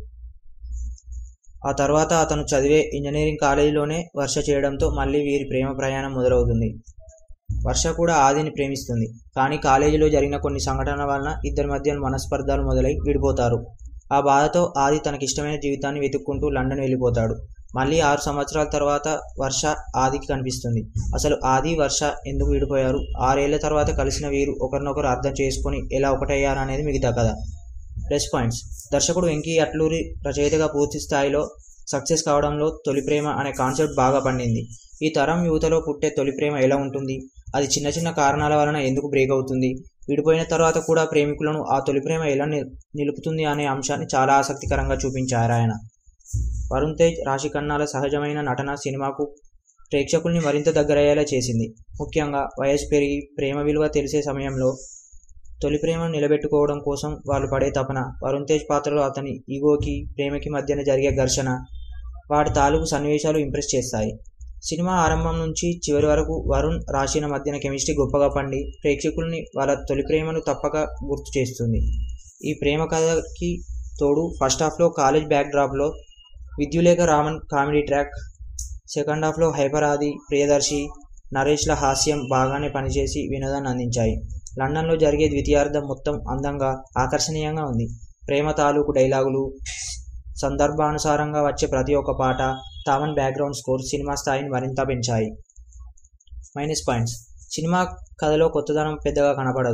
ఆ తర్వాత అతను చదివే ఇంజనీరింగ్ కాలేజీలోనే వర్ష చేయడంతో మళ్ళీ వీరి ప్రేమ ప్రయాణం మొదలవుతుంది వర్ష కూడా ఆదిని ప్రేమిస్తుంది కానీ కాలేజీలో జరిగిన కొన్ని సంఘటనల వలన ఇద్దరి మధ్య మనస్పర్ధాలు మొదలై విడిపోతారు ఆ బాధతో ఆది తనకిష్టమైన జీవితాన్ని వెతుక్కుంటూ లండన్ వెళ్ళిపోతాడు మళ్ళీ ఆరు సంవత్సరాల తర్వాత వర్ష ఆదికి కనిపిస్తుంది అసలు ఆది వర్ష ఎందుకు విడిపోయారు ఆరేళ్ల తర్వాత కలిసిన వీరు ఒకరినొకరు అర్థం చేసుకొని ఎలా ఒకటయ్యారు అనేది మిగతా కథ ప్లస్ పాయింట్స్ దర్శకుడు వెంకీ అట్లూరి రచయితగా పూర్తి స్థాయిలో సక్సెస్ కావడంలో తొలి ప్రేమ అనే కాన్సెప్ట్ బాగా పండింది ఈ తరం యువతలో పుట్టే తొలి ప్రేమ ఎలా ఉంటుంది అది చిన్న చిన్న కారణాల వలన ఎందుకు బ్రేక్ అవుతుంది విడిపోయిన తర్వాత కూడా ప్రేమికులను ఆ తొలి ప్రేమ ఎలా నిల్- నిలుపుతుంది అనే అంశాన్ని చాలా ఆసక్తికరంగా చూపించారు ఆయన వరుణ్ తేజ్ రాశి ఖన్నాల సహజమైన నటన సినిమాకు ప్రేక్షకుల్ని మరింత దగ్గరయ్యేలా చేసింది ముఖ్యంగా వయసు పెరిగి ప్రేమ విలువ తెలిసే సమయంలో తొలి ప్రేమను నిలబెట్టుకోవడం కోసం వాళ్ళు పడే తపన వరుణ్ తేజ్ పాత్రలో అతని ఈగోకి ప్రేమకి మధ్యన జరిగే ఘర్షణ వాటి తాలూకు సన్నివేశాలు ఇంప్రెస్ చేస్తాయి సినిమా ఆరంభం నుంచి చివరి వరకు వరుణ్ రాశిన మధ్యన కెమిస్ట్రీ గొప్పగా పండి ప్రేక్షకుల్ని వాళ్ళ తొలి ప్రేమను తప్పక గుర్తు చేస్తుంది ఈ ప్రేమ కథకి తోడు ఫస్ట్ హాఫ్లో కాలేజ్ బ్యాక్ డ్రాప్లో Vidyullekha Raman comedy track second హాఫ్లో హైపర్ ఆది ప్రియదర్శి నరేష్ల హాస్యం బాగానే పనిచేసి వినోదాన్ని అందించాయి లండన్లో జరిగే ద్వితీయార్థం మొత్తం అందంగా ఆకర్షణీయంగా ఉంది ప్రేమ తాలూకు డైలాగులు సందర్భానుసారంగా వచ్చే ప్రతి ఒక్క పాట తామన్ బ్యాక్గ్రౌండ్ స్కోర్ సినిమా స్థాయిని మరింత పెంచాయి మైనస్ పాయింట్స్ సినిమా కథలో కొత్తదనం పెద్దగా కనపడదు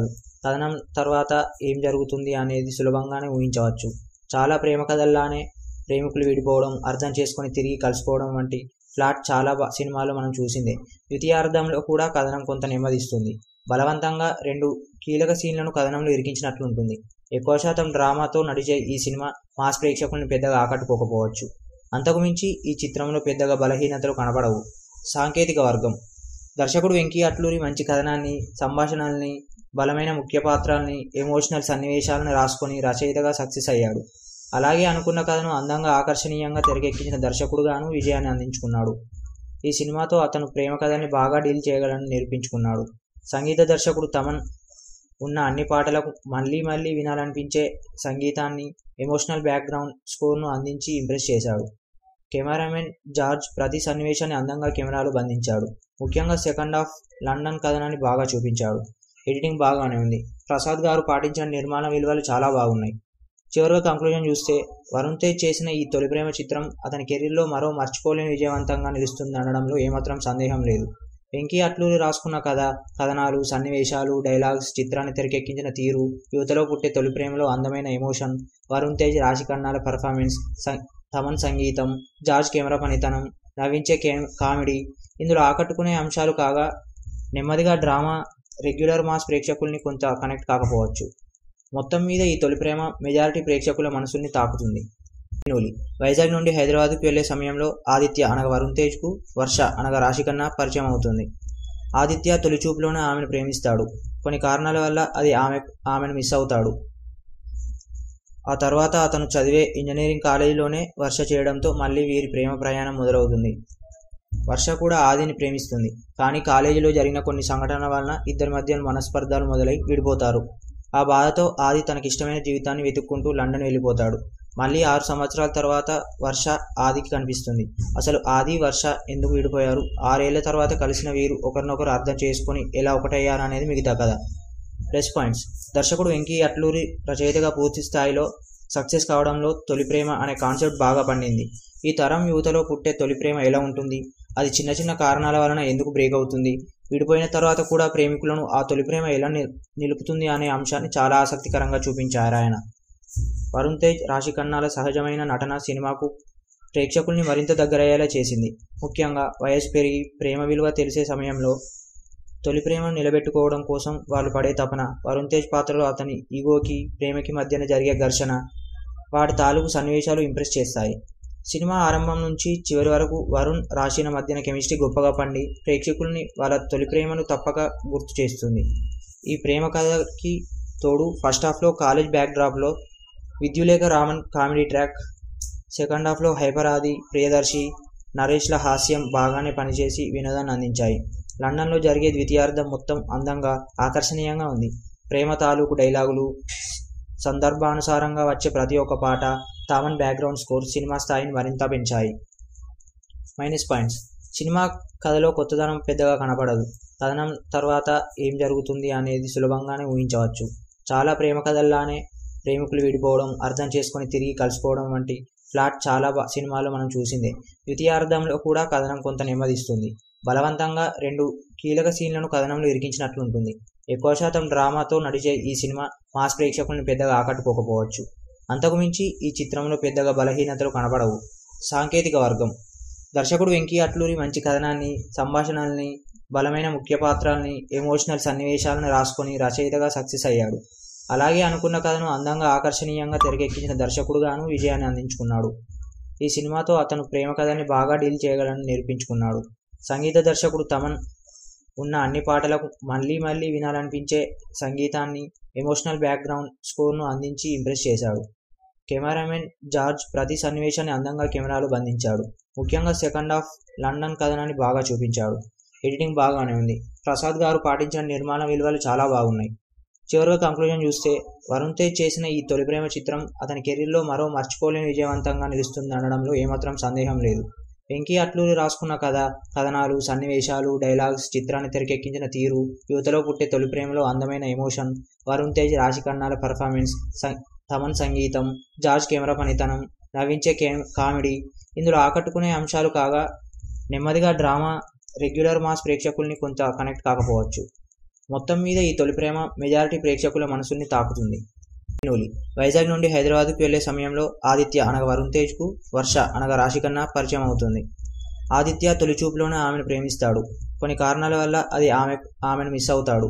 కథనం తర్వాత ఏం జరుగుతుంది అనేది సులభంగానే ఊహించవచ్చు చాలా ప్రేమ కథల్లానే ప్రేమికులు విడిపోవడం అర్థం చేసుకొని తిరిగి కలుసుకోవడం వంటి ఫ్లాట్ చాలా బా- సినిమాల్లో మనం చూసిందే ద్వితీయార్థంలో కూడా కథనం కొంత నెమ్మదిస్తుంది బలవంతంగా రెండు కీలక సీన్లను కథనంలో ఇరికించినట్లుంటుంది ఎక్కువ శాతం డ్రామాతో నడిచే ఈ సినిమా మాస్ ప్రేక్షకులను పెద్దగా ఆకట్టుకోకపోవచ్చు అంతకుమించి ఈ చిత్రంలో పెద్దగా బలహీనతలు కనబడవు సాంకేతిక వర్గం దర్శకుడు వెంకీ అట్లూరి మంచి కథనాన్ని సంభాషణల్ని బలమైన ముఖ్య పాత్రల్ని ఎమోషనల్ సన్నివేశాలను రాసుకొని రచయితగా సక్సెస్ అయ్యాడు అలాగే అనుకున్న కథను అందంగా ఆకర్షణీయంగా తెరకెక్కించిన దర్శకుడుగాను విజయాన్ని అందించుకున్నాడు ఈ సినిమాతో అతను ప్రేమ కథని బాగా డీల్ చేయగలని నిరూపించుకున్నాడు సంగీత దర్శకుడు తమన్ ఉన్న అన్ని పాటలకు మళ్ళీ మళ్ళీ వినాలనిపించే సంగీతాన్ని ఎమోషనల్ బ్యాక్గ్రౌండ్ స్కోర్ను అందించి ఇంప్రెస్ చేశాడు కెమెరామెన్ జార్జ్ ప్రతి సన్నివేశాన్ని అందంగా కెమెరాలో బంధించాడు ముఖ్యంగా సెకండ్ హాఫ్ లండన్ కథనాన్ని బాగా చూపించాడు ఎడిటింగ్ బాగానే ఉంది ప్రసాద్ గారు పాటించిన నిర్మాణ విలువలు చాలా బాగున్నాయి చివరిగా కంక్లూజన్ చూస్తే వరుణ్ తేజ్ చేసిన ఈ తొలి ప్రేమ చిత్రం అతని కెరీర్లో మరో మర్చిపోలేని విజయవంతంగా నిలుస్తుంది అనడంలో ఏమాత్రం సందేహం లేదు వెంకీ అట్లూరి రాసుకున్న కథ కథనాలు సన్నివేశాలు డైలాగ్స్ చిత్రాన్ని తెరకెక్కించిన తీరు యువతలో పుట్టే తొలి ప్రేమలో అందమైన ఎమోషన్ వరుణ్ తేజ్ రాశికన్నాల పర్ఫార్మెన్స్ సం- తమన్ సంగీతం జార్జ్ కెమెరా పనితనం నవ్వించే కే కామెడీ ఇందులో ఆకట్టుకునే అంశాలు కాగా నెమ్మదిగా డ్రామా రెగ్యులర్ మాస్ ప్రేక్షకుల్ని కొంత కనెక్ట్ కాకపోవచ్చు మొత్తం మీద ఈ తొలి ప్రేమ మెజారిటీ ప్రేక్షకుల మనసుల్ని తాకుతుంది నూలి వైజాగ్ నుండి హైదరాబాద్కు వెళ్లే సమయంలో ఆదిత్య అనగా వరుణ్ తేజ్కు వర్ష అనగా రాశికన్నా పరిచయం అవుతుంది ఆదిత్య తొలి చూపులోనే ఆమెను ప్రేమిస్తాడు కొన్ని కారణాల వల్ల అది ఆమె ఆమెను మిస్ అవుతాడు ఆ తర్వాత అతను చదివే ఇంజనీరింగ్ కాలేజీలోనే వర్ష చేయడంతో మళ్ళీ వీరి ప్రేమ ప్రయాణం మొదలవుతుంది వర్ష కూడా ఆదిని ప్రేమిస్తుంది కానీ కాలేజీలో జరిగిన కొన్ని సంఘటనల వలన ఇద్దరి మధ్య మనస్పర్ధాలు మొదలై విడిపోతారు ఆ బాధతో ఆది తనకిష్టమైన జీవితాన్ని వెతుక్కుంటూ లండన్ వెళ్ళిపోతాడు మళ్ళీ ఆరు సంవత్సరాల తర్వాత వర్ష ఆదికి కనిపిస్తుంది అసలు ఆది వర్ష ఎందుకు విడిపోయారు ఆరేళ్ల తర్వాత కలిసిన వీరు ఒకరినొకరు అర్థం చేసుకొని ఎలా ఒకటయ్యారు అనేది మిగతా కథ ప్లస్ పాయింట్స్ దర్శకుడు వెంకీ అట్లూరి రచయితగా పూర్తి స్థాయిలో సక్సెస్ కావడంలో తొలి ప్రేమ అనే కాన్సెప్ట్ బాగా పండింది ఈ తరం యువతలో పుట్టే తొలి ప్రేమ ఎలా ఉంటుంది అది చిన్న చిన్న కారణాల వలన ఎందుకు బ్రేక్ అవుతుంది విడిపోయిన తర్వాత కూడా ప్రేమికులను ఆ తొలి ప్రేమ ఎలా నిల్- నిలుపుతుంది అనే అంశాన్ని చాలా ఆసక్తికరంగా చూపించారు ఆయన వరుణ్ తేజ్ రాశి ఖన్నాల సహజమైన నటన సినిమాకు ప్రేక్షకుల్ని మరింత దగ్గరయ్యేలా చేసింది ముఖ్యంగా వయసు పెరిగి ప్రేమ విలువ తెలిసే సమయంలో తొలి ప్రేమను నిలబెట్టుకోవడం కోసం వాళ్ళు పడే తపన వరుణ్ తేజ్ పాత్రలో అతని ఈగోకి ప్రేమకి మధ్యన జరిగే ఘర్షణ వాటి తాలూకు సన్నివేశాలు ఇంప్రెస్ చేస్తాయి సినిమా ఆరంభం నుంచి చివరి వరకు వరుణ్ రాశిన మధ్యన కెమిస్ట్రీ గొప్పగా పండి ప్రేక్షకుల్ని వాళ్ళ తొలి ప్రేమను తప్పక గుర్తు చేస్తుంది ఈ ప్రేమ కథకి తోడు ఫస్ట్ హాఫ్లో కాలేజ్ బ్యాక్ డ్రాప్లో Vidyullekha Raman comedy track second హాఫ్లో హైపర్ ఆది ప్రియదర్శి నరేష్ల హాస్యం బాగానే పనిచేసి వినోదాన్ని అందించాయి లండన్లో జరిగే ద్వితీయార్థం మొత్తం అందంగా ఆకర్షణీయంగా ఉంది ప్రేమ తాలూకు డైలాగులు సందర్భానుసారంగా వచ్చే ప్రతి ఒక్క పాట తామన్ బ్యాక్గ్రౌండ్ స్కోర్ సినిమా స్థాయిని మరింత పెంచాయి మైనస్ పాయింట్స్ సినిమా కథలో కొత్తదనం పెద్దగా కనపడదు కథనం తర్వాత ఏం జరుగుతుంది అనేది సులభంగానే ఊహించవచ్చు చాలా ప్రేమ కథల్లానే ప్రేమికులు విడిపోవడం అర్థం చేసుకొని తిరిగి కలుసుకోవడం వంటి ఫ్లాట్ చాలా బా- సినిమాల్లో మనం చూసిందే ద్వితీయార్థంలో కూడా కథనం కొంత నెమ్మదిస్తుంది బలవంతంగా రెండు కీలక సీన్లను కథనంలో ఇరికించినట్లుంటుంది ఎక్కువ శాతం డ్రామాతో నడిచే ఈ సినిమా మాస్ ప్రేక్షకులను పెద్దగా ఆకట్టుకోకపోవచ్చు అంతకుమించి ఈ చిత్రంలో పెద్దగా బలహీనతలు కనబడవు సాంకేతిక వర్గం దర్శకుడు వెంకీ అట్లూరి మంచి కథనాన్ని సంభాషణల్ని బలమైన ముఖ్య పాత్రల్ని ఎమోషనల్ సన్నివేశాలను రాసుకొని రచయితగా సక్సెస్ అయ్యాడు అలాగే అనుకున్న కథను అందంగా ఆకర్షణీయంగా తెరకెక్కించిన దర్శకుడుగాను విజయాన్ని అందించుకున్నాడు ఈ సినిమాతో అతను ప్రేమ కథని బాగా డీల్ చేయగలని నిరూపించుకున్నాడు సంగీత దర్శకుడు తమన్ ఉన్న అన్ని పాటలకు మళ్ళీ మళ్ళీ వినాలనిపించే సంగీతాన్ని ఎమోషనల్ బ్యాక్గ్రౌండ్ స్కోర్ను అందించి ఇంప్రెస్ చేశాడు కెమెరామెన్ జార్జ్ ప్రతి సన్నివేశాన్ని అందంగా కెమెరాలో బంధించాడు ముఖ్యంగా సెకండ్ హాఫ్ లండన్ కథనాన్ని బాగా చూపించాడు ఎడిటింగ్ బాగానే ఉంది ప్రసాద్ గారు పాటించిన నిర్మాణ విలువలు చాలా బాగున్నాయి చివరిగా కంక్లూజన్ చూస్తే వరుణ్ తేజ్ చేసిన ఈ తొలి ప్రేమ చిత్రం అతని కెరీర్లో మరో మర్చిపోలేని విజయవంతంగా నిలుస్తుంది అనడంలో ఏమాత్రం సందేహం లేదు వెంకీ అట్లూరి రాసుకున్న కథ కథనాలు సన్నివేశాలు డైలాగ్స్ చిత్రాన్ని తెరకెక్కించిన తీరు యువతలో పుట్టే తొలి ప్రేమలో అందమైన ఎమోషన్ వరుణ్ తేజ్ రాశికన్నాల పర్ఫార్మెన్స్ సం- తమన్ సంగీతం జార్జ్ కెమెరా పనితనం నవ్వించే కే కామెడీ ఇందులో ఆకట్టుకునే అంశాలు కాగా నెమ్మదిగా డ్రామా రెగ్యులర్ మాస్ ప్రేక్షకుల్ని కొంత కనెక్ట్ కాకపోవచ్చు మొత్తం మీద ఈ తొలి ప్రేమ మెజారిటీ ప్రేక్షకుల మనసుల్ని తాకుతుంది నూలి వైజాగ్ నుండి హైదరాబాద్కు వెళ్లే సమయంలో ఆదిత్య అనగా వరుణ్ తేజ్కు వర్ష అనగా రాశికన్నా పరిచయం అవుతుంది ఆదిత్య తొలి చూపులోనే ఆమెను ప్రేమిస్తాడు కొన్ని కారణాల వల్ల అది ఆమె ఆమెను మిస్ అవుతాడు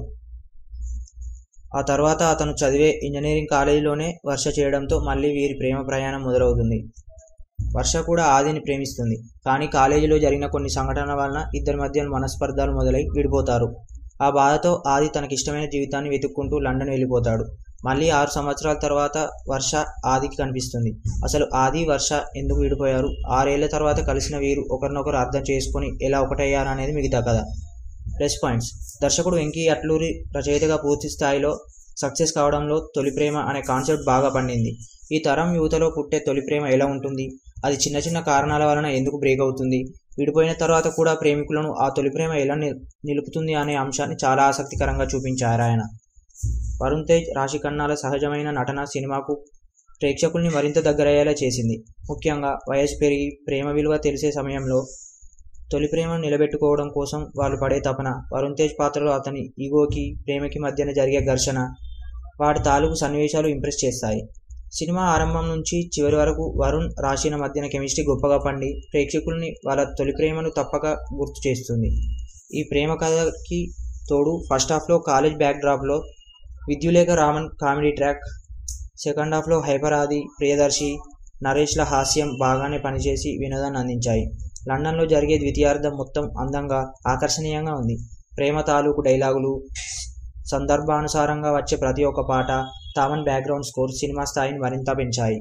ఆ తర్వాత అతను చదివే ఇంజనీరింగ్ కాలేజీలోనే వర్ష చేయడంతో మళ్ళీ వీరి ప్రేమ ప్రయాణం మొదలవుతుంది వర్ష కూడా ఆదిని ప్రేమిస్తుంది కానీ కాలేజీలో జరిగిన కొన్ని సంఘటనల వలన ఇద్దరి మధ్య మనస్పర్ధాలు మొదలై విడిపోతారు ఆ బాధతో ఆది తనకిష్టమైన జీవితాన్ని వెతుక్కుంటూ లండన్ వెళ్ళిపోతాడు మళ్ళీ ఆరు సంవత్సరాల తర్వాత వర్ష ఆదికి కనిపిస్తుంది అసలు ఆది వర్ష ఎందుకు విడిపోయారు ఆరేళ్ల తర్వాత కలిసిన వీరు ఒకరినొకరు అర్థం చేసుకొని ఎలా ఒకటయ్యారు అనేది మిగతా కథ ప్లస్ పాయింట్స్ దర్శకుడు వెంకీ అట్లూరి రచయితగా పూర్తి స్థాయిలో సక్సెస్ కావడంలో తొలి ప్రేమ అనే కాన్సెప్ట్ బాగా పండింది ఈ తరం యువతలో పుట్టే తొలి ప్రేమ ఎలా ఉంటుంది అది చిన్న చిన్న కారణాల వలన ఎందుకు బ్రేక్ అవుతుంది విడిపోయిన తర్వాత కూడా ప్రేమికులను ఆ తొలి ప్రేమ ఎలా నిల్- నిలుపుతుంది అనే అంశాన్ని చాలా ఆసక్తికరంగా చూపించారు ఆయన వరుణ్ తేజ్ రాశి ఖన్నాల సహజమైన నటన సినిమాకు ప్రేక్షకుల్ని మరింత దగ్గరయ్యేలా చేసింది ముఖ్యంగా వయసు పెరిగి ప్రేమ విలువ తెలిసే సమయంలో తొలి ప్రేమను నిలబెట్టుకోవడం కోసం వాళ్ళు పడే తపన వరుణ్ తేజ్ పాత్రలో అతని ఈగోకి ప్రేమకి మధ్యన జరిగే ఘర్షణ వాటి తాలూకు సన్నివేశాలు ఇంప్రెస్ చేస్తాయి సినిమా ఆరంభం నుంచి చివరి వరకు వరుణ్ రాశిన మధ్యన కెమిస్ట్రీ గొప్పగా పండి ప్రేక్షకుల్ని వాళ్ళ తొలి ప్రేమను తప్పక గుర్తు చేస్తుంది ఈ ప్రేమ కథకి తోడు ఫస్ట్ హాఫ్లో కాలేజ్ బ్యాక్ డ్రాప్లో Vidyullekha Raman comedy track second హాఫ్లో హైపర్ ఆది ప్రియదర్శి నరేష్ల హాస్యం బాగానే పనిచేసి వినోదాన్ని అందించాయి లండన్లో జరిగే ద్వితీయార్థం మొత్తం అందంగా ఆకర్షణీయంగా ఉంది ప్రేమ తాలూకు డైలాగులు సందర్భానుసారంగా వచ్చే ప్రతి ఒక్క పాట తామన్ బ్యాక్గ్రౌండ్ స్కోర్ సినిమా స్థాయిని మరింత పెంచాయి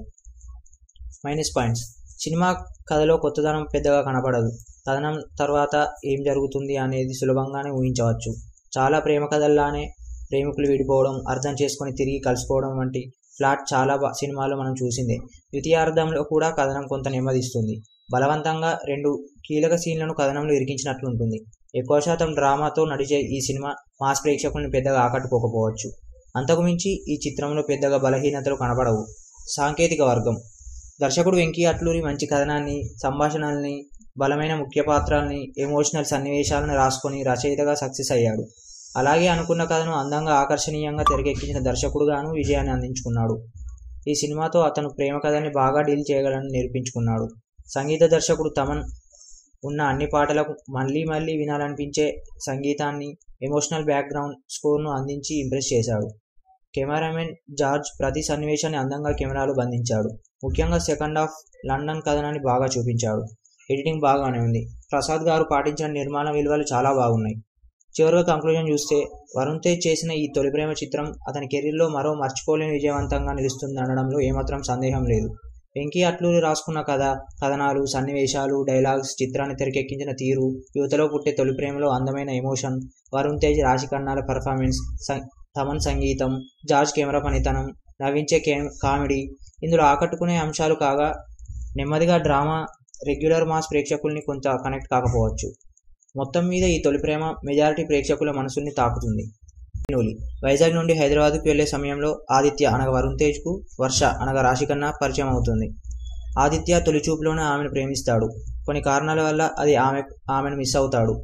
మైనస్ పాయింట్స్ సినిమా కథలో కొత్తదనం పెద్దగా కనపడదు కథనం తర్వాత ఏం జరుగుతుంది అనేది సులభంగానే ఊహించవచ్చు చాలా ప్రేమ కథల్లానే ప్రేమికులు విడిపోవడం అర్థం చేసుకొని తిరిగి కలిసిపోవడం వంటి ఫ్లాట్ చాలా బా- సినిమాల్లో మనం చూసిందే ద్వితీయార్థంలో కూడా కథనం కొంత నెమ్మదిస్తుంది బలవంతంగా రెండు కీలక సీన్లను కథనంలో ఇరికించినట్లుంటుంది ఎక్కువ శాతం డ్రామాతో నడిచే ఈ సినిమా మాస్ ప్రేక్షకుల్ని పెద్దగా ఆకట్టుకోకపోవచ్చు అంతకుమించి ఈ చిత్రంలో పెద్దగా బలహీనతలు కనపడవు సాంకేతిక వర్గం దర్శకుడు వెంకీ అట్లూరి మంచి కథనాన్ని సంభాషణల్ని బలమైన ముఖ్య పాత్రల్ని ఎమోషనల్ సన్నివేశాలను రాసుకొని రచయితగా సక్సెస్ అయ్యాడు అలాగే అనుకున్న కథను అందంగా ఆకర్షణీయంగా తెరకెక్కించిన దర్శకుడుగాను విజయాన్ని అందించుకున్నాడు ఈ సినిమాతో అతను ప్రేమ కథని బాగా డీల్ చేయగలని నిరూపించుకున్నాడు సంగీత దర్శకుడు తమన్ ఉన్న అన్ని పాటలకు మళ్ళీ మళ్ళీ వినాలనిపించే సంగీతాన్ని ఎమోషనల్ బ్యాక్గ్రౌండ్ స్కోర్ను అందించి ఇంప్రెస్ చేశాడు కెమెరామెన్ జార్జ్ ప్రతి సన్నివేశాన్ని అందంగా కెమెరాలో బంధించాడు ముఖ్యంగా సెకండ్ హాఫ్ లండన్ కథనాన్ని బాగా చూపించాడు ఎడిటింగ్ బాగానే ఉంది ప్రసాద్ గారు పాటించిన నిర్మాణ విలువలు చాలా బాగున్నాయి చివరిగా కంక్లూజన్ చూస్తే వరుణ్ తేజ్ చేసిన ఈ తొలి ప్రేమ చిత్రం అతని కెరీర్లో మరో మర్చిపోలేని విజయవంతంగా నిలుస్తుంది అనడంలో ఏమాత్రం సందేహం లేదు వెంకీ అట్లూరి రాసుకున్న కథ కథనాలు సన్నివేశాలు డైలాగ్స్ చిత్రాన్ని తెరకెక్కించిన తీరు యువతలో పుట్టే తొలి ప్రేమలో అందమైన ఎమోషన్ వరుణ్ తేజ్ రాశి కన్నాల పర్ఫార్మెన్స్ సం- తమన్ సంగీతం జార్జ్ కెమెరా పనితనం నవ్వించే కే కామెడీ ఇందులో ఆకట్టుకునే అంశాలు కాగా నెమ్మదిగా డ్రామా రెగ్యులర్ మాస్ ప్రేక్షకుల్ని కొంత కనెక్ట్ కాకపోవచ్చు మొత్తం మీద ఈ తొలి ప్రేమ మెజారిటీ ప్రేక్షకుల మనసుల్ని తాకుతుంది నూలి వైజాగ్ నుండి హైదరాబాద్కు వెళ్లే సమయంలో ఆదిత్య అనగా వరుణ్ తేజ్కు వర్ష అనగా రాశికన్నా పరిచయం అవుతుంది ఆదిత్య తొలి చూపులోనే ఆమెను ప్రేమిస్తాడు కొన్ని కారణాల వల్ల అది ఆమె ఆమెను మిస్ అవుతాడు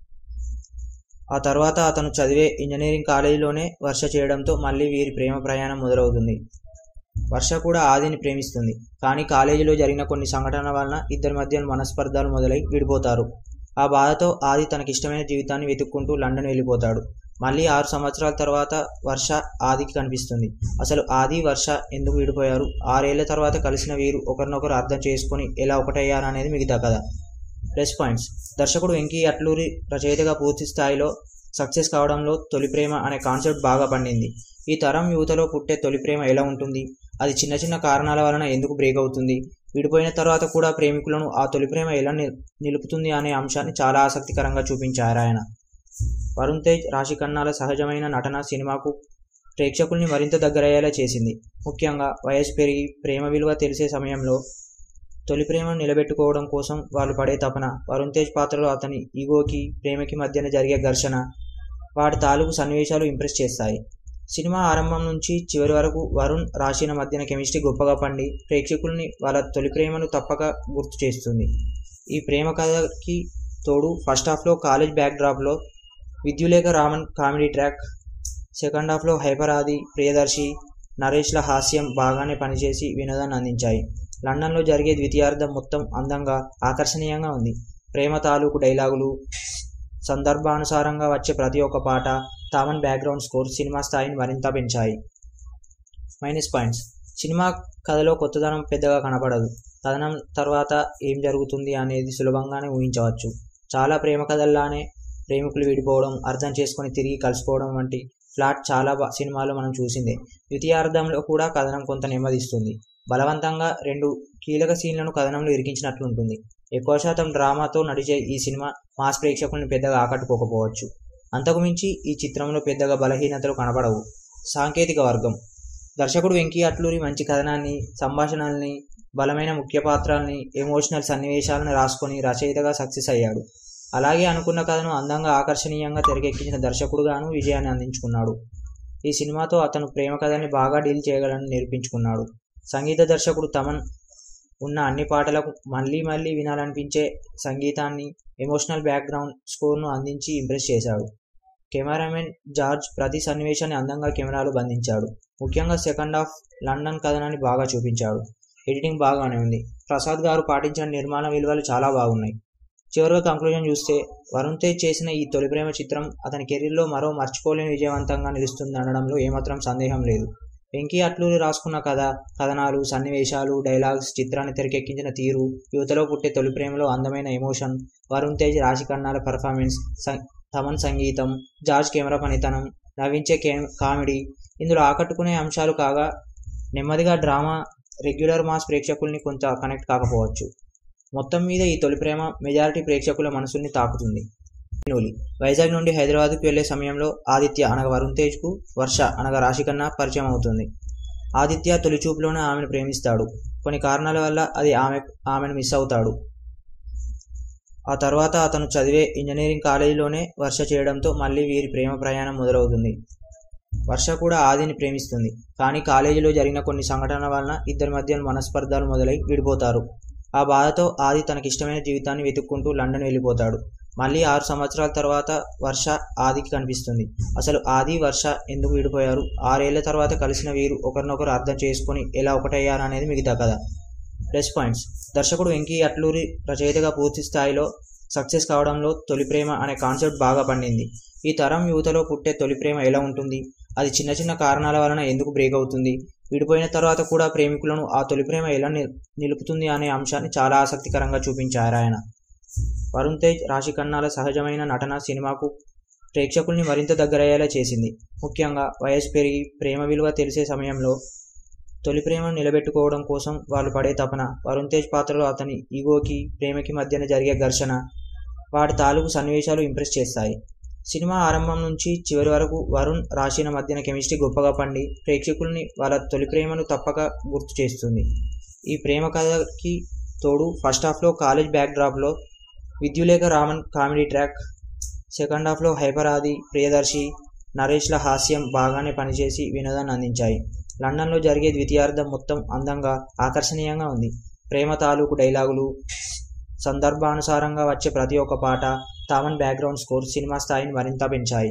ఆ తర్వాత అతను చదివే ఇంజనీరింగ్ కాలేజీలోనే వర్ష చేయడంతో మళ్ళీ వీరి ప్రేమ ప్రయాణం మొదలవుతుంది వర్ష కూడా ఆదిని ప్రేమిస్తుంది కానీ కాలేజీలో జరిగిన కొన్ని సంఘటనల వలన ఇద్దరి మధ్య మనస్పర్ధాలు మొదలై విడిపోతారు ఆ బాధతో ఆది తనకిష్టమైన జీవితాన్ని వెతుక్కుంటూ లండన్ వెళ్ళిపోతాడు మళ్ళీ ఆరు సంవత్సరాల తర్వాత వర్ష ఆదికి కనిపిస్తుంది అసలు ఆది వర్ష ఎందుకు విడిపోయారు ఆరేళ్ల తర్వాత కలిసిన వీరు ఒకరినొకరు అర్థం చేసుకొని ఎలా ఒకటయ్యారు అనేది మిగతా కథ ప్లస్ పాయింట్స్ దర్శకుడు వెంకీ అట్లూరి రచయితగా పూర్తి స్థాయిలో సక్సెస్ కావడంలో తొలి ప్రేమ అనే కాన్సెప్ట్ బాగా పండింది ఈ తరం యువతలో పుట్టే తొలి ప్రేమ ఎలా ఉంటుంది అది చిన్న చిన్న కారణాల వలన ఎందుకు బ్రేక్ అవుతుంది విడిపోయిన తర్వాత కూడా ప్రేమికులను ఆ తొలి ప్రేమ ఎలా నిల్- నిలుపుతుంది అనే అంశాన్ని చాలా ఆసక్తికరంగా చూపించారు ఆయన వరుణ్ తేజ్ రాశి ఖన్నాల సహజమైన నటన సినిమాకు ప్రేక్షకుల్ని మరింత దగ్గరయ్యేలా చేసింది ముఖ్యంగా వయసు పెరిగి ప్రేమ విలువ తెలిసే సమయంలో తొలి ప్రేమను నిలబెట్టుకోవడం కోసం వాళ్ళు పడే తపన వరుణ్ తేజ్ పాత్రలో అతని ఈగోకి ప్రేమకి మధ్యన జరిగే ఘర్షణ వాటి తాలూకు సన్నివేశాలు ఇంప్రెస్ చేస్తాయి సినిమా ఆరంభం నుంచి చివరి వరకు వరుణ్ రాశిన మధ్యన కెమిస్ట్రీ గొప్పగా పండి ప్రేక్షకుల్ని వాళ్ళ తొలి ప్రేమను తప్పక గుర్తు చేస్తుంది ఈ ప్రేమ కథకి తోడు ఫస్ట్ హాఫ్లో కాలేజ్ బ్యాక్ డ్రాప్లో Vidyullekha Raman comedy track second హాఫ్లో హైపర్ ఆది ప్రియదర్శి నరేష్ల హాస్యం బాగానే పనిచేసి వినోదాన్ని అందించాయి లండన్లో జరిగే ద్వితీయార్థం మొత్తం అందంగా ఆకర్షణీయంగా ఉంది ప్రేమ తాలూకు డైలాగులు సందర్భానుసారంగా వచ్చే ప్రతి ఒక్క పాట తామన్ బ్యాక్గ్రౌండ్ స్కోర్ సినిమా స్థాయిని మరింత పెంచాయి మైనస్ పాయింట్స్ సినిమా కథలో కొత్తదనం పెద్దగా కనపడదు కథనం తర్వాత ఏం జరుగుతుంది అనేది సులభంగానే ఊహించవచ్చు చాలా ప్రేమ కథల్లానే ప్రేమికులు విడిపోవడం అర్థం చేసుకొని తిరిగి కలిసిపోవడం వంటి ఫ్లాట్ చాలా బా- సినిమాల్లో మనం చూసిందే ద్వితీయార్థంలో కూడా కథనం కొంత నెమ్మదిస్తుంది బలవంతంగా రెండు కీలక సీన్లను కథనంలో ఇరికించినట్లు ఉంటుంది ఎక్కువ శాతం డ్రామాతో నడిచే ఈ సినిమా మాస్ ప్రేక్షకుల్ని పెద్దగా ఆకట్టుకోకపోవచ్చు అంతకుమించి ఈ చిత్రంలో పెద్దగా బలహీనతలు కనపడవు సాంకేతిక వర్గం దర్శకుడు వెంకీ అట్లూరి మంచి కథనాన్ని సంభాషణల్ని బలమైన ముఖ్య పాత్రల్ని ఎమోషనల్ సన్నివేశాలను రాసుకొని రచయితగా సక్సెస్ అయ్యాడు అలాగే అనుకున్న కథను అందంగా ఆకర్షణీయంగా తెరకెక్కించిన దర్శకుడుగాను విజయాన్ని అందించుకున్నాడు ఈ సినిమాతో అతను ప్రేమ కథని బాగా డీల్ చేయగలని నిరూపించుకున్నాడు సంగీత దర్శకుడు తమన్ ఉన్న అన్ని పాటలకు మళ్ళీ మళ్ళీ వినాలనిపించే సంగీతాన్ని ఎమోషనల్ బ్యాక్గ్రౌండ్ స్కోర్ను అందించి ఇంప్రెస్ చేశాడు కెమెరామెన్ జార్జ్ ప్రతి సన్నివేశాన్ని అందంగా కెమెరాలో బంధించాడు ముఖ్యంగా సెకండ్ హాఫ్ లండన్ కథనాన్ని బాగా చూపించాడు ఎడిటింగ్ బాగానే ఉంది ప్రసాద్ గారు పాటించిన నిర్మాణ విలువలు చాలా బాగున్నాయి చివరిగా కంక్లూజన్ చూస్తే వరుణ్ తేజ్ చేసిన ఈ తొలి ప్రేమ చిత్రం అతని కెరీర్లో మరో మర్చిపోలేని విజయవంతంగా నిలుస్తుంది అనడంలో ఏమాత్రం సందేహం లేదు వెంకీ అట్లూరి రాసుకున్న కథ కథనాలు సన్నివేశాలు డైలాగ్స్ చిత్రాన్ని తెరకెక్కించిన తీరు యువతలో పుట్టే తొలి ప్రేమలో అందమైన ఎమోషన్ వరుణ్ తేజ్ రాశి కన్నాల పర్ఫార్మెన్స్ సం- తమన్ సంగీతం జార్జ్ కెమెరా పనితనం నవ్వించే కే కామెడీ ఇందులో ఆకట్టుకునే అంశాలు కాగా నెమ్మదిగా డ్రామా రెగ్యులర్ మాస్ ప్రేక్షకుల్ని కొంత కనెక్ట్ కాకపోవచ్చు మొత్తం మీద ఈ తొలి ప్రేమ మెజారిటీ ప్రేక్షకుల మనసుల్ని తాకుతుంది నూలి వైజాగ్ నుండి హైదరాబాద్కు వెళ్లే సమయంలో ఆదిత్య అనగా వరుణ్ తేజ్కు వర్ష అనగా రాశికన్నా పరిచయం అవుతుంది ఆదిత్య తొలి చూపులోనే ఆమెను ప్రేమిస్తాడు కొన్ని కారణాల వల్ల అది ఆమె ఆమెను మిస్ అవుతాడు ఆ తర్వాత అతను చదివే ఇంజనీరింగ్ కాలేజీలోనే వర్ష చేయడంతో మళ్ళీ వీరి ప్రేమ ప్రయాణం మొదలవుతుంది వర్ష కూడా ఆదిని ప్రేమిస్తుంది కానీ కాలేజీలో జరిగిన కొన్ని సంఘటనల వలన ఇద్దరి మధ్య మనస్పర్ధాలు మొదలై విడిపోతారు ఆ బాధతో ఆది తనకిష్టమైన జీవితాన్ని వెతుక్కుంటూ లండన్ వెళ్ళిపోతాడు మళ్ళీ ఆరు సంవత్సరాల తర్వాత వర్ష ఆదికి కనిపిస్తుంది అసలు ఆది వర్ష ఎందుకు విడిపోయారు ఆరేళ్ల తర్వాత కలిసిన వీరు ఒకరినొకరు అర్థం చేసుకొని ఎలా ఒకటయ్యారు అనేది మిగతా కథ ప్లస్ పాయింట్స్ దర్శకుడు వెంకీ అట్లూరి రచయితగా పూర్తి స్థాయిలో సక్సెస్ కావడంలో తొలి ప్రేమ అనే కాన్సెప్ట్ బాగా పండింది ఈ తరం యువతలో పుట్టే తొలి ప్రేమ ఎలా ఉంటుంది అది చిన్న చిన్న కారణాల వలన ఎందుకు బ్రేక్ అవుతుంది విడిపోయిన తర్వాత కూడా ప్రేమికులను ఆ తొలి ప్రేమ ఎలా నిల్- నిలుపుతుంది అనే అంశాన్ని చాలా ఆసక్తికరంగా చూపించారు ఆయన వరుణ్ తేజ్ రాశి ఖన్నాల సహజమైన నటన సినిమాకు ప్రేక్షకుల్ని మరింత దగ్గరయ్యేలా చేసింది ముఖ్యంగా వయసు పెరిగి ప్రేమ విలువ తెలిసే సమయంలో తొలి ప్రేమను నిలబెట్టుకోవడం కోసం వాళ్ళు పడే తపన వరుణ్ తేజ్ పాత్రలో అతని ఈగోకి ప్రేమకి మధ్యన జరిగే ఘర్షణ వాటి తాలూకు సన్నివేశాలు ఇంప్రెస్ చేస్తాయి సినిమా ఆరంభం నుంచి చివరి వరకు వరుణ్ రాశిన మధ్యన కెమిస్ట్రీ గొప్పగా పండి ప్రేక్షకుల్ని వాళ్ళ తొలి ప్రేమను తప్పక గుర్తు చేస్తుంది ఈ ప్రేమ కథకి తోడు ఫస్ట్ హాఫ్లో కాలేజ్ బ్యాక్ డ్రాప్లో Vidyullekha Raman comedy track second హాఫ్లో హైపర్ ఆది ప్రియదర్శి నరేష్ల హాస్యం బాగానే పనిచేసి వినోదాన్ని అందించాయి లండన్లో జరిగే ద్వితీయార్థం మొత్తం అందంగా ఆకర్షణీయంగా ఉంది ప్రేమ తాలూకు డైలాగులు సందర్భానుసారంగా వచ్చే ప్రతి ఒక్క పాట తామన్ బ్యాక్గ్రౌండ్ స్కోర్ సినిమా స్థాయిని మరింత పెంచాయి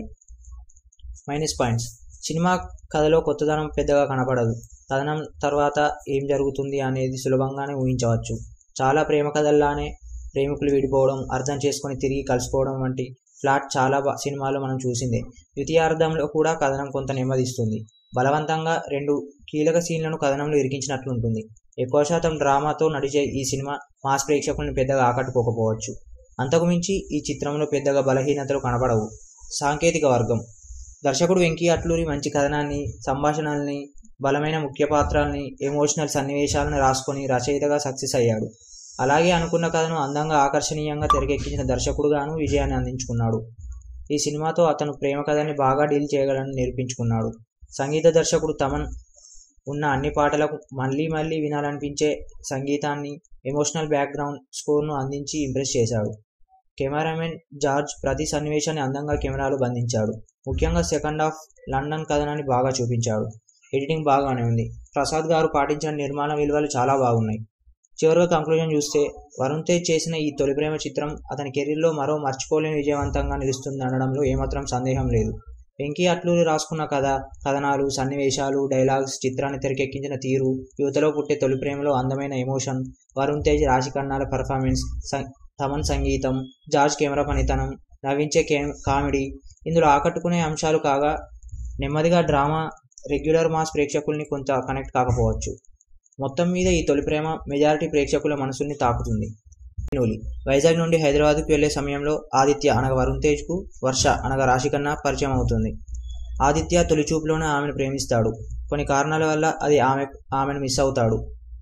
మైనస్ పాయింట్స్ సినిమా కథలో కొత్తదనం పెద్దగా కనపడదు కథనం తర్వాత ఏం జరుగుతుంది అనేది సులభంగానే ఊహించవచ్చు చాలా ప్రేమ కథల్లానే ప్రేమికులు విడిపోవడం అర్థం చేసుకొని తిరిగి కలిసిపోవడం వంటి ఫ్లాట్ చాలా బా- సినిమాల్లో మనం చూసిందే ద్వితీయార్థంలో కూడా కథనం కొంత నెమ్మదిస్తుంది బలవంతంగా రెండు కీలక సీన్లను కథనంలో ఇరికించినట్లు ఉంటుంది ఎక్కువ శాతం డ్రామాతో నడిచే ఈ సినిమా మాస్ ప్రేక్షకుల్ని పెద్దగా ఆకట్టుకోకపోవచ్చు అంతకుమించి ఈ చిత్రంలో పెద్దగా బలహీనతలు కనపడవు సాంకేతిక వర్గం దర్శకుడు వెంకీ అట్లూరి మంచి కథనాన్ని సంభాషణల్ని బలమైన ముఖ్య పాత్రల్ని ఎమోషనల్ సన్నివేశాలను రాసుకొని రచయితగా సక్సెస్ అయ్యాడు అలాగే అనుకున్న కథను అందంగా ఆకర్షణీయంగా తెరకెక్కించిన దర్శకుడుగాను విజయాన్ని అందించుకున్నాడు ఈ సినిమాతో అతను ప్రేమ కథని బాగా డీల్ చేయగలని నిరూపించుకున్నాడు సంగీత దర్శకుడు తమన్ ఉన్న అన్ని పాటలకు మళ్ళీ మళ్ళీ వినాలనిపించే సంగీతాన్ని ఎమోషనల్ బ్యాక్గ్రౌండ్ స్కోర్ను అందించి ఇంప్రెస్ చేశాడు కెమెరామెన్ జార్జ్ ప్రతి సన్నివేశాన్ని అందంగా కెమెరాలో బంధించాడు ముఖ్యంగా సెకండ్ హాఫ్ లండన్ కథనాన్ని బాగా చూపించాడు ఎడిటింగ్ బాగానే ఉంది ప్రసాద్ గారు పాటించిన నిర్మాణ విలువలు చాలా బాగున్నాయి చివరిగా కంక్లూజన్ చూస్తే వరుణ్ తేజ్ చేసిన ఈ తొలి ప్రేమ చిత్రం అతని కెరీర్లో మరో మర్చిపోలేని విజయవంతంగా నిలుస్తుంది అనడంలో ఏమాత్రం సందేహం లేదు వెంకీ అట్లూరి రాసుకున్న కథ కథనాలు సన్నివేశాలు డైలాగ్స్ చిత్రాన్ని తెరకెక్కించిన తీరు యువతలో పుట్టే తొలి ప్రేమలో అందమైన ఎమోషన్ వరుణ్ తేజ్ రాశి ఖన్నాల పర్ఫార్మెన్స్ తమన్ సంగీతం జార్జ్ కెమెరా పనితనం నవ్వించే కే కామెడీ ఇందులో ఆకట్టుకునే అంశాలు కాగా నెమ్మదిగా డ్రామా రెగ్యులర్ మాస్ ప్రేక్షకుల్ని కొంత కనెక్ట్ కాకపోవచ్చు మొత్తం మీద ఈ తొలి ప్రేమ మెజారిటీ ప్రేక్షకుల మనసుల్ని తాకుతుంది నూలి వైజాగ్ నుండి హైదరాబాద్కు వెళ్లే సమయంలో ఆదిత్య అనగా వరుణ్ తేజ్కు వర్ష అనగా రాశికన్నా పరిచయం అవుతుంది ఆదిత్య తొలి చూపులోనే ఆమెను ప్రేమిస్తాడు కొన్ని కారణాల వల్ల అది ఆమె ఆమెను మిస్ అవుతాడు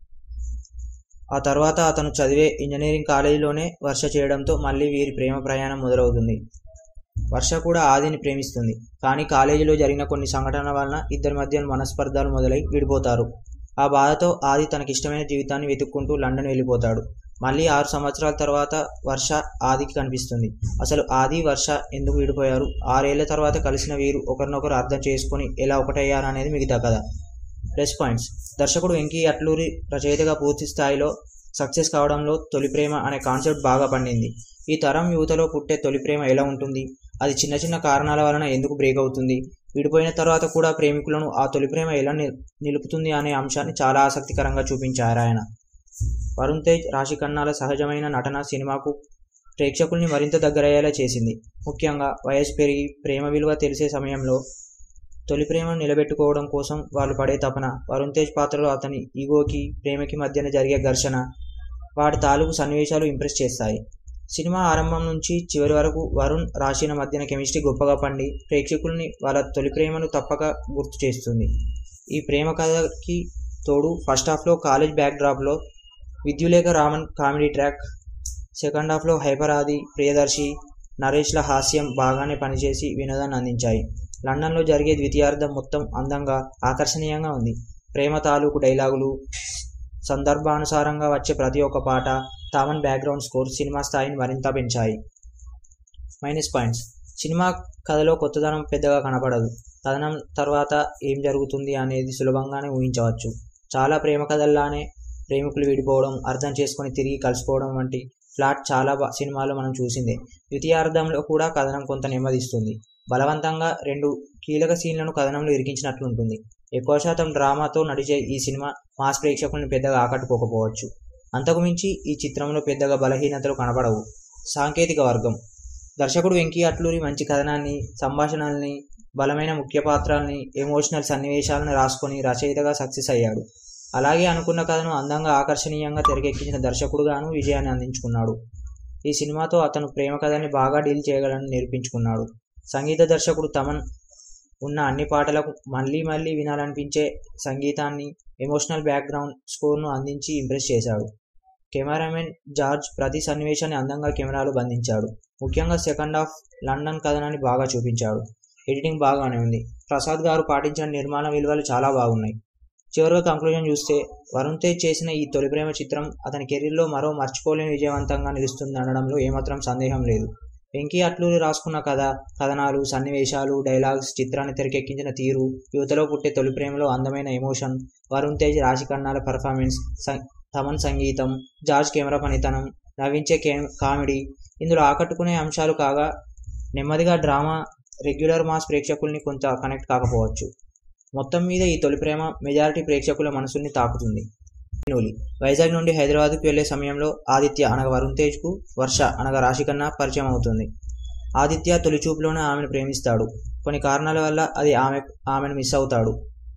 ఆ తర్వాత అతను చదివే ఇంజనీరింగ్ కాలేజీలోనే వర్ష చేయడంతో మళ్ళీ వీరి ప్రేమ ప్రయాణం మొదలవుతుంది వర్ష కూడా ఆదిని ప్రేమిస్తుంది కానీ కాలేజీలో జరిగిన కొన్ని సంఘటనల వలన ఇద్దరి మధ్య మనస్పర్ధాలు మొదలై విడిపోతారు ఆ బాధతో ఆది తనకిష్టమైన జీవితాన్ని వెతుక్కుంటూ లండన్ వెళ్ళిపోతాడు మళ్ళీ ఆరు సంవత్సరాల తర్వాత వర్ష ఆదికి కనిపిస్తుంది అసలు ఆది వర్ష ఎందుకు విడిపోయారు ఆరేళ్ల తర్వాత కలిసిన వీరు ఒకరినొకరు అర్థం చేసుకుని ఎలా ఒకటయ్యారు అనేది మిగతా కథ ప్లస్ పాయింట్స్ దర్శకుడు వెంకీ అట్లూరి రచయితగా పూర్తి స్థాయిలో సక్సెస్ కావడంలో తొలి ప్రేమ అనే కాన్సెప్ట్ బాగా పండింది ఈ తరం యువతలో పుట్టే తొలి ప్రేమ ఎలా ఉంటుంది అది చిన్న చిన్న కారణాల వలన ఎందుకు బ్రేక్ అవుతుంది విడిపోయిన తర్వాత కూడా ప్రేమికులను ఆ తొలి ప్రేమ ఎలా నిలుపుతుంది అనే అంశాన్ని చాలా ఆసక్తికరంగా చూపించారు ఆయన వరుణ్ తేజ్ రాశి ఖన్నాల సహజమైన నటన సినిమాకు ప్రేక్షకుల్ని మరింత దగ్గరయ్యేలా చేసింది ముఖ్యంగా వయసు పెరిగి ప్రేమ విలువ తెలిసే సమయంలో తొలి ప్రేమను నిలబెట్టుకోవడం కోసం వాళ్ళు పడే తపన వరుణ్ తేజ్ పాత్రలో అతని ఈగోకి ప్రేమకి మధ్యన జరిగే ఘర్షణ వాటి తాలూకు సన్నివేశాలు ఇంప్రెస్ చేస్తాయి సినిమా ఆరంభం నుంచి చివరి వరకు వరుణ్ రాశిన మధ్యన కెమిస్ట్రీ గొప్పగా పండి ప్రేక్షకుల్ని వాళ్ళ తొలి ప్రేమను తప్పక గుర్తు చేస్తుంది ఈ ప్రేమ కథకి తోడు ఫస్ట్ హాఫ్లో కాలేజ్ బ్యాక్ డ్రాప్లో Vidyullekha Raman comedy track second హాఫ్లో హైపర్ ఆది ప్రియదర్శి నరేష్ల హాస్యం బాగానే పనిచేసి వినోదాన్ని అందించాయి లండన్లో జరిగే ద్వితీయార్థం మొత్తం అందంగా ఆకర్షణీయంగా ఉంది ప్రేమ తాలూకు డైలాగులు సందర్భానుసారంగా వచ్చే ప్రతి ఒక్క పాట తామన్ బ్యాక్గ్రౌండ్ స్కోర్ సినిమా స్థాయిని మరింత పెంచాయి మైనస్ పాయింట్స్ సినిమా కథలో కొత్తదనం పెద్దగా కనపడదు కథనం తర్వాత ఏం జరుగుతుంది అనేది సులభంగానే ఊహించవచ్చు చాలా ప్రేమ కథల్లానే ప్రేమికులు విడిపోవడం అర్థం చేసుకొని తిరిగి కలిసిపోవడం వంటి ఫ్లాట్ చాలా సినిమాలో మనం చూసిందే ద్వితీయార్థంలో కూడా కథనం కొంత నెమ్మదిస్తుంది బలవంతంగా రెండు కీలక సీన్లను కథనంలో ఇరికించినట్లుంటుంది ఎక్కువ శాతం డ్రామాతో నడిచే ఈ సినిమా మాస్ ప్రేక్షకుల్ని పెద్దగా ఆకట్టుకోకపోవచ్చు అంతకుమించి ఈ చిత్రంలో పెద్దగా బలహీనతలు కనపడవు సాంకేతిక వర్గం దర్శకుడు వెంకీ అట్లూరి మంచి కథనాన్ని సంభాషణల్ని బలమైన ముఖ్య పాత్రల్ని ఎమోషనల్ సన్నివేశాలను రాసుకొని రచయితగా సక్సెస్ అయ్యాడు అలాగే అనుకున్న కథను అందంగా ఆకర్షణీయంగా తెరకెక్కించిన దర్శకుడుగాను విజయాన్ని అందించుకున్నాడు ఈ సినిమాతో అతను ప్రేమ కథని బాగా డీల్ చేయగలని నిరూపించుకున్నాడు సంగీత దర్శకుడు తమన్ ఉన్న అన్ని పాటలకు మళ్ళీ మళ్ళీ వినాలనిపించే సంగీతాన్ని ఎమోషనల్ బ్యాక్గ్రౌండ్ స్కోర్ను అందించి ఇంప్రెస్ చేశాడు కెమెరామెన్ జార్జ్ ప్రతి సన్నివేశాన్ని అందంగా కెమెరాలో బంధించాడు ముఖ్యంగా సెకండ్ హాఫ్ లండన్ కథనాన్ని బాగా చూపించాడు ఎడిటింగ్ బాగానే ఉంది ప్రసాద్ గారు పాటించిన నిర్మాణ విలువలు చాలా బాగున్నాయి చివరిగా కంక్లూజన్ చూస్తే వరుణ్ తేజ్ చేసిన ఈ తొలి ప్రేమ చిత్రం అతని కెరీర్లో మరో మర్చిపోలేని విజయవంతంగా నిలుస్తుంది అనడంలో ఏమాత్రం సందేహం లేదు వెంకీ అట్లూరి రాసుకున్న కథ కథనాలు సన్నివేశాలు డైలాగ్స్ చిత్రాన్ని తెరకెక్కించిన తీరు యువతలో పుట్టే తొలి ప్రేమలో అందమైన ఎమోషన్ వరుణ్ తేజ్ రాశి ఖన్నాల పర్ఫార్మెన్స్ తమన్ సంగీతం జార్జ్ కెమెరా పనితనం నవ్వించే కే కామెడీ ఇందులో ఆకట్టుకునే అంశాలు కాగా నెమ్మదిగా డ్రామా రెగ్యులర్ మాస్ ప్రేక్షకుల్ని కొంత కనెక్ట్ కాకపోవచ్చు మొత్తం మీద ఈ తొలి ప్రేమ మెజారిటీ ప్రేక్షకుల మనసుల్ని తాకుతుంది నూలి వైజాగ్ నుండి హైదరాబాద్కు వెళ్లే సమయంలో ఆదిత్య అనగా వరుణ్ తేజ్కు వర్ష అనగా రాశికన్నా పరిచయం అవుతుంది ఆదిత్య తొలి చూపులోనే ఆమెను ప్రేమిస్తాడు కొన్ని కారణాల వల్ల అది ఆమె ఆమెను మిస్ అవుతాడు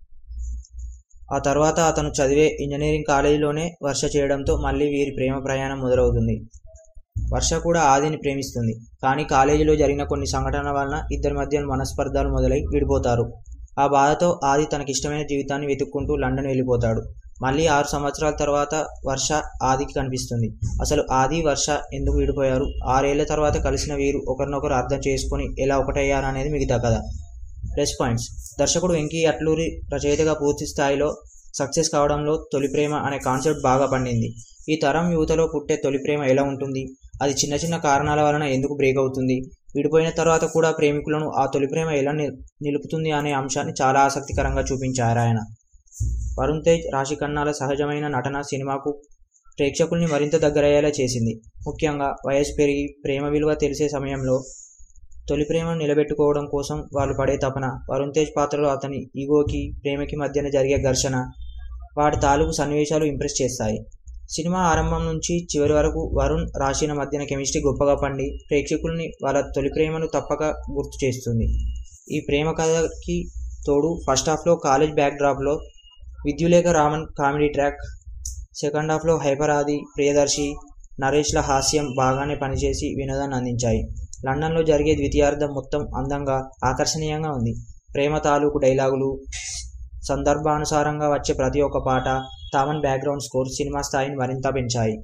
ఆ తర్వాత అతను చదివే ఇంజనీరింగ్ కాలేజీలోనే వర్ష చేయడంతో మళ్ళీ వీరి ప్రేమ ప్రయాణం మొదలవుతుంది వర్ష కూడా ఆదిని ప్రేమిస్తుంది కానీ కాలేజీలో జరిగిన కొన్ని సంఘటనల వలన ఇద్దరి మధ్య మనస్పర్ధాలు మొదలై విడిపోతారు ఆ బాధతో ఆది తనకిష్టమైన జీవితాన్ని వెతుక్కుంటూ లండన్ వెళ్ళిపోతాడు మళ్ళీ ఆరు సంవత్సరాల తర్వాత వర్ష ఆదికి కనిపిస్తుంది అసలు ఆది వర్ష ఎందుకు విడిపోయారు ఆరేళ్ల తర్వాత కలిసిన వీరు ఒకరినొకరు అర్థం చేసుకొని ఎలా ఒకటయ్యారు అనేది మిగతా కథ ప్లస్ పాయింట్స్ దర్శకుడు వెంకీ అట్లూరి రచయితగా పూర్తి స్థాయిలో సక్సెస్ కావడంలో తొలి ప్రేమ అనే కాన్సెప్ట్ బాగా పండింది ఈ తరం యువతలో పుట్టే తొలి ప్రేమ ఎలా ఉంటుంది అది చిన్న చిన్న కారణాల వలన ఎందుకు బ్రేక్ అవుతుంది విడిపోయిన తర్వాత కూడా ప్రేమికులను ఆ తొలి ప్రేమ ఎలా నిలుపుతుంది అనే అంశాన్ని చాలా ఆసక్తికరంగా చూపించారు ఆయన వరుణ్ తేజ్ రాశి ఖన్నాల సహజమైన నటన సినిమాకు ప్రేక్షకుల్ని మరింత దగ్గరయ్యేలా చేసింది ముఖ్యంగా వయసు పెరిగి ప్రేమ విలువ తెలిసే సమయంలో తొలి ప్రేమను నిలబెట్టుకోవడం కోసం వాళ్ళు పడే తపన వరుణ్ తేజ్ పాత్రలో అతని ఈగోకి ప్రేమకి మధ్యన జరిగే ఘర్షణ వాటి తాలూకు సన్నివేశాలు ఇంప్రెస్ చేస్తాయి సినిమా ఆరంభం నుంచి చివరి వరకు వరుణ్ రాశిన మధ్యన కెమిస్ట్రీ గొప్పగా పండి ప్రేక్షకుల్ని వాళ్ళ తొలి ప్రేమను తప్పక గుర్తు చేస్తుంది ఈ ప్రేమ కథకి తోడు ఫస్ట్ హాఫ్లో కాలేజ్ బ్యాక్ డ్రాప్లో Vidyullekha Raman comedy track second హాఫ్లో హైపర్ ఆది ప్రియదర్శి నరేష్ల హాస్యం బాగానే పనిచేసి వినోదాన్ని అందించాయి లండన్లో జరిగే ద్వితీయార్థం మొత్తం అందంగా ఆకర్షణీయంగా ఉంది ప్రేమ తాలూకు డైలాగులు సందర్భానుసారంగా వచ్చే ప్రతి ఒక్క పాట తామన్ బ్యాక్గ్రౌండ్ స్కోర్ సినిమా స్థాయిని మరింత పెంచాయి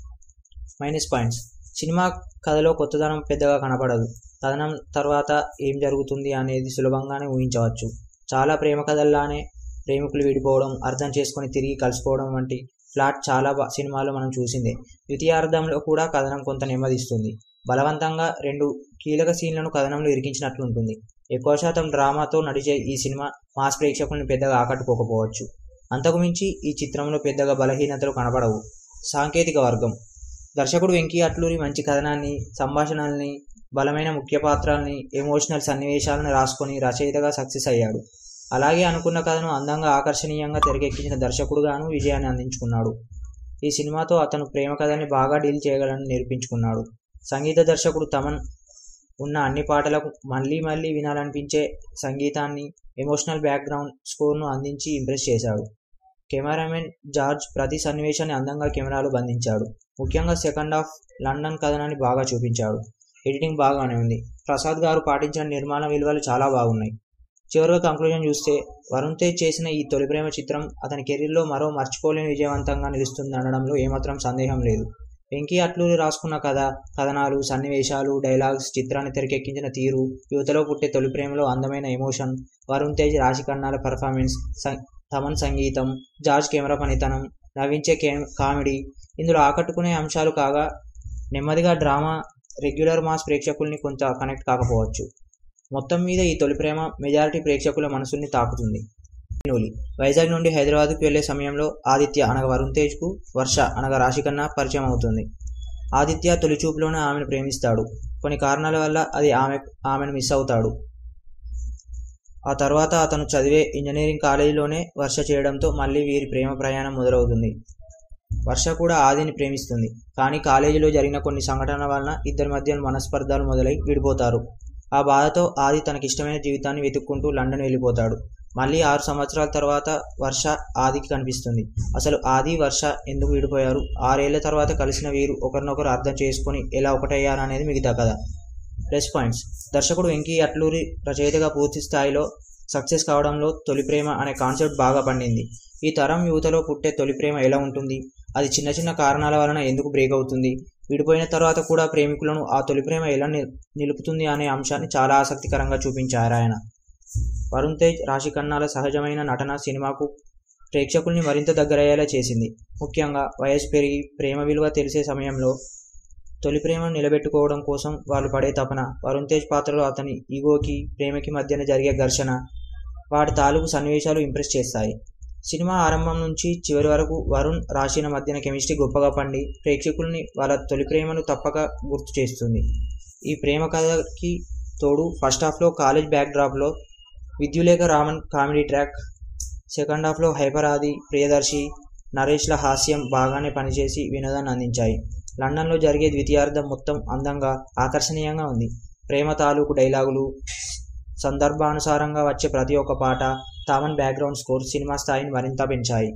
మైనస్ పాయింట్స్ సినిమా కథలో కొత్తదనం పెద్దగా కనపడదు కథనం తర్వాత ఏం జరుగుతుంది అనేది సులభంగానే ఊహించవచ్చు చాలా ప్రేమ కథల్లానే ప్రేమికులు విడిపోవడం అర్థం చేసుకొని తిరిగి కలిసిపోవడం వంటి ఫ్లాట్ చాలా బా- సినిమాల్లో మనం చూసిందే ద్వితీయార్థంలో కూడా కథనం కొంత నెమ్మదిస్తుంది బలవంతంగా రెండు కీలక సీన్లను కథనంలో ఇరికించినట్లుంటుంది ఎక్కువ శాతం డ్రామాతో నడిచే ఈ సినిమా మాస్ ప్రేక్షకుల్ని పెద్దగా ఆకట్టుకోకపోవచ్చు అంతకుమించి ఈ చిత్రంలో పెద్దగా బలహీనతలు కనపడవు సాంకేతిక వర్గం దర్శకుడు వెంకీ అట్లూరి మంచి కథనాన్ని సంభాషణల్ని బలమైన ముఖ్య పాత్రల్ని ఎమోషనల్ సన్నివేశాలను రాసుకొని రచయితగా సక్సెస్ అయ్యాడు అలాగే అనుకున్న కథను అందంగా ఆకర్షణీయంగా తెరకెక్కించిన దర్శకుడుగాను విజయాన్ని అందించుకున్నాడు ఈ సినిమాతో అతను ప్రేమ కథని బాగా డీల్ చేయగలని నిరూపించుకున్నాడు సంగీత దర్శకుడు తమన్ ఉన్న అన్ని పాటలకు మళ్ళీ మళ్ళీ వినాలనిపించే సంగీతాన్ని ఎమోషనల్ బ్యాక్గ్రౌండ్ స్కోర్ను అందించి ఇంప్రెస్ చేశాడు కెమెరామెన్ జార్జ్ ప్రతి సన్నివేశాన్ని అందంగా కెమెరాలో బంధించాడు ముఖ్యంగా సెకండ్ హాఫ్ లండన్ కథనాన్ని బాగా చూపించాడు ఎడిటింగ్ బాగానే ఉంది ప్రసాద్ గారు పాటించిన నిర్మాణ విలువలు చాలా బాగున్నాయి చివరిగా కంక్లూజన్ చూస్తే వరుణ్ తేజ్ చేసిన ఈ తొలి ప్రేమ చిత్రం అతని కెరీర్లో మరో మర్చిపోలేని విజయవంతంగా నిలుస్తుంది అనడంలో ఏమాత్రం సందేహం లేదు వెంకీ అట్లూరి రాసుకున్న కథ కథనాలు సన్నివేశాలు డైలాగ్స్ చిత్రాన్ని తెరకెక్కించిన తీరు యువతలో పుట్టే తొలి ప్రేమలో అందమైన ఎమోషన్ వరుణ్ తేజ్ రాశి కన్నాల పర్ఫార్మెన్స్ సం- తమన్ సంగీతం జార్జ్ కెమెరా పనితనం నవ్వించే కే కామెడీ ఇందులో ఆకట్టుకునే అంశాలు కాగా నెమ్మదిగా డ్రామా రెగ్యులర్ మాస్ ప్రేక్షకుల్ని కొంత కనెక్ట్ కాకపోవచ్చు మొత్తం మీద ఈ తొలి ప్రేమ మెజారిటీ ప్రేక్షకుల మనసుల్ని తాకుతుంది నూలి వైజాగ్ నుండి హైదరాబాద్కు వెళ్లే సమయంలో ఆదిత్య అనగా వరుణ్ తేజ్కు వర్ష అనగా రాశికన్నా పరిచయం అవుతుంది ఆదిత్య తొలి చూపులోనే ఆమెను ప్రేమిస్తాడు కొన్ని కారణాల వల్ల అది ఆమె ఆమెను మిస్ అవుతాడు ఆ తర్వాత అతను చదివే ఇంజనీరింగ్ కాలేజీలోనే వర్ష చేయడంతో మళ్ళీ వీరి ప్రేమ ప్రయాణం మొదలవుతుంది వర్ష కూడా ఆదిని ప్రేమిస్తుంది కానీ కాలేజీలో జరిగిన కొన్ని సంఘటనల వలన ఇద్దరి మధ్య మనస్పర్ధాలు మొదలై విడిపోతారు ఆ బాధతో ఆది తనకిష్టమైన జీవితాన్ని వెతుక్కుంటూ లండన్ వెళ్ళిపోతాడు మళ్ళీ ఆరు సంవత్సరాల తర్వాత వర్ష ఆదికి కనిపిస్తుంది అసలు ఆది వర్ష ఎందుకు విడిపోయారు ఆరేళ్ల తర్వాత కలిసిన వీరు ఒకరినొకరు అర్థం చేసుకొని ఎలా ఒకటయ్యారు అనేది మిగతా కథ ప్లస్ పాయింట్స్ దర్శకుడు వెంకీ అట్లూరి రచయితగా పూర్తి స్థాయిలో సక్సెస్ కావడంలో తొలి ప్రేమ అనే కాన్సెప్ట్ బాగా పండింది ఈ తరం యువతలో పుట్టే తొలి ప్రేమ ఎలా ఉంటుంది అది చిన్న చిన్న కారణాల వలన ఎందుకు బ్రేక్ అవుతుంది విడిపోయిన తర్వాత కూడా ప్రేమికులను ఆ తొలి ప్రేమ ఎలా ని- నిలుపుతుంది అనే అంశాన్ని చాలా ఆసక్తికరంగా చూపించారు ఆయన వరుణ్ తేజ్ రాశి ఖన్నాల సహజమైన నటన సినిమాకు ప్రేక్షకుల్ని మరింత దగ్గరయ్యేలా చేసింది ముఖ్యంగా వయసు పెరిగి ప్రేమ విలువ తెలిసే సమయంలో తొలి ప్రేమను నిలబెట్టుకోవడం కోసం వాళ్ళు పడే తపన వరుణ్ తేజ్ పాత్రలో అతని ఈగోకి ప్రేమకి మధ్యన జరిగే ఘర్షణ వాటి తాలూకు సన్నివేశాలు ఇంప్రెస్ చేస్తాయి సినిమా ఆరంభం నుంచి చివరి వరకు వరుణ్ రాశిన మధ్యన కెమిస్ట్రీ గొప్పగా పండి ప్రేక్షకుల్ని వాళ్ళ తొలి ప్రేమను తప్పక గుర్తు చేస్తుంది ఈ ప్రేమ కథకి తోడు ఫస్ట్ హాఫ్లో కాలేజ్ బ్యాక్ డ్రాప్లో Vidyullekha Raman comedy track second హాఫ్లో హైపర్ ఆది ప్రియదర్శి నరేష్ల హాస్యం బాగానే పనిచేసి వినోదాన్ని అందించాయి లండన్లో జరిగే ద్వితీయార్థం మొత్తం అందంగా ఆకర్షణీయంగా ఉంది ప్రేమ తాలూకు డైలాగులు సందర్భానుసారంగా వచ్చే ప్రతి ఒక్క పాట తామన్ బ్యాక్గ్రౌండ్ స్కోర్ సినిమా స్థాయిని మరింత పెంచాయి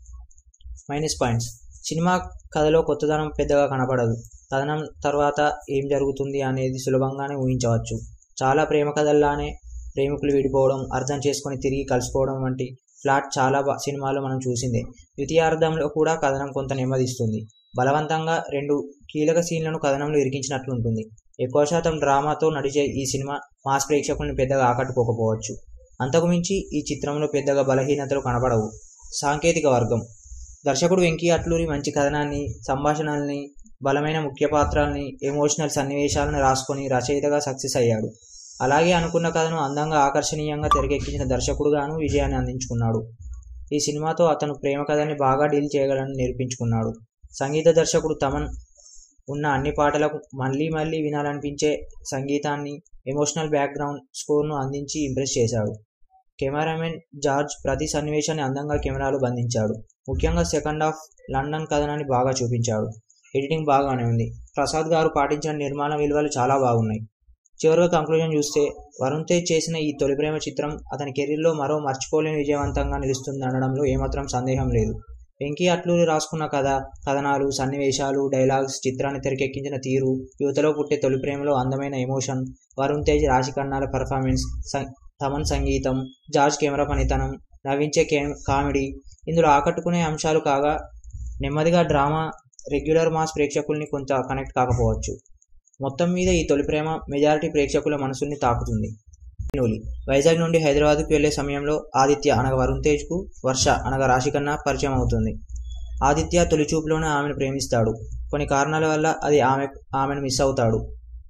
మైనస్ పాయింట్స్ సినిమా కథలో కొత్తదనం పెద్దగా కనపడదు కథనం తర్వాత ఏం జరుగుతుంది అనేది సులభంగానే ఊహించవచ్చు చాలా ప్రేమ కథల్లానే ప్రేమికులు విడిపోవడం అర్థం చేసుకొని తిరిగి కలిసిపోవడం వంటి ఫ్లాట్ చాలా బా- సినిమాల్లో మనం చూసిందే ద్వితీయార్థంలో కూడా కథనం కొంత నెమ్మదిస్తుంది బలవంతంగా రెండు కీలక సీన్లను కథనంలో ఇరికించినట్లుంటుంది ఎక్కువ శాతం డ్రామాతో నడిచే ఈ సినిమా మాస్ ప్రేక్షకుల్ని పెద్దగా ఆకట్టుకోకపోవచ్చు అంతకుమించి ఈ చిత్రంలో పెద్దగా బలహీనతలు కనపడవు సాంకేతిక వర్గం దర్శకుడు వెంకీ అట్లూరి మంచి కథనాన్ని సంభాషణల్ని బలమైన ముఖ్య పాత్రల్ని ఎమోషనల్ సన్నివేశాలను రాసుకొని రచయితగా సక్సెస్ అయ్యాడు అలాగే అనుకున్న కథను అందంగా ఆకర్షణీయంగా తెరకెక్కించిన దర్శకుడుగాను విజయాన్ని అందించుకున్నాడు ఈ సినిమాతో అతను ప్రేమ కథని బాగా డీల్ చేయగలని నిరూపించుకున్నాడు సంగీత దర్శకుడు తమన్ ఉన్న అన్ని పాటలకు మళ్ళీ మళ్ళీ వినాలనిపించే సంగీతాన్ని ఎమోషనల్ బ్యాక్గ్రౌండ్ స్కోర్ను అందించి ఇంప్రెస్ చేశాడు కెమెరామెన్ జార్జ్ ప్రతి సన్నివేశాన్ని అందంగా కెమెరాలో బంధించాడు ముఖ్యంగా సెకండ్ హాఫ్ లండన్ కథనాన్ని బాగా చూపించాడు ఎడిటింగ్ బాగానే ఉంది ప్రసాద్ గారు పాటించిన నిర్మాణ విలువలు చాలా బాగున్నాయి చివరిగా కంక్లూజన్ చూస్తే వరుణ్ తేజ్ చేసిన ఈ తొలి ప్రేమ చిత్రం అతని కెరీర్లో మరో మర్చిపోలేని విజయవంతంగా నిలుస్తుంది అనడంలో ఏమాత్రం సందేహం లేదు వెంకీ అట్లూరి రాసుకున్న కథ కథనాలు సన్నివేశాలు డైలాగ్స్ చిత్రాన్ని తెరకెక్కించిన తీరు యువతలో పుట్టే తొలి ప్రేమలో అందమైన ఎమోషన్ వరుణ్ తేజ్ రాశి కన్నాల పర్ఫార్మెన్స్ తమన్ సంగీతం జార్జ్ కెమెరా పనితనం నవ్వించే కే కామెడీ ఇందులో ఆకట్టుకునే అంశాలు కాగా నెమ్మదిగా డ్రామా రెగ్యులర్ మాస్ ప్రేక్షకుల్ని కొంత కనెక్ట్ కాకపోవచ్చు మొత్తం మీద ఈ తొలి ప్రేమ మెజారిటీ ప్రేక్షకుల మనసుల్ని తాకుతుంది నూలి వైజాగ్ నుండి హైదరాబాద్కు వెళ్లే సమయంలో ఆదిత్య అనగా వరుణ్ తేజ్కు వర్ష అనగా రాశికన్నా పరిచయం అవుతుంది ఆదిత్య తొలి చూపులోనే ఆమెను ప్రేమిస్తాడు కొన్ని కారణాల వల్ల అది ఆమె ఆమెను మిస్ అవుతాడు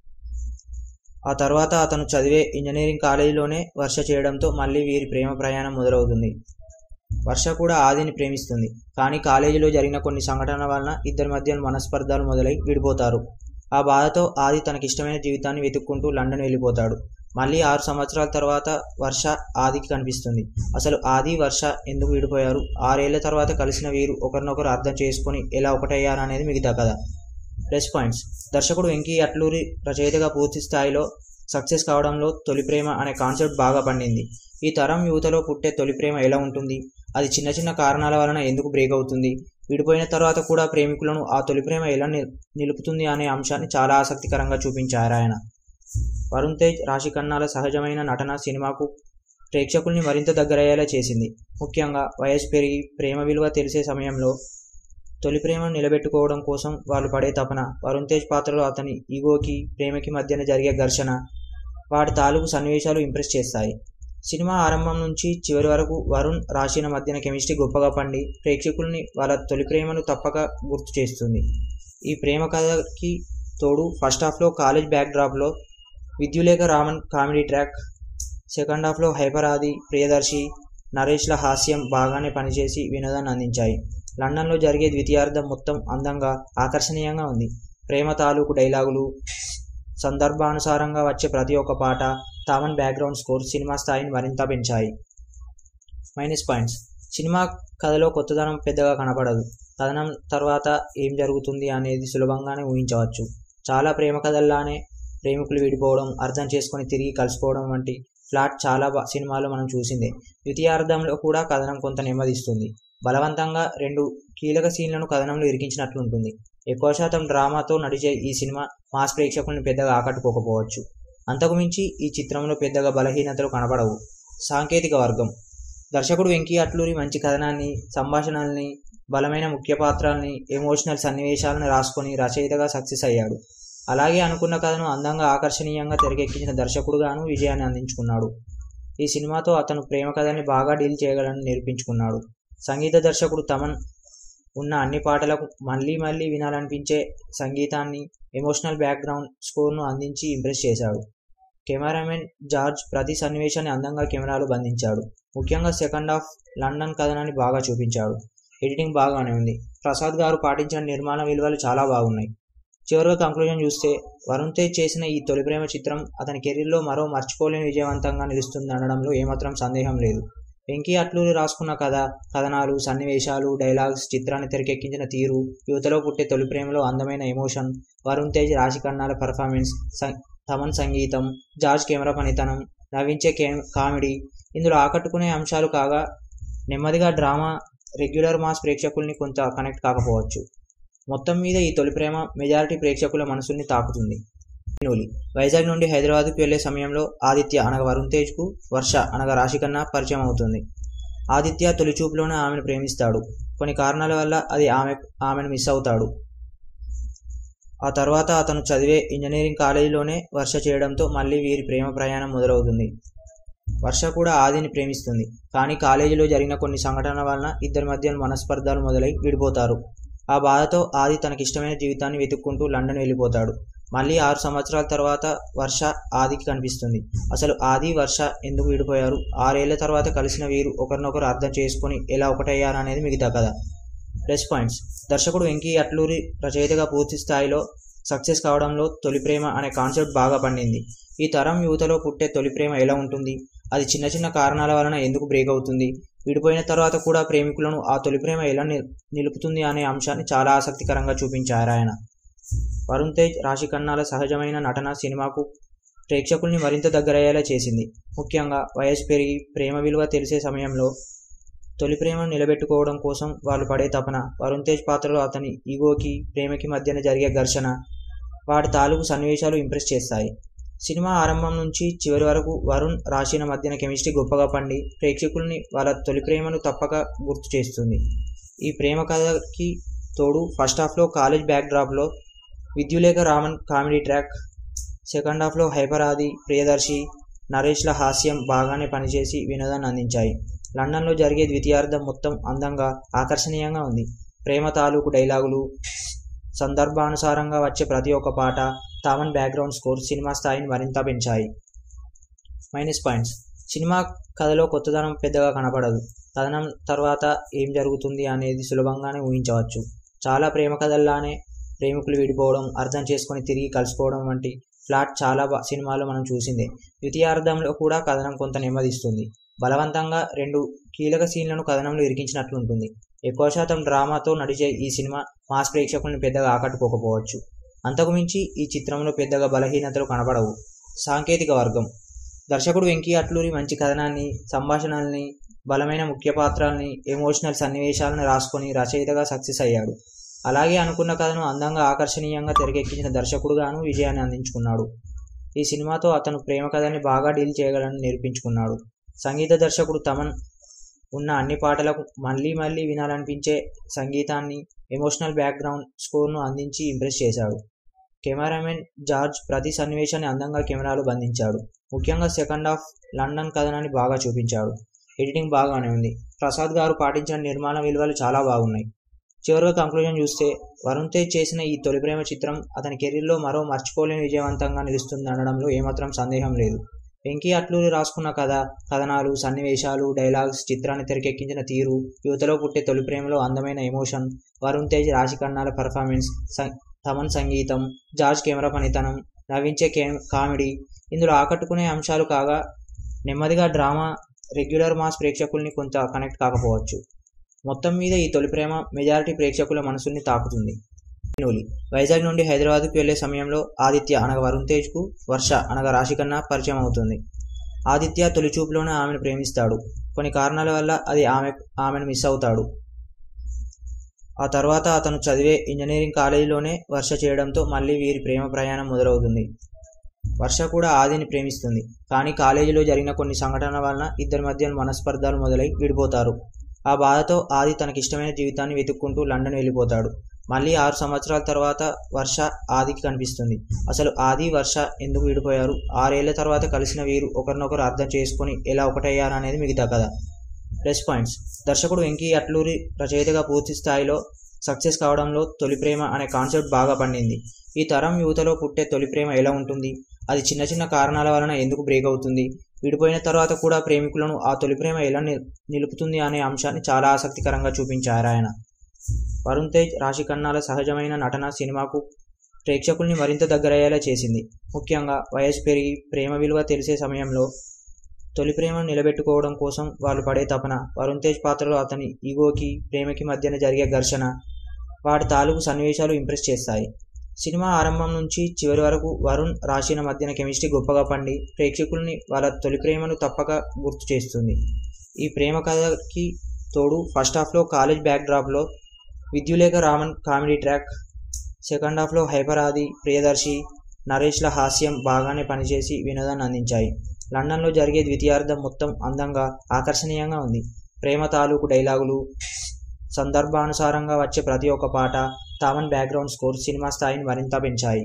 ఆ తర్వాత అతను చదివే ఇంజనీరింగ్ కాలేజీలోనే వర్ష చేయడంతో మళ్ళీ వీరి ప్రేమ ప్రయాణం మొదలవుతుంది వర్ష కూడా ఆదిని ప్రేమిస్తుంది కానీ కాలేజీలో జరిగిన కొన్ని సంఘటనల వలన ఇద్దరి మధ్య మనస్పర్ధాలు మొదలై విడిపోతారు ఆ బాధతో ఆది తనకిష్టమైన జీవితాన్ని వెతుక్కుంటూ లండన్ వెళ్ళిపోతాడు మళ్ళీ ఆరు సంవత్సరాల తర్వాత వర్ష ఆదికి కనిపిస్తుంది అసలు ఆది వర్ష ఎందుకు విడిపోయారు ఆరేళ్ల తర్వాత కలిసిన వీరు ఒకరినొకరు అర్థం చేసుకుని ఎలా ఒకటయ్యారు అనేది మిగతా కథ ప్లస్ పాయింట్స్ దర్శకుడు వెంకీ అట్లూరి రచయితగా పూర్తి స్థాయిలో సక్సెస్ కావడంలో తొలి ప్రేమ అనే కాన్సెప్ట్ బాగా పండింది ఈ తరం యువతలో పుట్టే తొలి ప్రేమ ఎలా ఉంటుంది అది చిన్న చిన్న కారణాల వలన ఎందుకు బ్రేక్ అవుతుంది విడిపోయిన తర్వాత కూడా ప్రేమికులను ఆ తొలి ప్రేమ ఎలా నిలుపుతుంది అనే అంశాన్ని చాలా ఆసక్తికరంగా చూపించారు ఆయన వరుణ్ తేజ్ రాశి కన్నాల సహజమైన నటన సినిమాకు ప్రేక్షకుల్ని మరింత దగ్గరయ్యేలా చేసింది ముఖ్యంగా వయసు పెరిగి ప్రేమ విలువ తెలిసే సమయంలో తొలి ప్రేమను నిలబెట్టుకోవడం కోసం వాళ్ళు పడే తపన వరుణ్ తేజ్ పాత్రలో అతని ఈగోకి ప్రేమకి మధ్యన జరిగే ఘర్షణ వాటి తాలూకు సన్నివేశాలు ఇంప్రెస్ చేస్తాయి సినిమా ఆరంభం నుంచి చివరి వరకు వరుణ్ రాశిన మధ్యన కెమిస్ట్రీ గొప్పగా పండి ప్రేక్షకుల్ని వాళ్ళ తొలి ప్రేమను తప్పక గుర్తు చేస్తుంది ఈ ప్రేమ కథకి తోడు ఫస్ట్ హాఫ్లో కాలేజ్ బ్యాక్ డ్రాప్లో Vidyullekha Raman comedy track second హాఫ్లో హైపర్ ఆది ప్రియదర్శి నరేష్ల హాస్యం బాగానే పనిచేసి వినోదాన్ని అందించాయి లండన్లో జరిగే ద్వితీయార్థం మొత్తం అందంగా ఆకర్షణీయంగా ఉంది ప్రేమ తాలూకు డైలాగులు సందర్భానుసారంగా వచ్చే ప్రతి ఒక్క పాట తామన్ బ్యాక్గ్రౌండ్ స్కోర్ సినిమా స్థాయిని మరింత పెంచాయి మైనస్ పాయింట్స్ సినిమా కథలో కొత్తదనం పెద్దగా కనపడదు కథనం తర్వాత ఏం జరుగుతుంది అనేది సులభంగానే ఊహించవచ్చు చాలా ప్రేమ కథల్లానే ప్రేమికులు విడిపోవడం అర్థం చేసుకొని తిరిగి కలుసుకోవడం వంటి ఫ్లాట్ చాలా సినిమాలో మనం చూసిందే ద్వితీయార్థంలో కూడా కథనం కొంత నెమ్మదిస్తుంది బలవంతంగా రెండు కీలక సీన్లను కథనంలో ఇరికించినట్లుంటుంది ఎక్కువ శాతం డ్రామాతో నడిచే ఈ సినిమా మాస్ ప్రేక్షకులను పెద్దగా ఆకట్టుకోకపోవచ్చు అంతకుమించి ఈ చిత్రంలో పెద్దగా బలహీనతలు కనపడవు సాంకేతిక వర్గం దర్శకుడు వెంకీ అట్లూరి మంచి కథనాన్ని సంభాషణల్ని బలమైన ముఖ్య పాత్రల్ని ఎమోషనల్ సన్నివేశాలను రాసుకొని రచయితగా సక్సెస్ అయ్యాడు అలాగే అనుకున్న కథను అందంగా ఆకర్షణీయంగా తెరకెక్కించిన దర్శకుడుగాను విజయాన్ని అందించుకున్నాడు ఈ సినిమాతో అతను ప్రేమ కథని బాగా డీల్ చేయగలని నిరూపించుకున్నాడు సంగీత దర్శకుడు తమన్ ఉన్న అన్ని పాటలకు మళ్ళీ మళ్ళీ వినాలనిపించే సంగీతాన్ని ఎమోషనల్ బ్యాక్గ్రౌండ్ స్కోర్ను అందించి ఇంప్రెస్ చేశాడు కెమెరామెన్ జార్జ్ ప్రతి సన్నివేశాన్ని అందంగా కెమెరాలో బంధించాడు ముఖ్యంగా సెకండ్ హాఫ్ లండన్ కథనాన్ని బాగా చూపించాడు ఎడిటింగ్ బాగానే ఉంది ప్రసాద్ గారు పాటించిన నిర్మాణ విలువలు చాలా బాగున్నాయి చివరిగా కంక్లూజన్ చూస్తే వరుణ్ తేజ్ చేసిన ఈ తొలి ప్రేమ చిత్రం అతని కెరీర్లో మరో మర్చిపోలేని విజయవంతంగా నిలుస్తుంది అనడంలో ఏమాత్రం సందేహం లేదు వెంకీ అట్లూరి రాసుకున్న కథ కథనాలు సన్నివేశాలు డైలాగ్స్ చిత్రాన్ని తెరకెక్కించిన తీరు యువతలో పుట్టే తొలి ప్రేమలో అందమైన ఎమోషన్ వరుణ్ తేజ్ రాశి కన్నాల పర్ఫార్మెన్స్ తమన్ సంగీతం జార్జ్ కెమెరా పనితనం నవ్వించే కే కామెడీ ఇందులో ఆకట్టుకునే అంశాలు కాగా నెమ్మదిగా డ్రామా రెగ్యులర్ మాస్ ప్రేక్షకుల్ని కొంత కనెక్ట్ కాకపోవచ్చు మొత్తం మీద ఈ తొలి ప్రేమ మెజారిటీ ప్రేక్షకుల మనసుల్ని తాకుతుంది నూలి వైజాగ్ నుండి హైదరాబాద్కు వెళ్లే సమయంలో ఆదిత్య అనగా వరుణ్ తేజ్కు వర్ష అనగా రాశికన్నా పరిచయం అవుతుంది ఆదిత్య తొలి చూపులోనే ఆమెను ప్రేమిస్తాడు కొన్ని కారణాల వల్ల అది ఆమె ఆమెను మిస్ అవుతాడు ఆ తర్వాత అతను చదివే ఇంజనీరింగ్ కాలేజీలోనే వర్ష చేయడంతో మళ్ళీ వీరి ప్రేమ ప్రయాణం మొదలవుతుంది వర్ష కూడా ఆదిని ప్రేమిస్తుంది కానీ కాలేజీలో జరిగిన కొన్ని సంఘటనల వలన ఇద్దరి మధ్య మనస్పర్ధాలు మొదలై విడిపోతారు ఆ బాధతో ఆది తనకిష్టమైన జీవితాన్ని వెతుక్కుంటూ లండన్ వెళ్ళిపోతాడు మళ్ళీ ఆరు సంవత్సరాల తర్వాత వర్ష ఆదికి కనిపిస్తుంది అసలు ఆది వర్ష ఎందుకు విడిపోయారు ఆరేళ్ల తర్వాత కలిసిన వీరు ఒకరినొకరు అర్థం చేసుకుని ఎలా ఒకటయ్యారు అనేది మిగతా కథ ప్లస్ పాయింట్స్ దర్శకుడు వెంకీ అట్లూరి రచయితగా పూర్తి స్థాయిలో సక్సెస్ కావడంలో తొలి ప్రేమ అనే కాన్సెప్ట్ బాగా పండింది ఈ తరం యువతలో పుట్టే తొలి ప్రేమ ఎలా ఉంటుంది అది చిన్న చిన్న కారణాల వలన ఎందుకు బ్రేక్ అవుతుంది విడిపోయిన తర్వాత కూడా ప్రేమికులను ఆ తొలి ప్రేమ ఎలా నిలుపుతుంది అనే అంశాన్ని చాలా ఆసక్తికరంగా చూపించారు ఆయన వరుణ్ తేజ్ రాశి ఖన్నాల సహజమైన నటన సినిమాకు ప్రేక్షకుల్ని మరింత దగ్గరయ్యేలా చేసింది ముఖ్యంగా వయసు పెరిగి ప్రేమ విలువ తెలిసే సమయంలో తొలి ప్రేమను నిలబెట్టుకోవడం కోసం వాళ్ళు పడే తపన వరుణ్ తేజ్ పాత్రలో అతని ఈగోకి ప్రేమకి మధ్యన జరిగే ఘర్షణ వాటి తాలూకు సన్నివేశాలు ఇంప్రెస్ చేస్తాయి సినిమా ఆరంభం నుంచి చివరి వరకు వరుణ్ రాశిన మధ్యన కెమిస్ట్రీ గొప్పగా పండి ప్రేక్షకుల్ని వాళ్ళ తొలి ప్రేమను తప్పక గుర్తు చేస్తుంది ఈ ప్రేమ కథకి తోడు ఫస్ట్ హాఫ్లో కాలేజ్ బ్యాక్ డ్రాప్లో Vidyullekha Raman comedy track second హాఫ్లో హైపర్ ఆది ప్రియదర్శి నరేష్ల హాస్యం బాగానే పనిచేసి వినోదాన్ని అందించాయి లండన్లో జరిగే ద్వితీయార్థం మొత్తం అందంగా ఆకర్షణీయంగా ఉంది ప్రేమ తాలూకు డైలాగులు సందర్భానుసారంగా వచ్చే ప్రతి ఒక్క పాట తామన్ బ్యాక్గ్రౌండ్ స్కోర్ సినిమా స్థాయిని మరింత పెంచాయి మైనస్ పాయింట్స్ సినిమా కథలో కొత్తదనం పెద్దగా కనపడదు కథనం తర్వాత ఏం జరుగుతుంది అనేది సులభంగానే ఊహించవచ్చు చాలా ప్రేమ కథల్లానే ప్రేమికులు విడిపోవడం అర్థం చేసుకొని తిరిగి కలుసుకోవడం వంటి ఫ్లాట్ చాలా సినిమాల్లో మనం చూసిందే ద్వితీయార్థంలో కూడా కథనం కొంత నెమ్మదిస్తుంది బలవంతంగా రెండు కీలక సీన్లను కథనంలో ఇరికించినట్లుంటుంది ఎక్కువ శాతం డ్రామాతో నడిచే ఈ సినిమా మాస్ ప్రేక్షకులను పెద్దగా ఆకట్టుకోకపోవచ్చు అంతకుమించి ఈ చిత్రంలో పెద్దగా బలహీనతలు కనపడవు సాంకేతిక వర్గం దర్శకుడు వెంకీ అట్లూరి మంచి కథనాన్ని సంభాషణల్ని బలమైన ముఖ్య పాత్రల్ని ఎమోషనల్ సన్నివేశాలను రాసుకొని రచయితగా సక్సెస్ అయ్యాడు అలాగే అనుకున్న కథను అందంగా ఆకర్షణీయంగా తెరకెక్కించిన దర్శకుడుగాను విజయాన్ని అందించుకున్నాడు ఈ సినిమాతో అతను ప్రేమ కథని బాగా డీల్ చేయగలని నిరూపించుకున్నాడు సంగీత దర్శకుడు తమన్ ఉన్న అన్ని పాటలకు మళ్ళీ మళ్ళీ వినాలనిపించే సంగీతాన్ని ఎమోషనల్ బ్యాక్గ్రౌండ్ స్కోర్ను అందించి ఇంప్రెస్ చేశాడు కెమెరామెన్ జార్జ్ ప్రతి సన్నివేశాన్ని అందంగా కెమెరాలో బంధించాడు ముఖ్యంగా సెకండ్ హాఫ్ లండన్ కథనాన్ని బాగా చూపించాడు ఎడిటింగ్ బాగానే ఉంది ప్రసాద్ గారు పాటించిన నిర్మాణ విలువలు చాలా బాగున్నాయి చివరిగా కంక్లూజన్ చూస్తే వరుణ్ తేజ్ చేసిన ఈ తొలి ప్రేమ చిత్రం అతని కెరీర్లో మరో మర్చిపోలేని విజయవంతంగా నిలుస్తుంది అనడంలో ఏమాత్రం సందేహం లేదు వెంకీ అట్లూరి రాసుకున్న కథ కథనాలు సన్నివేశాలు డైలాగ్స్ చిత్రాన్ని తెరకెక్కించిన తీరు యువతలో పుట్టే తొలి ప్రేమలో అందమైన ఎమోషన్ వరుణ్ తేజ్ రాశికన్నాల పర్ఫార్మెన్స్ తమన్ సంగీతం జార్జ్ కెమెరా పనితనం నవ్వించే కే కామెడీ ఇందులో ఆకట్టుకునే అంశాలు కాగా నెమ్మదిగా డ్రామా రెగ్యులర్ మాస్ ప్రేక్షకుల్ని కొంత కనెక్ట్ కాకపోవచ్చు మొత్తం మీద ఈ తొలి ప్రేమ మెజారిటీ ప్రేక్షకుల మనసుల్ని తాకుతుంది నూలి వైజాగ్ నుండి హైదరాబాద్కు వెళ్లే సమయంలో ఆదిత్య అనగా వరుణ్ తేజ్కు వర్ష అనగా రాశికన్నా పరిచయం అవుతుంది ఆదిత్య తొలి చూపులోనే ఆమెను ప్రేమిస్తాడు కొన్ని కారణాల వల్ల అది ఆమె ఆమెను మిస్ అవుతాడు ఆ తర్వాత అతను చదివే ఇంజనీరింగ్ కాలేజీలోనే వర్ష చేయడంతో మళ్ళీ వీరి ప్రేమ ప్రయాణం మొదలవుతుంది వర్ష కూడా ఆదిని ప్రేమిస్తుంది కానీ కాలేజీలో జరిగిన కొన్ని సంఘటనల వలన ఇద్దరి మధ్య మనస్పర్ధాలు మొదలై విడిపోతారు ఆ బాధతో ఆది తనకిష్టమైన జీవితాన్ని వెతుక్కుంటూ లండన్ వెళ్ళిపోతాడు మళ్ళీ ఆరు సంవత్సరాల తర్వాత వర్ష ఆదికి కనిపిస్తుంది అసలు ఆది వర్ష ఎందుకు విడిపోయారు ఆరేళ్ల తర్వాత కలిసిన వీరు ఒకరినొకరు అర్థం చేసుకొని ఎలా ఒకటయ్యారు అనేది మిగతా కథ ప్లస్ పాయింట్స్ దర్శకుడు వెంకీ అట్లూరి రచయితగా పూర్తి స్థాయిలో సక్సెస్ కావడంలో తొలి ప్రేమ అనే కాన్సెప్ట్ బాగా పండింది ఈ తరం యువతలో పుట్టే తొలి ప్రేమ ఎలా ఉంటుంది అది చిన్న చిన్న కారణాల వలన ఎందుకు బ్రేక్ అవుతుంది విడిపోయిన తర్వాత కూడా ప్రేమికులను ఆ తొలి ప్రేమ ఎలా నిలుపుతుంది అనే అంశాన్ని చాలా ఆసక్తికరంగా చూపించారు ఆయన వరుణ్ తేజ్ రాశి ఖన్నాల సహజమైన నటన సినిమాకు ప్రేక్షకుల్ని మరింత దగ్గరయ్యేలా చేసింది ముఖ్యంగా వయసు పెరిగి ప్రేమ విలువ తెలిసే సమయంలో తొలి ప్రేమను నిలబెట్టుకోవడం కోసం వాళ్ళు పడే తపన వరుణ్ తేజ్ పాత్రలో అతని ఈగోకి ప్రేమకి మధ్యన జరిగే ఘర్షణ వాటి తాలూకు సన్నివేశాలు ఇంప్రెస్ చేస్తాయి సినిమా ఆరంభం నుంచి చివరి వరకు వరుణ్ రాశిన మధ్యన కెమిస్ట్రీ గొప్పగా పండి ప్రేక్షకుల్ని వాళ్ళ తొలి ప్రేమను తప్పక గుర్తు చేస్తుంది ఈ ప్రేమ కథకి తోడు ఫస్ట్ హాఫ్లో కాలేజ్ బ్యాక్ డ్రాప్లో Vidyullekha Raman comedy track second హాఫ్లో హైపర్ ఆది ప్రియదర్శి నరేష్ల హాస్యం బాగానే పనిచేసి వినోదాన్ని అందించాయి లండన్లో జరిగే ద్వితీయార్థం మొత్తం అందంగా ఆకర్షణీయంగా ఉంది ప్రేమ తాలూకు డైలాగులు సందర్భానుసారంగా వచ్చే ప్రతి ఒక్క పాట తామన్ బ్యాక్గ్రౌండ్ స్కోర్ సినిమా స్థాయిని మరింత పెంచాయి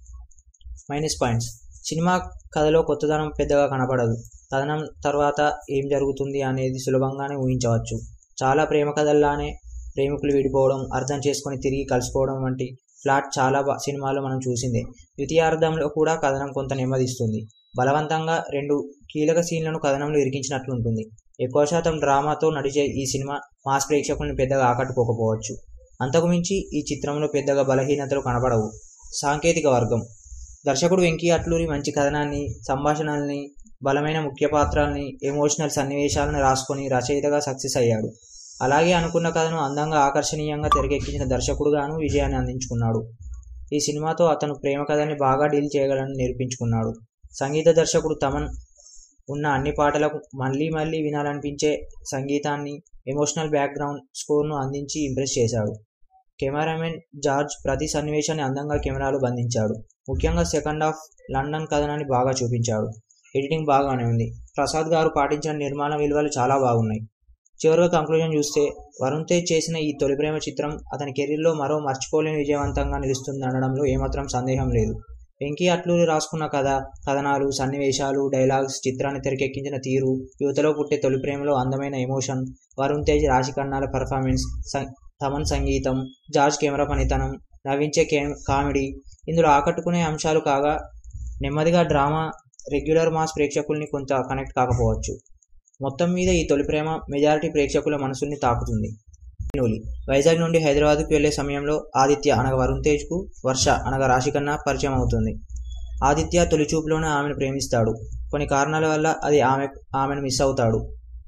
మైనస్ పాయింట్స్ సినిమా కథలో కొత్తదనం పెద్దగా కనపడదు కథనం తర్వాత ఏం జరుగుతుంది అనేది సులభంగానే ఊహించవచ్చు చాలా ప్రేమ కథల్లానే ప్రేమికులు విడిపోవడం అర్థం చేసుకొని తిరిగి కలుసుకోవడం వంటి ఫ్లాట్ చాలా సినిమాల్లో మనం చూసిందే ద్వితీయార్థంలో కూడా కథనం కొంత నెమ్మదిస్తుంది బలవంతంగా రెండు కీలక సీన్లను కథనంలో ఇరికించినట్లుంటుంది ఎక్కువ శాతం డ్రామాతో నడిచే ఈ సినిమా మాస్ ప్రేక్షకుల్ని పెద్దగా ఆకట్టుకోకపోవచ్చు అంతకుమించి ఈ చిత్రంలో పెద్దగా బలహీనతలు కనపడవు సాంకేతిక వర్గం దర్శకుడు వెంకీ అట్లూరి మంచి కథనాన్ని సంభాషణల్ని బలమైన ముఖ్య పాత్రల్ని ఎమోషనల్ సన్నివేశాలను రాసుకొని రచయితగా సక్సెస్ అయ్యాడు అలాగే అనుకున్న కథను అందంగా ఆకర్షణీయంగా తెరకెక్కించిన దర్శకుడుగాను విజయాన్ని అందించుకున్నాడు ఈ సినిమాతో అతను ప్రేమ కథని బాగా డీల్ చేయగలని నిరూపించుకున్నాడు సంగీత దర్శకుడు తమన్ ఉన్న అన్ని పాటలకు మళ్ళీ మళ్ళీ వినాలనిపించే సంగీతాన్ని ఎమోషనల్ బ్యాక్గ్రౌండ్ స్కోర్ను అందించి ఇంప్రెస్ చేశాడు కెమెరామెన్ జార్జ్ ప్రతి సన్నివేశాన్ని అందంగా కెమెరాలో బంధించాడు ముఖ్యంగా సెకండ్ హాఫ్ లండన్ కథనాన్ని బాగా చూపించాడు ఎడిటింగ్ బాగానే ఉంది ప్రసాద్ గారు పాటించిన నిర్మాణ విలువలు చాలా బాగున్నాయి చివరిగా కంక్లూజన్ చూస్తే వరుణ్ తేజ్ చేసిన ఈ తొలి ప్రేమ చిత్రం అతని కెరీర్లో మరో మర్చిపోలేని విజయవంతంగా నిలుస్తుంది అనడంలో ఏమాత్రం సందేహం లేదు వెంకీ అట్లూరి రాసుకున్న కథ కథనాలు సన్నివేశాలు డైలాగ్స్ చిత్రాన్ని తెరకెక్కించిన తీరు యువతలో పుట్టే తొలి ప్రేమలో అందమైన ఎమోషన్ వరుణ్ తేజ్ రాశి కన్నాల పర్ఫార్మెన్స్ తమన్ సంగీతం జార్జ్ కెమెరా పనితనం నవ్వించే కే కామెడీ ఇందులో ఆకట్టుకునే అంశాలు కాగా నెమ్మదిగా డ్రామా రెగ్యులర్ మాస్ ప్రేక్షకుల్ని కొంత కనెక్ట్ కాకపోవచ్చు మొత్తం మీద ఈ తొలి ప్రేమ మెజారిటీ ప్రేక్షకుల మనసుల్ని తాకుతుంది నూలి వైజాగ్ నుండి హైదరాబాద్కు వెళ్లే సమయంలో ఆదిత్య అనగా వరుణ్ తేజ్కు వర్ష అనగా రాశికన్నా పరిచయం అవుతుంది ఆదిత్య తొలి చూపులోనే ఆమెను ప్రేమిస్తాడు కొన్ని కారణాల వల్ల అది ఆమె ఆమెను మిస్ అవుతాడు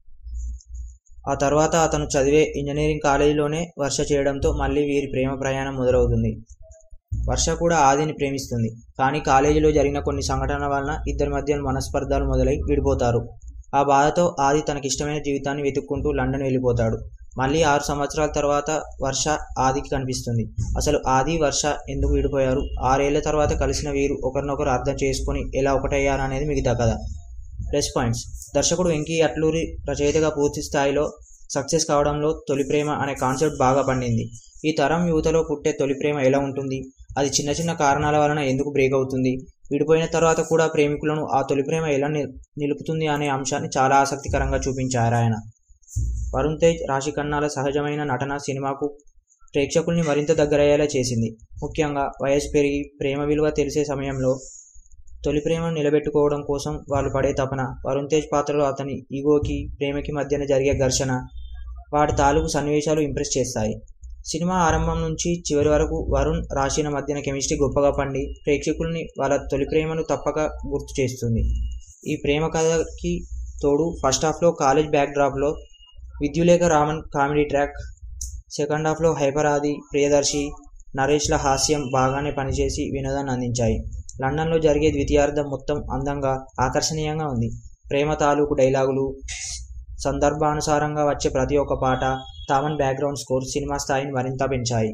ఆ తర్వాత అతను చదివే ఇంజనీరింగ్ కాలేజీలోనే వర్ష చేయడంతో మళ్ళీ వీరి ప్రేమ ప్రయాణం మొదలవుతుంది వర్ష కూడా ఆదిని ప్రేమిస్తుంది కానీ కాలేజీలో జరిగిన కొన్ని సంఘటనల వలన ఇద్దరి మధ్య మనస్పర్ధాలు మొదలై విడిపోతారు ఆ బాధతో ఆది తనకిష్టమైన జీవితాన్ని వెతుక్కుంటూ లండన్ వెళ్ళిపోతాడు మళ్ళీ ఆరు సంవత్సరాల తర్వాత వర్ష ఆదికి కనిపిస్తుంది అసలు ఆది వర్ష ఎందుకు విడిపోయారు ఆరేళ్ల తర్వాత కలిసిన వీరు ఒకరినొకరు అర్థం చేసుకుని ఎలా ఒకటయ్యారు అనేది మిగతా కథ ప్లస్ పాయింట్స్ దర్శకుడు వెంకీ అట్లూరి రచయితగా పూర్తి స్థాయిలో సక్సెస్ కావడంలో తొలి ప్రేమ అనే కాన్సెప్ట్ బాగా పండింది ఈ తరం యువతలో పుట్టే తొలి ప్రేమ ఎలా ఉంటుంది అది చిన్న చిన్న కారణాల వలన ఎందుకు బ్రేక్ అవుతుంది విడిపోయిన తర్వాత కూడా ప్రేమికులను ఆ తొలి ప్రేమ ఎలా నిలుపుతుంది అనే అంశాన్ని చాలా ఆసక్తికరంగా చూపించారు ఆయన వరుణ్ తేజ్ రాశి కన్నాల సహజమైన నటన సినిమాకు ప్రేక్షకుల్ని మరింత దగ్గరయ్యేలా చేసింది ముఖ్యంగా వయసు పెరిగి ప్రేమ విలువ తెలిసే సమయంలో తొలి ప్రేమను నిలబెట్టుకోవడం కోసం వాళ్ళు పడే తపన వరుణ్ తేజ్ పాత్రలో అతని ఈగోకి ప్రేమకి మధ్యన జరిగే ఘర్షణ వాటి తాలూకు సన్నివేశాలు ఇంప్రెస్ చేస్తాయి సినిమా ఆరంభం నుంచి చివరి వరకు వరుణ్ రాశిన మధ్యన కెమిస్ట్రీ గొప్పగా పండి ప్రేక్షకుల్ని వాళ్ళ తొలి ప్రేమను తప్పక గుర్తు చేస్తుంది ఈ ప్రేమ కథకి తోడు ఫస్ట్ హాఫ్లో కాలేజ్ బ్యాక్ డ్రాప్లో Vidyullekha Raman comedy track second హాఫ్లో హైపర్ ఆది ప్రియదర్శి నరేష్ల హాస్యం బాగానే పనిచేసి వినోదాన్ని అందించాయి లండన్లో జరిగే ద్వితీయార్థం మొత్తం అందంగా ఆకర్షణీయంగా ఉంది ప్రేమ తాలూకు డైలాగులు సందర్భానుసారంగా వచ్చే ప్రతి ఒక్క పాట తామన్ బ్యాక్గ్రౌండ్ స్కోర్ సినిమా స్థాయిని మరింత పెంచాయి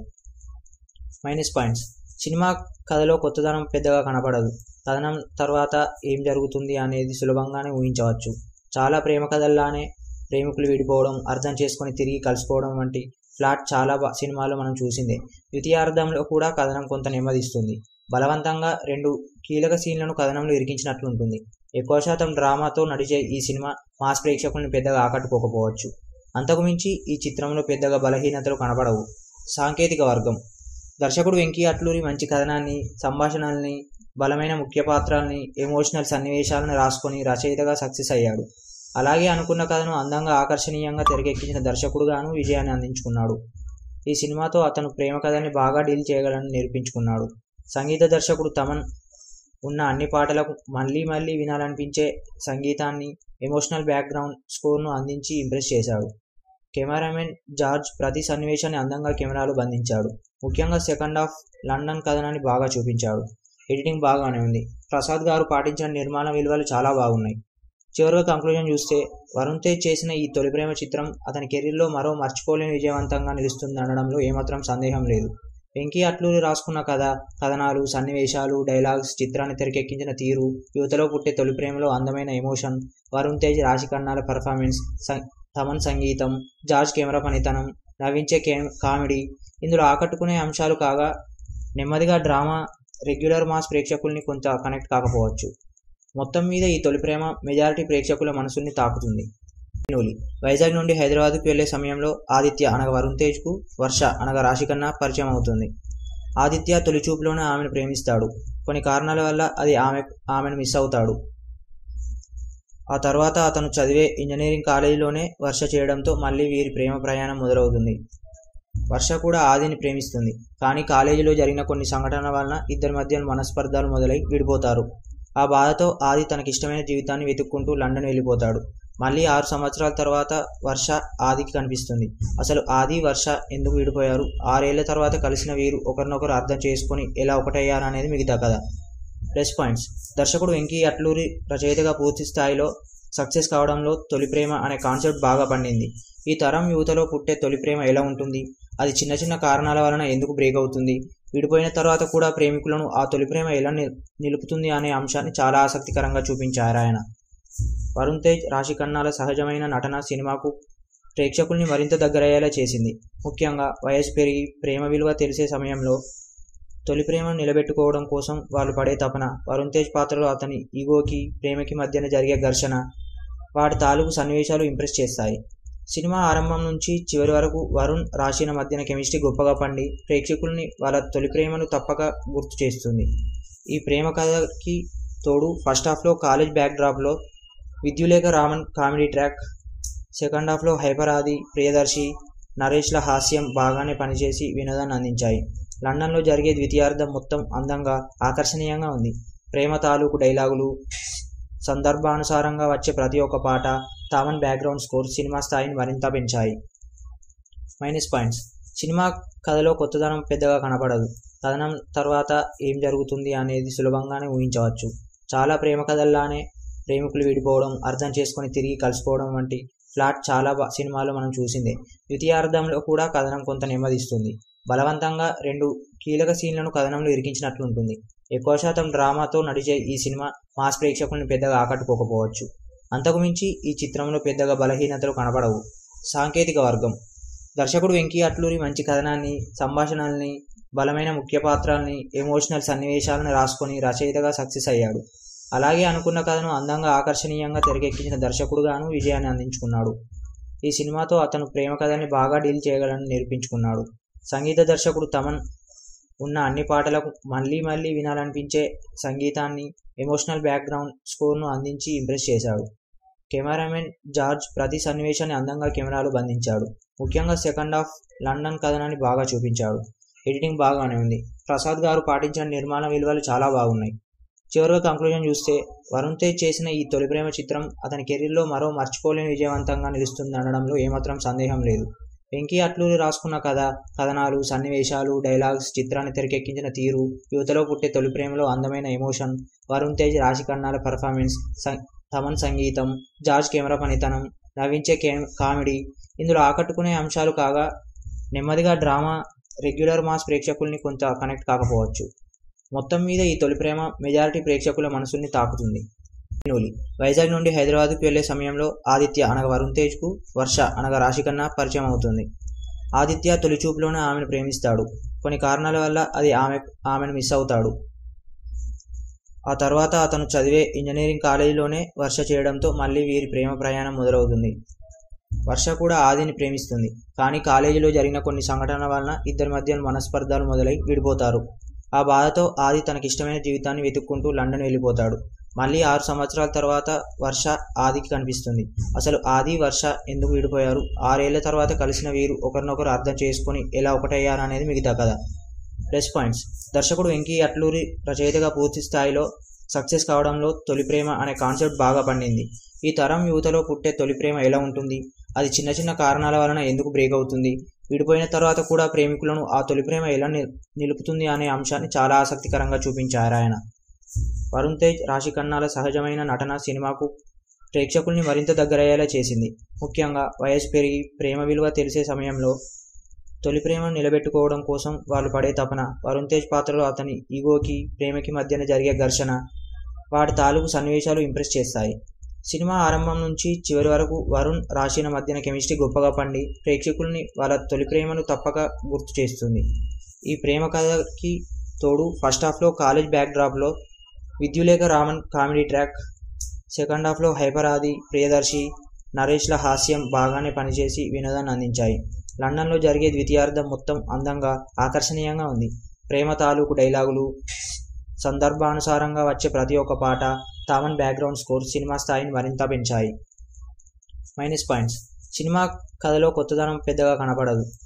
మైనస్ పాయింట్స్ సినిమా కథలో కొత్తదనం పెద్దగా కనపడదు కథనం తర్వాత ఏం జరుగుతుంది అనేది సులభంగానే ఊహించవచ్చు చాలా ప్రేమ కథల్లానే ప్రేమికులు విడిపోవడం అర్థం చేసుకొని తిరిగి కలిసిపోవడం వంటి ఫ్లాట్ చాలా సినిమాలో మనం చూసిందే ద్వితీయార్థంలో కూడా కథనం కొంత నెమ్మదిస్తుంది బలవంతంగా రెండు కీలక సీన్లను కథనంలో ఇరికించినట్లుంటుంది ఎక్కువ శాతం డ్రామాతో నడిచే ఈ సినిమా మాస్ ప్రేక్షకుల్ని పెద్దగా ఆకట్టుకోకపోవచ్చు అంతకుమించి ఈ చిత్రంలో పెద్దగా బలహీనతలు కనపడవు సాంకేతిక వర్గం దర్శకుడు వెంకీ అట్లూరి మంచి కథనాన్ని సంభాషణల్ని బలమైన ముఖ్య పాత్రల్ని ఎమోషనల్ సన్నివేశాలను రాసుకొని రచయితగా సక్సెస్ అయ్యాడు అలాగే అనుకున్న కథను అందంగా ఆకర్షణీయంగా తెరకెక్కించిన దర్శకుడుగాను విజయాన్ని అందించుకున్నాడు ఈ సినిమాతో అతను ప్రేమ కథని బాగా డీల్ చేయగలని నిరూపించుకున్నాడు సంగీత దర్శకుడు తమన్ ఉన్న అన్ని పాటలకు మళ్ళీ మళ్ళీ వినాలనిపించే సంగీతాన్ని ఎమోషనల్ బ్యాక్గ్రౌండ్ స్కోర్ను అందించి ఇంప్రెస్ చేశాడు కెమెరామెన్ జార్జ్ ప్రతి సన్నివేశాన్ని అందంగా కెమెరాలో బంధించాడు ముఖ్యంగా సెకండ్ హాఫ్ లండన్ కథనాన్ని బాగా చూపించాడు ఎడిటింగ్ బాగానే ఉంది ప్రసాద్ గారు పాటించిన నిర్మాణ విలువలు చాలా బాగున్నాయి చివరిగా కంక్లూజన్ చూస్తే వరుణ్ తేజ్ చేసిన ఈ తొలి ప్రేమ చిత్రం అతని కెరీర్లో మరో మర్చిపోలేని విజయవంతంగా నిలుస్తుంది అనడంలో ఏమాత్రం సందేహం లేదు వెంకీ అట్లూరి రాసుకున్న కథ కథనాలు సన్నివేశాలు డైలాగ్స్ చిత్రాన్ని తెరకెక్కించిన తీరు యువతలో పుట్టే తొలి ప్రేమలో అందమైన ఎమోషన్ వరుణ్ తేజ్ రాశి కన్నాల పర్ఫార్మెన్స్ తమన్ సంగీతం జార్జ్ కెమెరా పనితనం నవ్వించే కే కామెడీ ఇందులో ఆకట్టుకునే అంశాలు కాగా నెమ్మదిగా డ్రామా రెగ్యులర్ మాస్ ప్రేక్షకుల్ని కొంత కనెక్ట్ కాకపోవచ్చు మొత్తం మీద ఈ తొలి ప్రేమ మెజారిటీ ప్రేక్షకుల మనసుల్ని తాకుతుంది నూలి వైజాగ్ నుండి హైదరాబాద్కు వెళ్లే సమయంలో ఆదిత్య అనగా వరుణ్ తేజ్కు వర్ష అనగా రాశికన్నా పరిచయం అవుతుంది ఆదిత్య తొలి చూపులోనే ఆమెను ప్రేమిస్తాడు కొన్ని కారణాల వల్ల అది ఆమె ఆమెను మిస్ అవుతాడు ఆ తర్వాత అతను చదివే ఇంజనీరింగ్ కాలేజీలోనే వర్ష చేయడంతో మళ్ళీ వీరి ప్రేమ ప్రయాణం మొదలవుతుంది వర్ష కూడా ఆదిని ప్రేమిస్తుంది కానీ కాలేజీలో జరిగిన కొన్ని సంఘటనల వలన ఇద్దరి మధ్య మనస్పర్ధాలు మొదలై విడిపోతారు ఆ బాధతో ఆది తనకిష్టమైన జీవితాన్ని వెతుక్కుంటూ లండన్ వెళ్ళిపోతాడు మళ్ళీ ఆరు సంవత్సరాల తర్వాత వర్ష ఆదికి కనిపిస్తుంది అసలు ఆది వర్ష ఎందుకు విడిపోయారు ఆరేళ్ల తర్వాత కలిసిన వీరు ఒకరినొకరు అర్థం చేసుకొని ఎలా ఒకటయ్యారు అనేది మిగతా కథ ప్లస్ పాయింట్స్ దర్శకుడు వెంకీ అట్లూరి రచయితగా పూర్తి స్థాయిలో సక్సెస్ కావడంలో తొలి ప్రేమ అనే కాన్సెప్ట్ బాగా పండింది ఈ తరం యువతలో పుట్టే తొలి ప్రేమ ఎలా ఉంటుంది అది చిన్న చిన్న కారణాల వలన ఎందుకు బ్రేక్ అవుతుంది విడిపోయిన తర్వాత కూడా ప్రేమికులను ఆ తొలి ప్రేమ ఎలా నిలుపుతుంది అనే అంశాన్ని చాలా ఆసక్తికరంగా చూపించారు ఆయన వరుణ్ తేజ్ రాశి ఖన్నాల సహజమైన నటన సినిమాకు ప్రేక్షకుల్ని మరింత దగ్గరయ్యేలా చేసింది ముఖ్యంగా వయసు పెరిగి ప్రేమ విలువ తెలిసే సమయంలో తొలి ప్రేమను నిలబెట్టుకోవడం కోసం వాళ్ళు పడే తపన వరుణ్ తేజ్ పాత్రలో అతని ఈగోకి ప్రేమకి మధ్యన జరిగే ఘర్షణ వాటి తాలూకు సన్నివేశాలు ఇంప్రెస్ చేస్తాయి సినిమా ఆరంభం నుంచి చివరి వరకు వరుణ్ రాశిన మధ్యన కెమిస్ట్రీ గొప్పగా పండి ప్రేక్షకుల్ని వాళ్ళ తొలి ప్రేమను తప్పక గుర్తు చేస్తుంది ఈ ప్రేమ కథకి తోడు ఫస్ట్ హాఫ్లో కాలేజ్ బ్యాక్ డ్రాప్లో Vidyullekha Raman comedy track second హాఫ్లో హైపర్ ఆది ప్రియదర్శి నరేష్ల హాస్యం బాగానే పనిచేసి వినోదాన్ని అందించాయి లండన్లో జరిగే ద్వితీయార్థం మొత్తం అందంగా ఆకర్షణీయంగా ఉంది ప్రేమ తాలూకు డైలాగులు సందర్భానుసారంగా వచ్చే ప్రతి ఒక్క పాట తామన్ బ్యాక్గ్రౌండ్ స్కోర్ సినిమా స్థాయిని మరింత పెంచాయి మైనస్ పాయింట్స్ సినిమా కథలో కొత్తదనం పెద్దగా కనపడదు కథనం తర్వాత ఏం జరుగుతుంది అనేది సులభంగానే ఊహించవచ్చు చాలా ప్రేమ కథల్లానే ప్రేమికులు విడిపోవడం అర్థం చేసుకొని తిరిగి కలిసిపోవడం వంటి ఫ్లాట్ చాలా సినిమాల్లో మనం చూసిందే ద్వితీయార్థంలో కూడా కథనం కొంత నెమ్మదిస్తుంది బలవంతంగా రెండు కీలక సీన్లను కథనంలో ఇరికించినట్లుంటుంది ఎక్కువ శాతం డ్రామాతో నడిచే ఈ సినిమా మాస్ ప్రేక్షకుల్ని పెద్దగా ఆకట్టుకోకపోవచ్చు అంతకుమించి ఈ చిత్రంలో పెద్దగా బలహీనతలు కనపడవు సాంకేతిక వర్గం దర్శకుడు వెంకీ అట్లూరి మంచి కథనాన్ని సంభాషణల్ని బలమైన ముఖ్య పాత్రల్ని ఎమోషనల్ సన్నివేశాలను రాసుకొని రచయితగా సక్సెస్ అయ్యాడు అలాగే అనుకున్న కథను అందంగా ఆకర్షణీయంగా తెరకెక్కించిన దర్శకుడుగాను విజయాన్ని అందించుకున్నాడు ఈ సినిమాతో అతను ప్రేమ కథని బాగా డీల్ చేయగలని నిరూపించుకున్నాడు సంగీత దర్శకుడు తమన్ ఉన్న అన్ని పాటలకు మళ్ళీ మళ్ళీ వినాలనిపించే సంగీతాన్ని ఎమోషనల్ బ్యాక్గ్రౌండ్ స్కోర్ను అందించి ఇంప్రెస్ చేశాడు కెమెరామెన్ జార్జ్ ప్రతి సన్నివేశాన్ని అందంగా కెమెరాలో బంధించాడు ముఖ్యంగా సెకండ్ హాఫ్ లండన్ కథనాన్ని బాగా చూపించాడు ఎడిటింగ్ బాగానే ఉంది ప్రసాద్ గారు పాటించిన నిర్మాణ విలువలు చాలా బాగున్నాయి చివరిగా కంక్లూజన్ చూస్తే వరుణ్ తేజ్ చేసిన ఈ తొలి ప్రేమ చిత్రం అతని కెరీర్లో మరో మర్చిపోలేని విజయవంతంగా నిలుస్తుంది అనడంలో ఏమాత్రం సందేహం లేదు వెంకీ అట్లూరి రాసుకున్న కథ కథనాలు సన్నివేశాలు డైలాగ్స్ చిత్రాన్ని తెరకెక్కించిన తీరు యువతలో పుట్టే తొలి ప్రేమలో అందమైన ఎమోషన్ వరుణ్ తేజ్ రాశి కన్నాల పర్ఫార్మెన్స్ తమన్ సంగీతం జార్జ్ కెమెరా పనితనం నవ్వించే కే కామెడీ ఇందులో ఆకట్టుకునే అంశాలు కాగా నెమ్మదిగా డ్రామా రెగ్యులర్ మాస్ ప్రేక్షకుల్ని కొంత కనెక్ట్ కాకపోవచ్చు మొత్తం మీద ఈ తొలి ప్రేమ మెజారిటీ ప్రేక్షకుల మనసుల్ని తాకుతుంది నూలి వైజాగ్ నుండి హైదరాబాద్కు వెళ్లే సమయంలో ఆదిత్య అనగా వరుణ్ తేజ్కు వర్ష అనగా రాశికన్నా పరిచయం అవుతుంది ఆదిత్య తొలి చూపులోనే ఆమెను ప్రేమిస్తాడు కొన్ని కారణాల వల్ల అది ఆమె ఆమెను మిస్ అవుతాడు ఆ తర్వాత అతను చదివే ఇంజనీరింగ్ కాలేజీలోనే వర్ష చేయడంతో మళ్ళీ వీరి ప్రేమ ప్రయాణం మొదలవుతుంది వర్ష కూడా ఆదిని ప్రేమిస్తుంది కానీ కాలేజీలో జరిగిన కొన్ని సంఘటనల వలన ఇద్దరి మధ్య మనస్పర్ధాలు మొదలై విడిపోతారు ఆ బాధతో ఆది తనకిష్టమైన జీవితాన్ని వెతుక్కుంటూ లండన్ వెళ్ళిపోతాడు మళ్ళీ ఆరు సంవత్సరాల తర్వాత వర్ష ఆదికి కనిపిస్తుంది అసలు ఆది వర్ష ఎందుకు విడిపోయారు ఆరేళ్ల తర్వాత కలిసిన వీరు ఒకరినొకరు అర్థం చేసుకొని ఎలా ఒకటయ్యారు అనేది మిగతా కథ ప్లస్ పాయింట్స్ దర్శకుడు వెంకీ అట్లూరి రచయితగా పూర్తి స్థాయిలో సక్సెస్ కావడంలో తొలి ప్రేమ అనే కాన్సెప్ట్ బాగా పండింది ఈ తరం యువతలో పుట్టే తొలి ప్రేమ ఎలా ఉంటుంది అది చిన్న చిన్న కారణాల వలన ఎందుకు బ్రేక్ అవుతుంది విడిపోయిన తర్వాత కూడా ప్రేమికులను ఆ తొలి ప్రేమ ఎలా నిలుపుతుంది అనే అంశాన్ని చాలా ఆసక్తికరంగా చూపించారు ఆయన వరుణ్ తేజ్ రాశి ఖన్నాల సహజమైన నటన సినిమాకు ప్రేక్షకుల్ని మరింత దగ్గరయ్యేలా చేసింది ముఖ్యంగా వయసు పెరిగి ప్రేమ విలువ తెలిసే సమయంలో తొలి ప్రేమను నిలబెట్టుకోవడం కోసం వాళ్ళు పడే తపన వరుణ్ తేజ్ పాత్రలో అతని ఈగోకి ప్రేమకి మధ్యన జరిగే ఘర్షణ వాటి తాలూకు సన్నివేశాలు ఇంప్రెస్ చేస్తాయి సినిమా ఆరంభం నుంచి చివరి వరకు వరుణ్ రాశిన మధ్యన కెమిస్ట్రీ గొప్పగా పండి ప్రేక్షకుల్ని వాళ్ళ తొలి ప్రేమను తప్పక గుర్తు చేస్తుంది ఈ ప్రేమ కథకి తోడు ఫస్ట్ హాఫ్లో కాలేజ్ బ్యాక్ డ్రాప్లో Vidyullekha Raman comedy track second హాఫ్లో హైపర్ ఆది ప్రియదర్శి నరేష్ల హాస్యం బాగానే పనిచేసి వినోదాన్ని అందించాయి లండన్లో జరిగే ద్వితీయార్థం మొత్తం అందంగా ఆకర్షణీయంగా ఉంది ప్రేమ తాలూకు డైలాగులు సందర్భానుసారంగా వచ్చే ప్రతి ఒక్క పాట తామన్ బ్యాక్గ్రౌండ్ స్కోర్ సినిమా స్థాయిని మరింత పెంచాయి మైనస్ పాయింట్స్ సినిమా కథలో కొత్తదనం పెద్దగా కనపడదు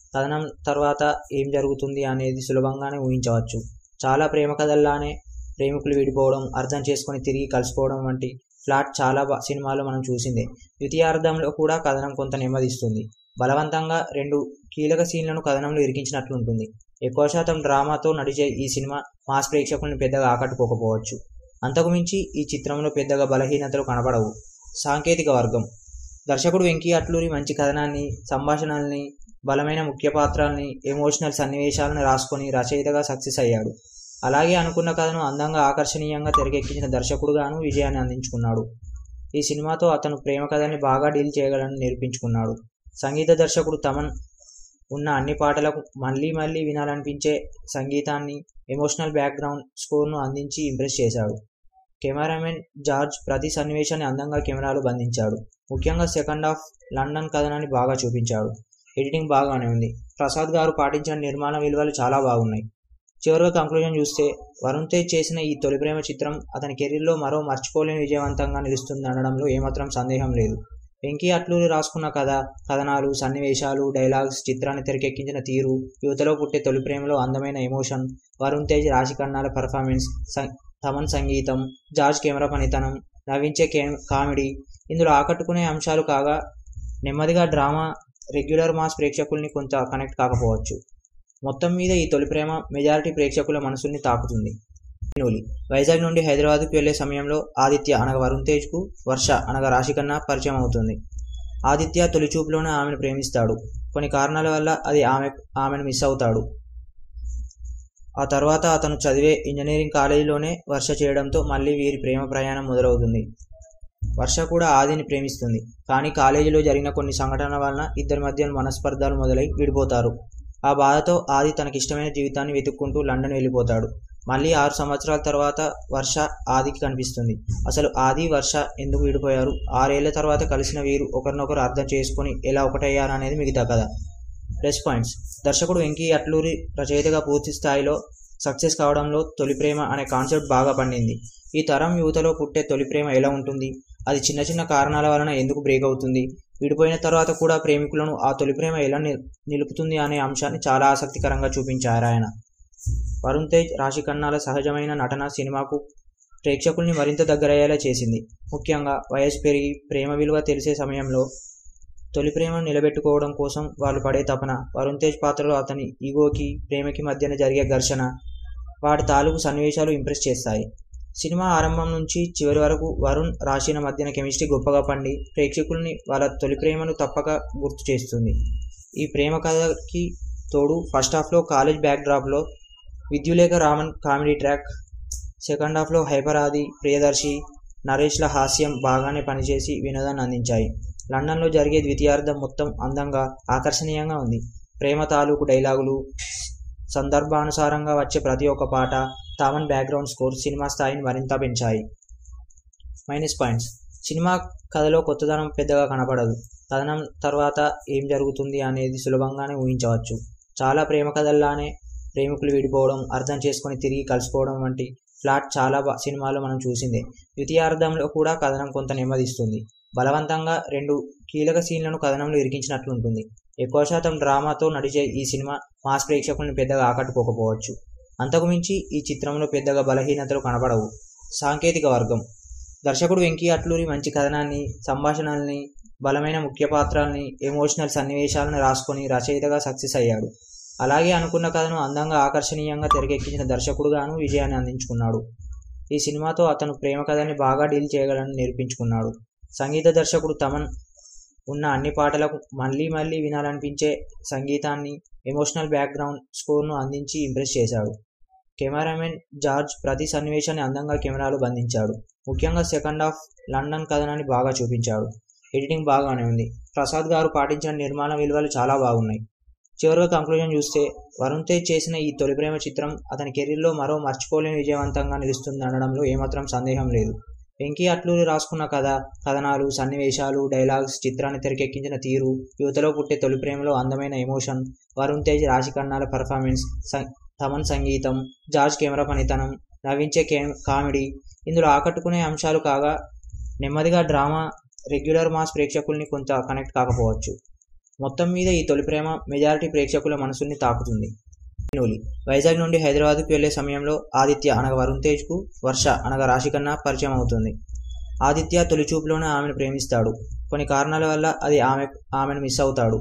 కథనం తర్వాత ఏం జరుగుతుంది అనేది సులభంగానే ఊహించవచ్చు చాలా ప్రేమ కథల్లానే ప్రేమికులు విడిపోవడం అర్థం చేసుకొని తిరిగి కలిసిపోవడం వంటి ఫ్లాట్ చాలా బా- సినిమాల్లో మనం చూసిందే ద్వితీయార్థంలో కూడా కథనం కొంత నెమ్మదిస్తుంది బలవంతంగా రెండు కీలక సీన్లను కథనంలో ఇరికించినట్లుంటుంది ఎక్కువ శాతం డ్రామాతో నడిచే ఈ సినిమా మాస్ ప్రేక్షకులను పెద్దగా ఆకట్టుకోకపోవచ్చు అంతకుమించి ఈ చిత్రంలో పెద్దగా బలహీనతలు కనబడవు సాంకేతిక వర్గం దర్శకుడు వెంకీ అట్లూరి మంచి కథనాన్ని సంభాషణల్ని బలమైన ముఖ్య పాత్రల్ని ఎమోషనల్ సన్నివేశాలను రాసుకొని రచయితగా సక్సెస్ అయ్యాడు అలాగే అనుకున్న కథను అందంగా ఆకర్షణీయంగా తెరకెక్కించిన దర్శకుడుగాను విజయాన్ని అందించుకున్నాడు ఈ సినిమాతో అతను ప్రేమ కథని బాగా డీల్ చేయగలని నిరూపించుకున్నాడు సంగీత దర్శకుడు తమన్ ఉన్న అన్ని పాటలకు మళ్ళీ మళ్ళీ వినాలనిపించే సంగీతాన్ని ఎమోషనల్ బ్యాక్గ్రౌండ్ స్కోర్ను అందించి ఇంప్రెస్ చేశాడు కెమెరామెన్ జార్జ్ ప్రతి సన్నివేశాన్ని అందంగా కెమెరాలో బంధించాడు ముఖ్యంగా సెకండ్ హాఫ్ లండన్ కథనాన్ని బాగా చూపించాడు ఎడిటింగ్ బాగానే ఉంది ప్రసాద్ గారు పాటించిన నిర్మాణ విలువలు చాలా బాగున్నాయి చివరిగా కంక్లూజన్ చూస్తే వరుణ్ తేజ్ చేసిన ఈ తొలి ప్రేమ చిత్రం అతని కెరీర్లో మరో మర్చిపోలేని విజయవంతంగా నిలుస్తుంది అనడంలో ఏమాత్రం సందేహం లేదు వెంకీ అట్లూరి రాసుకున్న కథ కథనాలు సన్నివేశాలు డైలాగ్స్ చిత్రాన్ని తెరకెక్కించిన తీరు యువతలో పుట్టే తొలి ప్రేమలో అందమైన ఎమోషన్ వరుణ్ తేజ్ రాశికన్నాల పర్ఫార్మెన్స్ సం- తమన్ సంగీతం జార్జ్ కెమెరా పనితనం నవ్వించే కే కామెడీ ఇందులో ఆకట్టుకునే అంశాలు కాగా నెమ్మదిగా డ్రామా రెగ్యులర్ మాస్ ప్రేక్షకుల్ని కొంత కనెక్ట్ కాకపోవచ్చు మొత్తం మీద ఈ తొలి ప్రేమ మెజారిటీ ప్రేక్షకుల మనసుల్ని తాకుతుంది నూలి వైజాగ్ నుండి హైదరాబాద్కు వెళ్లే సమయంలో ఆదిత్య అనగా వరుణ్ తేజ్కు వర్ష అనగా రాశికన్నా పరిచయం అవుతుంది ఆదిత్య తొలి చూపులోనే ఆమెను ప్రేమిస్తాడు కొన్ని కారణాల వల్ల అది ఆమె ఆమెను మిస్ అవుతాడు ఆ తర్వాత అతను చదివే ఇంజనీరింగ్ కాలేజీలోనే వర్ష చేయడంతో మళ్ళీ వీరి ప్రేమ ప్రయాణం మొదలవుతుంది వర్ష కూడా ఆదిని ప్రేమిస్తుంది కానీ కాలేజీలో జరిగిన కొన్ని సంఘటనల వలన ఇద్దరి మధ్య మనస్పర్ధాలు మొదలై విడిపోతారు ఆ బాధతో ఆది తనకిష్టమైన జీవితాన్ని వెతుక్కుంటూ లండన్ వెళ్ళిపోతాడు మళ్ళీ ఆరు సంవత్సరాల తర్వాత వర్ష ఆదికి కనిపిస్తుంది అసలు ఆది వర్ష ఎందుకు విడిపోయారు ఆరేళ్ల తర్వాత కలిసిన వీరు ఒకరినొకరు అర్థం చేసుకొని ఎలా ఒకటయ్యారు అనేది మిగతా కథ ప్లస్ పాయింట్స్ దర్శకుడు వెంకీ అట్లూరి రచయితగా పూర్తి స్థాయిలో సక్సెస్ కావడంలో తొలి ప్రేమ అనే కాన్సెప్ట్ బాగా పండింది ఈ తరం యువతలో పుట్టే తొలి ప్రేమ ఎలా ఉంటుంది అది చిన్న చిన్న కారణాల వలన ఎందుకు బ్రేక్ అవుతుంది విడిపోయిన తర్వాత కూడా ప్రేమికులను ఆ తొలి ప్రేమ ఎలా నిల్- నిలుపుతుంది అనే అంశాన్ని చాలా ఆసక్తికరంగా చూపించారు ఆయన వరుణ్ తేజ్ రాశి ఖన్నాల సహజమైన నటన సినిమాకు ప్రేక్షకుల్ని మరింత దగ్గరయ్యేలా చేసింది ముఖ్యంగా వయసు పెరిగి ప్రేమ విలువ తెలిసే సమయంలో తొలి ప్రేమను నిలబెట్టుకోవడం కోసం వాళ్ళు పడే తపన వరుణ్ తేజ్ పాత్రలో అతని ఈగోకి ప్రేమకి మధ్యన జరిగే ఘర్షణ వాటి తాలూకు సన్నివేశాలు ఇంప్రెస్ చేస్తాయి సినిమా ఆరంభం నుంచి చివరి వరకు వరుణ్ రాశిన మధ్యన కెమిస్ట్రీ గొప్పగా పండి ప్రేక్షకుల్ని వాళ్ళ తొలి ప్రేమను తప్పక గుర్తు చేస్తుంది ఈ ప్రేమ కథకి తోడు ఫస్ట్ హాఫ్లో కాలేజ్ బ్యాక్ డ్రాప్లో Vidyullekha Raman comedy track second హాఫ్లో హైపర్ ఆది ప్రియదర్శి నరేష్ల హాస్యం బాగానే పనిచేసి వినోదాన్ని అందించాయి లండన్లో జరిగే ద్వితీయార్థం మొత్తం అందంగా ఆకర్షణీయంగా ఉంది ప్రేమ తాలూకు డైలాగులు సందర్భానుసారంగా వచ్చే ప్రతి ఒక్క పాట తామన్ బ్యాక్గ్రౌండ్ స్కోర్ సినిమా స్థాయిని మరింత పెంచాయి మైనస్ పాయింట్స్ సినిమా కథలో కొత్తదనం పెద్దగా కనపడదు కథనం తర్వాత ఏం జరుగుతుంది అనేది సులభంగానే ఊహించవచ్చు చాలా ప్రేమ కథల్లానే ప్రేమికులు విడిపోవడం అర్థం చేసుకొని తిరిగి కలిసిపోవడం వంటి ఫ్లాట్ చాలా బా- సినిమాల్లో మనం చూసిందే ద్వితీయార్థంలో కూడా కథనం కొంత నెమ్మదిస్తుంది బలవంతంగా రెండు కీలక సీన్లను కథనంలో ఇరికించినట్లుంటుంది ఎక్కువ శాతం డ్రామాతో నడిచే ఈ సినిమా మాస్ ప్రేక్షకులను పెద్దగా ఆకట్టుకోకపోవచ్చు అంతకుమించి ఈ చిత్రంలో పెద్దగా బలహీనతలు కనబడవు సాంకేతిక వర్గం దర్శకుడు వెంకీ అట్లూరి మంచి కథనాన్ని సంభాషణల్ని బలమైన ముఖ్య పాత్రల్ని ఎమోషనల్ సన్నివేశాలను రాసుకొని రచయితగా సక్సెస్ అయ్యాడు అలాగే అనుకున్న కథను అందంగా ఆకర్షణీయంగా తెరకెక్కించిన దర్శకుడుగాను విజయాన్ని అందించుకున్నాడు ఈ సినిమాతో అతను ప్రేమ కథని బాగా డీల్ చేయగలని నిరూపించుకున్నాడు సంగీత దర్శకుడు తమన్ ఉన్న అన్ని పాటలకు మళ్ళీ మళ్ళీ వినాలనిపించే సంగీతాన్ని ఎమోషనల్ బ్యాక్గ్రౌండ్ స్కోర్ను అందించి ఇంప్రెస్ చేశాడు కెమెరామెన్ జార్జ్ ప్రతి సన్నివేశాన్ని అందంగా కెమెరాలో బంధించాడు ముఖ్యంగా సెకండ్ హాఫ్ లండన్ కథనాన్ని బాగా చూపించాడు ఎడిటింగ్ బాగానే ఉంది ప్రసాద్ గారు పాటించిన నిర్మాణ విలువలు చాలా బాగున్నాయి చివరిగా కంక్లూజన్ చూస్తే వరుణ్ తేజ్ చేసిన ఈ తొలి ప్రేమ చిత్రం అతని కెరీర్లో మరో మర్చిపోలేని విజయవంతంగా నిలుస్తుంది అనడంలో ఏమాత్రం సందేహం లేదు వెంకీ అట్లూరి రాసుకున్న కథ కథనాలు సన్నివేశాలు డైలాగ్స్ చిత్రాన్ని తెరకెక్కించిన తీరు యువతలో పుట్టే తొలి ప్రేమలో అందమైన ఎమోషన్ వరుణ్ తేజ్ రాశి ఖన్నాల పర్ఫార్మెన్స్ సం- తమన్ సంగీతం జార్జ్ కెమెరా పనితనం నవ్వించే కే కామెడీ ఇందులో ఆకట్టుకునే అంశాలు కాగా నెమ్మదిగా డ్రామా రెగ్యులర్ మాస్ ప్రేక్షకుల్ని కొంత కనెక్ట్ కాకపోవచ్చు మొత్తం మీద ఈ తొలి ప్రేమ మెజారిటీ ప్రేక్షకుల మనసుల్ని తాకుతుంది నూలి వైజాగ్ నుండి హైదరాబాద్కు వెళ్లే సమయంలో ఆదిత్య అనగా వరుణ్ తేజ్కు వర్ష అనగా రాశికన్నా పరిచయం అవుతుంది ఆదిత్య తొలి చూపులోనే ఆమెను ప్రేమిస్తాడు కొన్ని కారణాల వల్ల అది ఆమె ఆమెను మిస్ అవుతాడు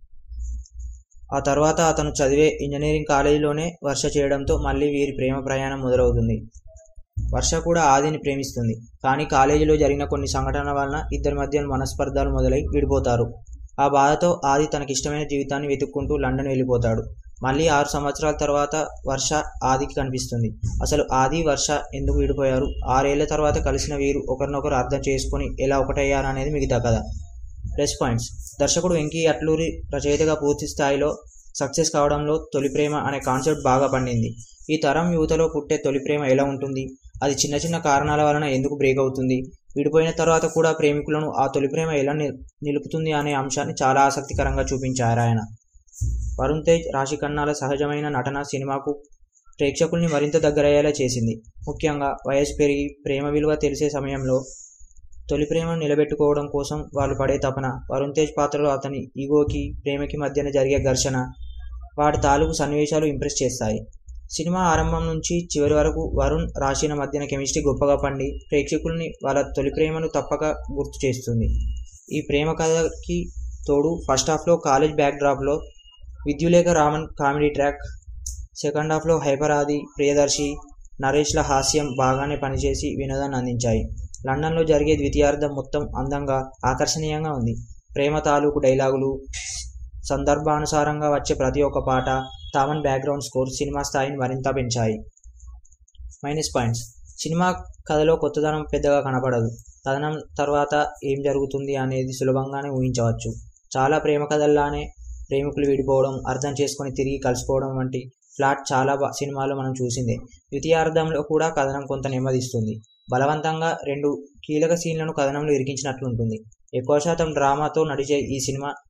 ఆ తర్వాత అతను చదివే ఇంజనీరింగ్ కాలేజీలోనే వర్ష చేయడంతో మళ్ళీ వీరి ప్రేమ ప్రయాణం మొదలవుతుంది వర్ష కూడా ఆదిని ప్రేమిస్తుంది కానీ కాలేజీలో జరిగిన కొన్ని సంఘటనల వలన ఇద్దరి మధ్య మనస్పర్ధాలు మొదలై విడిపోతారు ఆ బాధతో ఆది తనకిష్టమైన జీవితాన్ని వెతుక్కుంటూ లండన్ వెళ్ళిపోతాడు మళ్ళీ ఆరు సంవత్సరాల తర్వాత వర్ష ఆదికి కనిపిస్తుంది అసలు ఆది వర్ష ఎందుకు విడిపోయారు ఆరేళ్ల తర్వాత కలిసిన వీరు ఒకరినొకరు అర్థం చేసుకొని ఎలా ఒకటయ్యారు అనేది మిగతా కథ ప్లస్ పాయింట్స్ దర్శకుడు వెంకీ అట్లూరి రచయితగా పూర్తి స్థాయిలో సక్సెస్ కావడంలో తొలి ప్రేమ అనే కాన్సెప్ట్ బాగా పండింది ఈ తరం యువతలో పుట్టే తొలి ప్రేమ ఎలా ఉంటుంది అది చిన్న చిన్న కారణాల వలన ఎందుకు బ్రేక్ అవుతుంది విడిపోయిన తర్వాత కూడా ప్రేమికులను ఆ తొలి ప్రేమ ఎలా నిలుపుతుంది అనే అంశాన్ని చాలా ఆసక్తికరంగా చూపించారు ఆయన వరుణ్ తేజ్ రాశి ఖన్నాల సహజమైన నటన సినిమాకు ప్రేక్షకుల్ని మరింత దగ్గరయ్యేలా చేసింది ముఖ్యంగా వయసు పెరిగి ప్రేమ విలువ తెలిసే సమయంలో తొలి ప్రేమను నిలబెట్టుకోవడం కోసం వాళ్ళు పడే తపన వరుణ్ తేజ్ పాత్రలో అతని ఈగోకి ప్రేమకి మధ్యన జరిగే ఘర్షణ వాటి తాలూకు సన్నివేశాలు ఇంప్రెస్ చేస్తాయి సినిమా ఆరంభం నుంచి చివరి వరకు వరుణ్ రాశిన మధ్యన కెమిస్ట్రీ గొప్పగా పండి ప్రేక్షకుల్ని వాళ్ళ తొలి ప్రేమను తప్పక గుర్తు చేస్తుంది ఈ ప్రేమ కథకి తోడు ఫస్ట్ హాఫ్లో కాలేజ్ బ్యాక్ డ్రాప్లో Vidyullekha Raman comedy track second హాఫ్లో హైపర్ ఆది ప్రియదర్శి నరేష్ల హాస్యం బాగానే పనిచేసి వినోదాన్ని అందించాయి లండన్లో జరిగే ద్వితీయార్థం మొత్తం అందంగా ఆకర్షణీయంగా ఉంది ప్రేమ తాలూకు డైలాగులు సందర్భానుసారంగా వచ్చే ప్రతి ఒక్క పాట తామన్ బ్యాక్గ్రౌండ్ స్కోర్ సినిమా స్థాయిని మరింత పెంచాయి మైనస్ పాయింట్స్ సినిమా కథలో కొత్తదనం పెద్దగా కనపడదు కథనం తర్వాత ఏం జరుగుతుంది అనేది సులభంగానే ఊహించవచ్చు చాలా ప్రేమ కథల్లానే ప్రేమికులు విడిపోవడం అర్థం చేసుకొని తిరిగి కలిసిపోవడం వంటి ఫ్లాట్ చాలా సినిమాల్లో మనం చూసిందే ద్వితీయార్థంలో కూడా కథనం కొంత నెమ్మదిస్తుంది బలవంతంగా రెండు కీలక సీన్లను కథనంలో ఇరికించినట్లుంటుంది ఎక్కువ శాతం డ్రామాతో నడిచే ఈ సినిమా